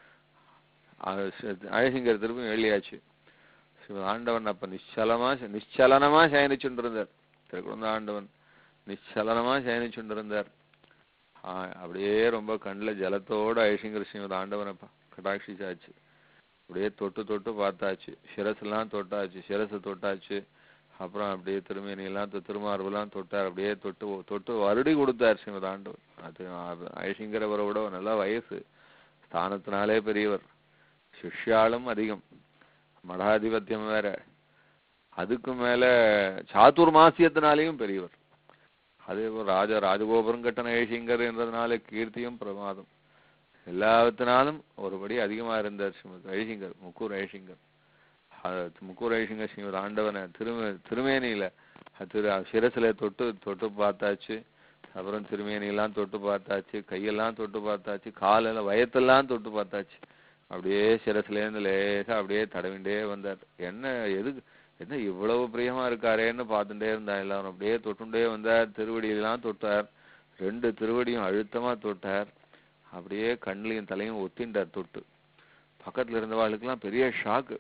அது ச- அழகிங்கர் திருப்பியும் வெள்ளியாச்சு சிவ- ஆண்டவன் அப்ப நிச்சலமா ச- நிச்சலனமா சயனிச்சுட்டு இருந்தார் திருக்குழந்த ஆண்டவன் நிச்சலனமா சயனிச்சுட்டு இருந்தார் ஆ, அப்படியே ரொம்ப கண்ணுல ஜலத்தோட ஐஷிங்கர் ஸ்ரீமத் ஆண்டவனை ப- கடாட்சிச்சாச்சு அப்படியே தொட்டு தொட்டு பார்த்தாச்சு சிரசெல்லாம் தொட்டாச்சு சிரசு தொட்டாச்சு அப்புறம் அப்படியே திருமேனியெல்லாம் தொ- திருமார்பெல்லாம் தொட்டார் அப்படியே தொட்டு தொட்டு வருடி கொடுத்தார் ஸ்ரீமத் ஆண்டவன் அது அது ஐஷிங்கரவரை விட நல்ல வயசு ஸ்தானத்தினாலே பெரியவர் சிஷ்யாலும் அதிகம் மடாதிபத்தியம் வேற அதுக்கு மேல சாதுர்மாசியத்தினாலேயும் பெரியவர் அதே போல ராஜ ராஜகோபுரம் கட்டண ஐஷிங்கர் என்றதுனால கீர்த்தியும் பிரமாதம் எல்லாத்தினாலும் ஒருபடி அதிகமா இருந்தார் ஸ்ரீமத் ஐஷிங்கர் முக்கூர் ஐஷிங்கர் அது முக்கூர் ஐஷிங்கர் ஸ்ரீமத் ஆண்டவனை திரும திருமேனியில அது திரு சிரசில தொட்டு தொட்டு பார்த்தாச்சு அப்புறம் திருமேனியெல்லாம் தொட்டு பார்த்தாச்சு கையெல்லாம் தொட்டு பார்த்தாச்சு காலெல்லாம் வயத்தெல்லாம் தொட்டு பார்த்தாச்சு அப்படியே சிரசுலேருந்து லேசா அப்படியே தடவிண்டே வந்தார் என்ன எதுக்கு என்ன இவ்வளவு பிரியமா இருக்காரேன்னு பார்த்துட்டே இருந்தான் எல்லாரும் அப்படியே தொட்டுண்டே வந்தார் திருவடியெல்லாம் தொட்டார் ரெண்டு திருவடியும் அழுத்தமா தொட்டார் அப்படியே கண்ணிலையும் தலையும் ஒத்திண்டார் தொட்டு பக்கத்துல இருந்தவாளுக்கெல்லாம் பெரிய ஷாக்கு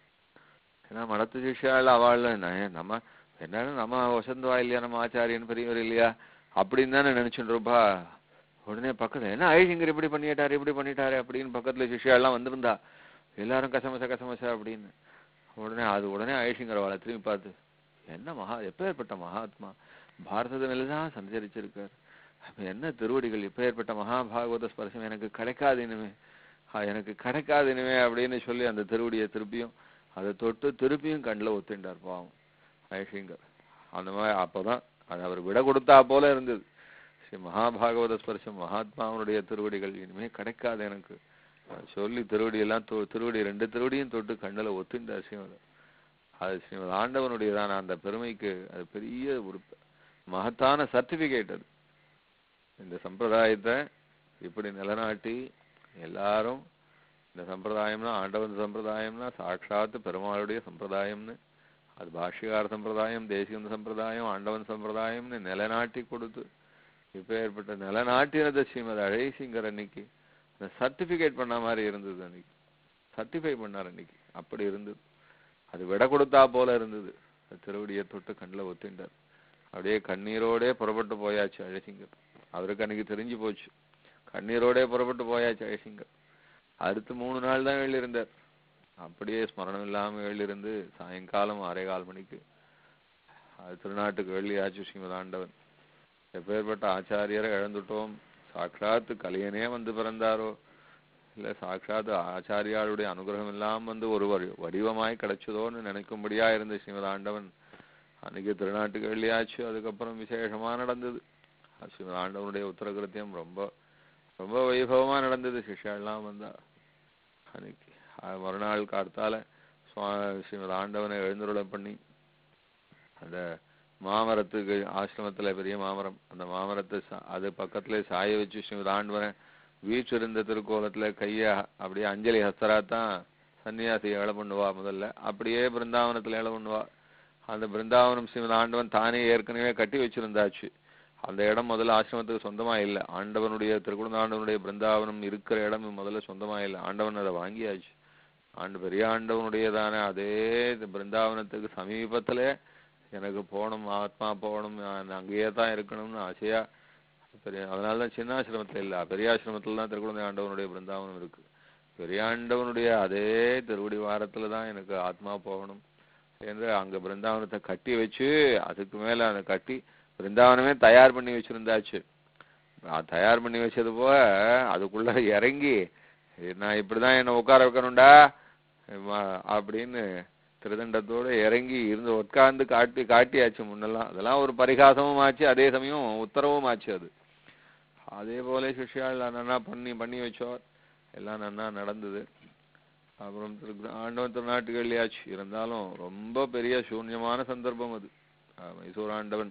ஏன்னா மடத்து சிஷ்யாள் அவள் நம்ம என்னன்னு நம்ம வசந்தவா இல்லையா நம்ம ஆச்சாரியன் பெரியவர் இல்லையா அப்படின்னு தானே நினைச்சுட்டு இருப்பா உடனே பக்கத்துல என்ன ஐஷிங்கர் இப்படி பண்ணிட்டாரு இப்படி பண்ணிட்டாரு அப்படின்னு பக்கத்துல சிஷ்யாலாம் வந்திருந்தா எல்லாரும் கசமச கசமச அப்படின்னு உடனே அது உடனே ஐஷிங்கர் அவளை திரும்பி பார்த்து என்ன மகா எப்பேற்பட்ட மகாத்மா பாரதத்தில் தான் சஞ்சரிச்சிருக்கார் அப்ப என்ன திருவடிகள் எப்பேற்பட்ட மகாபாகவத ஸ்பர்சம் எனக்கு கிடைக்காது இனிமே ஆ, எனக்கு கிடைக்காது இனிமே அப்படின்னு சொல்லி அந்த திருவடியை திருப்பியும் அதை தொட்டு திருப்பியும் கண்ணில் ஒத்திண்டார் பாவம் ஐஷிங்கர் அந்த மாதிரி அப்பதான் அது அவர் விட கொடுத்தா போல இருந்தது ஸ்ரீ மகாபாகவத ஸ்பர்சம் மகாத்மாவனுடைய திருவடிகள் இனிமே கிடைக்காது எனக்கு அது சொல்லி திருவடியெல்லாம் தொ திருவடி ரெண்டு திருவடியும் தொட்டு கண்ணில் ஒத்துண்டார் ஸ்ரீமத் அது ஸ்ரீமத் ஆண்டவனுடையதான அந்த பெருமைக்கு அது பெரிய ஒரு மகத்தான சர்டிபிகேட் அது இந்த சம்பிரதாயத்தை இப்படி நிலநாட்டி எல்லாரும் இந்த சம்பிரதாயம்னா ஆண்டவன் சம்பிரதாயம்னா சாட்சாத் பெருமாளுடைய சம்பிரதாயம்னு அது பாஷ்யகார சம்பிரதாயம் தேசிகந்த சம்பிரதாயம் ஆண்டவன் சம்பிரதாயம்னு நிலநாட்டி கொடுத்து இப்ப ஏற்பட்ட நிலநாட்டினத ஸ்ரீமத் அழகிசிங்கர் அன்னைக்கு அந்த சர்டிபிகேட் பண்ண மாதிரி இருந்தது அன்னைக்கு சர்டிஃபை பண்ணார் அன்னைக்கு அப்படி இருந்தது அது விட கொடுத்தா போல இருந்தது அது திருவடியை தொட்டு கண்ணில் ஒத்திண்டார் அப்படியே கண்ணீரோடே புறப்பட்டு போயாச்சு அழகிங்கர் அவருக்கு அன்னைக்கு தெரிஞ்சு போச்சு கண்ணீரோடே புறப்பட்டு போயாச்சு அழகிங்கர் அடுத்து மூணு நாள் தான் எழுதியிருந்தார் அப்படியே ஸ்மரணம் இல்லாம எழுதிருந்து சாயங்காலம் அரை கால் மணிக்கு அது திருநாட்டுக்கு வெள்ளியாச்சு ஸ்ரீமத் ஆண்டவன் எப்பேற்பட்ட ஆச்சாரியரை இழந்துட்டோம் சாட்சாத் கலியனே வந்து பிறந்தாரோ இல்ல சாட்சாத் ஆச்சாரியாளுடைய அனுகிரகம் எல்லாம் வந்து ஒரு வடி- வடிவமாய் கிடைச்சதோன்னு நினைக்கும்படியா இருந்த ஸ்ரீமத் ஆண்டவன் அன்னைக்கு திருநாட்டுக்கு வெள்ளியாச்சு அதுக்கப்புறம் விசேஷமா நடந்தது அது ஸ்ரீமத் ஆண்டவனுடைய உத்தரகிருத்தியம் ரொம்ப ரொம்ப வைபவமா நடந்தது சிஷ்யாலாம் வந்தா அன்னைக்கு அது மறுநாள் கார்த்தால சுவா ஸ்ரீமத் ஆண்டவனை எழுந்துருளை பண்ணி அந்த மாமரத்துக்கு ஆசிரமத்துல பெரிய மாமரம் அந்த மாமரத்தை சா- அது பக்கத்துல சாய வச்சு ஸ்ரீமத் ஆண்டவனை வீற்றிருந்த திருக்கோலத்துல கைய அப்படியே அஞ்சலி ஹஸ்தராத்தான் சன்னியாசி ஏழை பண்ணுவா முதல்ல அப்படியே பிருந்தாவனத்துல ஏழை பண்ணுவா அந்த பிருந்தாவனம் ஸ்ரீமத் ஆண்டவன் தானே ஏற்கனவே கட்டி வச்சிருந்தாச்சு அந்த இடம் முதல்ல ஆசிரமத்துக்கு சொந்தமா இல்லை ஆண்டவனுடைய திருக்குழந்தாண்டவனுடைய பிருந்தாவனம் இருக்கிற இடம் முதல்ல சொந்தமா இல்லை ஆண்டவன் அதை வாங்கியாச்சு ஆண்டு பெரிய ஆண்டவனுடையதான அதே இது பிருந்தாவனத்துக்கு சமீபத்துல எனக்கு போகணும் ஆத்மா போகணும் நான் அங்கேயே தான் இருக்கணும்னு ஆசையா பெரிய அதனால தான் சின்னாசிரமத்தில் இல்லை பெரியாசிரமத்தில் தான் திருக்குழந்தை ஆண்டவனுடைய பிருந்தாவனம் இருக்கு பெரியாண்டவனுடைய அதே திருவடி வாரத்துல தான் எனக்கு ஆத்மா போகணும் என்று அங்க பிருந்தாவனத்தை கட்டி வச்சு அதுக்கு மேல அதை கட்டி பிருந்தாவனமே தயார் பண்ணி வச்சிருந்தாச்சு நான் தயார் பண்ணி வச்சது போக அதுக்குள்ள இறங்கி நான் இப்படிதான் என்ன உட்கார வைக்கணும்டா ம- அப்படின்னு திருதண்டத்தோட இறங்கி இருந்து உட்கார்ந்து காட்டி காட்டியாச்சு முன்னெல்லாம் அதெல்லாம் ஒரு பரிகாசமும் ஆச்சு அதே சமயம் உத்தரவும் ஆச்சு அது அதே போல சிஷ்யாள் நன்னா பண்ணி பண்ணி வச்சோர் எல்லாம் நன்னா நடந்தது அப்புறம் திரு ஆண்டவன் திருநாட்டுக்கு வெளியாச்சு இருந்தாலும் ரொம்ப பெரிய சூன்யமான சந்தர்ப்பம் அது அஹ் மைசூர் ஆண்டவன்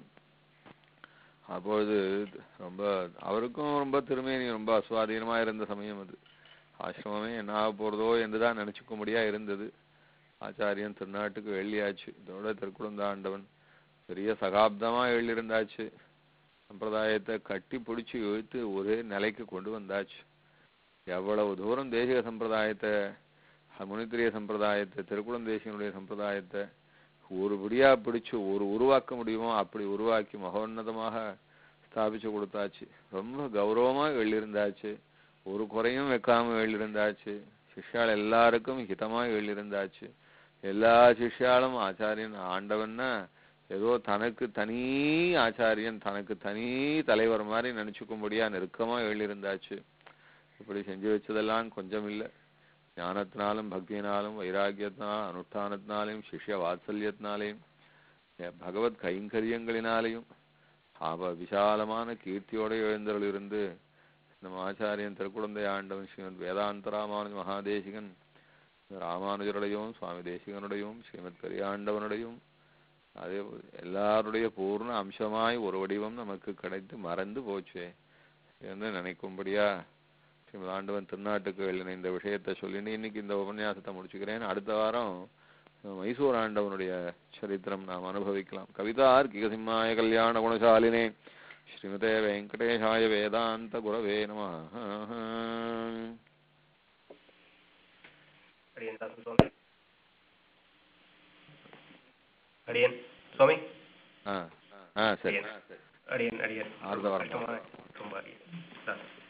அப்பொழுது ரொம்ப அவருக்கும் ரொம்ப திருமேனி ரொம்ப அசுவாதீனமா இருந்த சமயம் அது ஆசிரமமே என்ன ஆக போறதோ என்றுதான் நினைச்சுக்க முடியா இருந்தது ஆச்சாரியன் திருநாட்டுக்கு வெள்ளியாச்சு இதோட திருக்குழந்த ஆண்டவன் பெரிய சகாப்தமா எழுந்திருந்தாச்சு சம்பிரதாயத்தை கட்டி பிடிச்சு இழுத்து ஒரே நிலைக்கு கொண்டு வந்தாச்சு எவ்வளவு தூரம் தேசிக சம்பிரதாயத்தை முனித்திரிய சம்பிரதாயத்தை திருக்குளந்தேசியனுடைய சம்பிரதாயத்தை ஒருபடியா பிடிச்சு ஒரு உருவாக்க முடியுமோ அப்படி உருவாக்கி மகோன்னதமாக ஸ்தாபிச்சு கொடுத்தாச்சு ரொம்ப கௌரவமா எழுந்திருந்தாச்சு ஒரு குறையும் வைக்காம எழுந்திருந்தாச்சு சிஷ்யாள் எல்லாருக்கும் ஹிதமா எழுந்திருந்தாச்சு எல்லா சிஷ்யாலும் ஆச்சாரியன் ஆண்டவன்னா ஏதோ தனக்கு தனி ஆச்சாரியன் தனக்கு தனி தலைவர் மாதிரி நினைச்சுக்கும்படியா நெருக்கமா எழுந்திருந்தாச்சு இப்படி செஞ்சு வச்சதெல்லாம் கொஞ்சம் இல்லை ஞானத்தினாலும் பக்தியினாலும் வைராக்கியத்தினாலும் அனுஷ்டானத்தினாலையும் சிஷ்ய வாத்சல்யத்தினாலையும் எ- பகவத் கைங்கரியங்களினாலையும் அவ விசாலமான கீர்த்தியோட எழுந்தருள் இருந்து நம்ம ஆச்சாரியன் திருக்குழந்தை ஆண்டவன் ஸ்ரீமத் வேதாந்த ராமானுஜ மகாதேசிகன் ராமானுஜருடையும் சுவாமி தேசிகனுடையும் ஸ்ரீமத் பெரியாண்டவனுடையும் அதே போல எல்லாருடைய பூர்ண அம்சமாய் ஒரு வடிவம் நமக்கு கிடைத்து மறந்து போச்சே என்று நினைக்கும்படியா ஸ்ரீமத் ஆண்டவன் திருநாட்டுக்கு எழுதின இந்த விஷயத்தை சொல்லிட்டு இன்னைக்கு இந்த உபன்யாசத்தை முடிச்சுக்கிறேன் அடுத்த வாரம் மைசூர் ஆண்டவனுடைய சரித்திரம் நாம் அனுபவிக்கலாம் கவிதார் கிகசிம்மாய கல்யாண குணசாலினே ஸ்ரீமதே வெங்கடேஷாய வேதாந்த குரவே நம அடியன் தாசன் சுவாமி அடியன் சுவாமி ஆ ஆ சரி அடியன் அடியன் அடியன் ஆர்த்த வாரம் கஷ்டமா ரொம்ப அடியன் தாசன்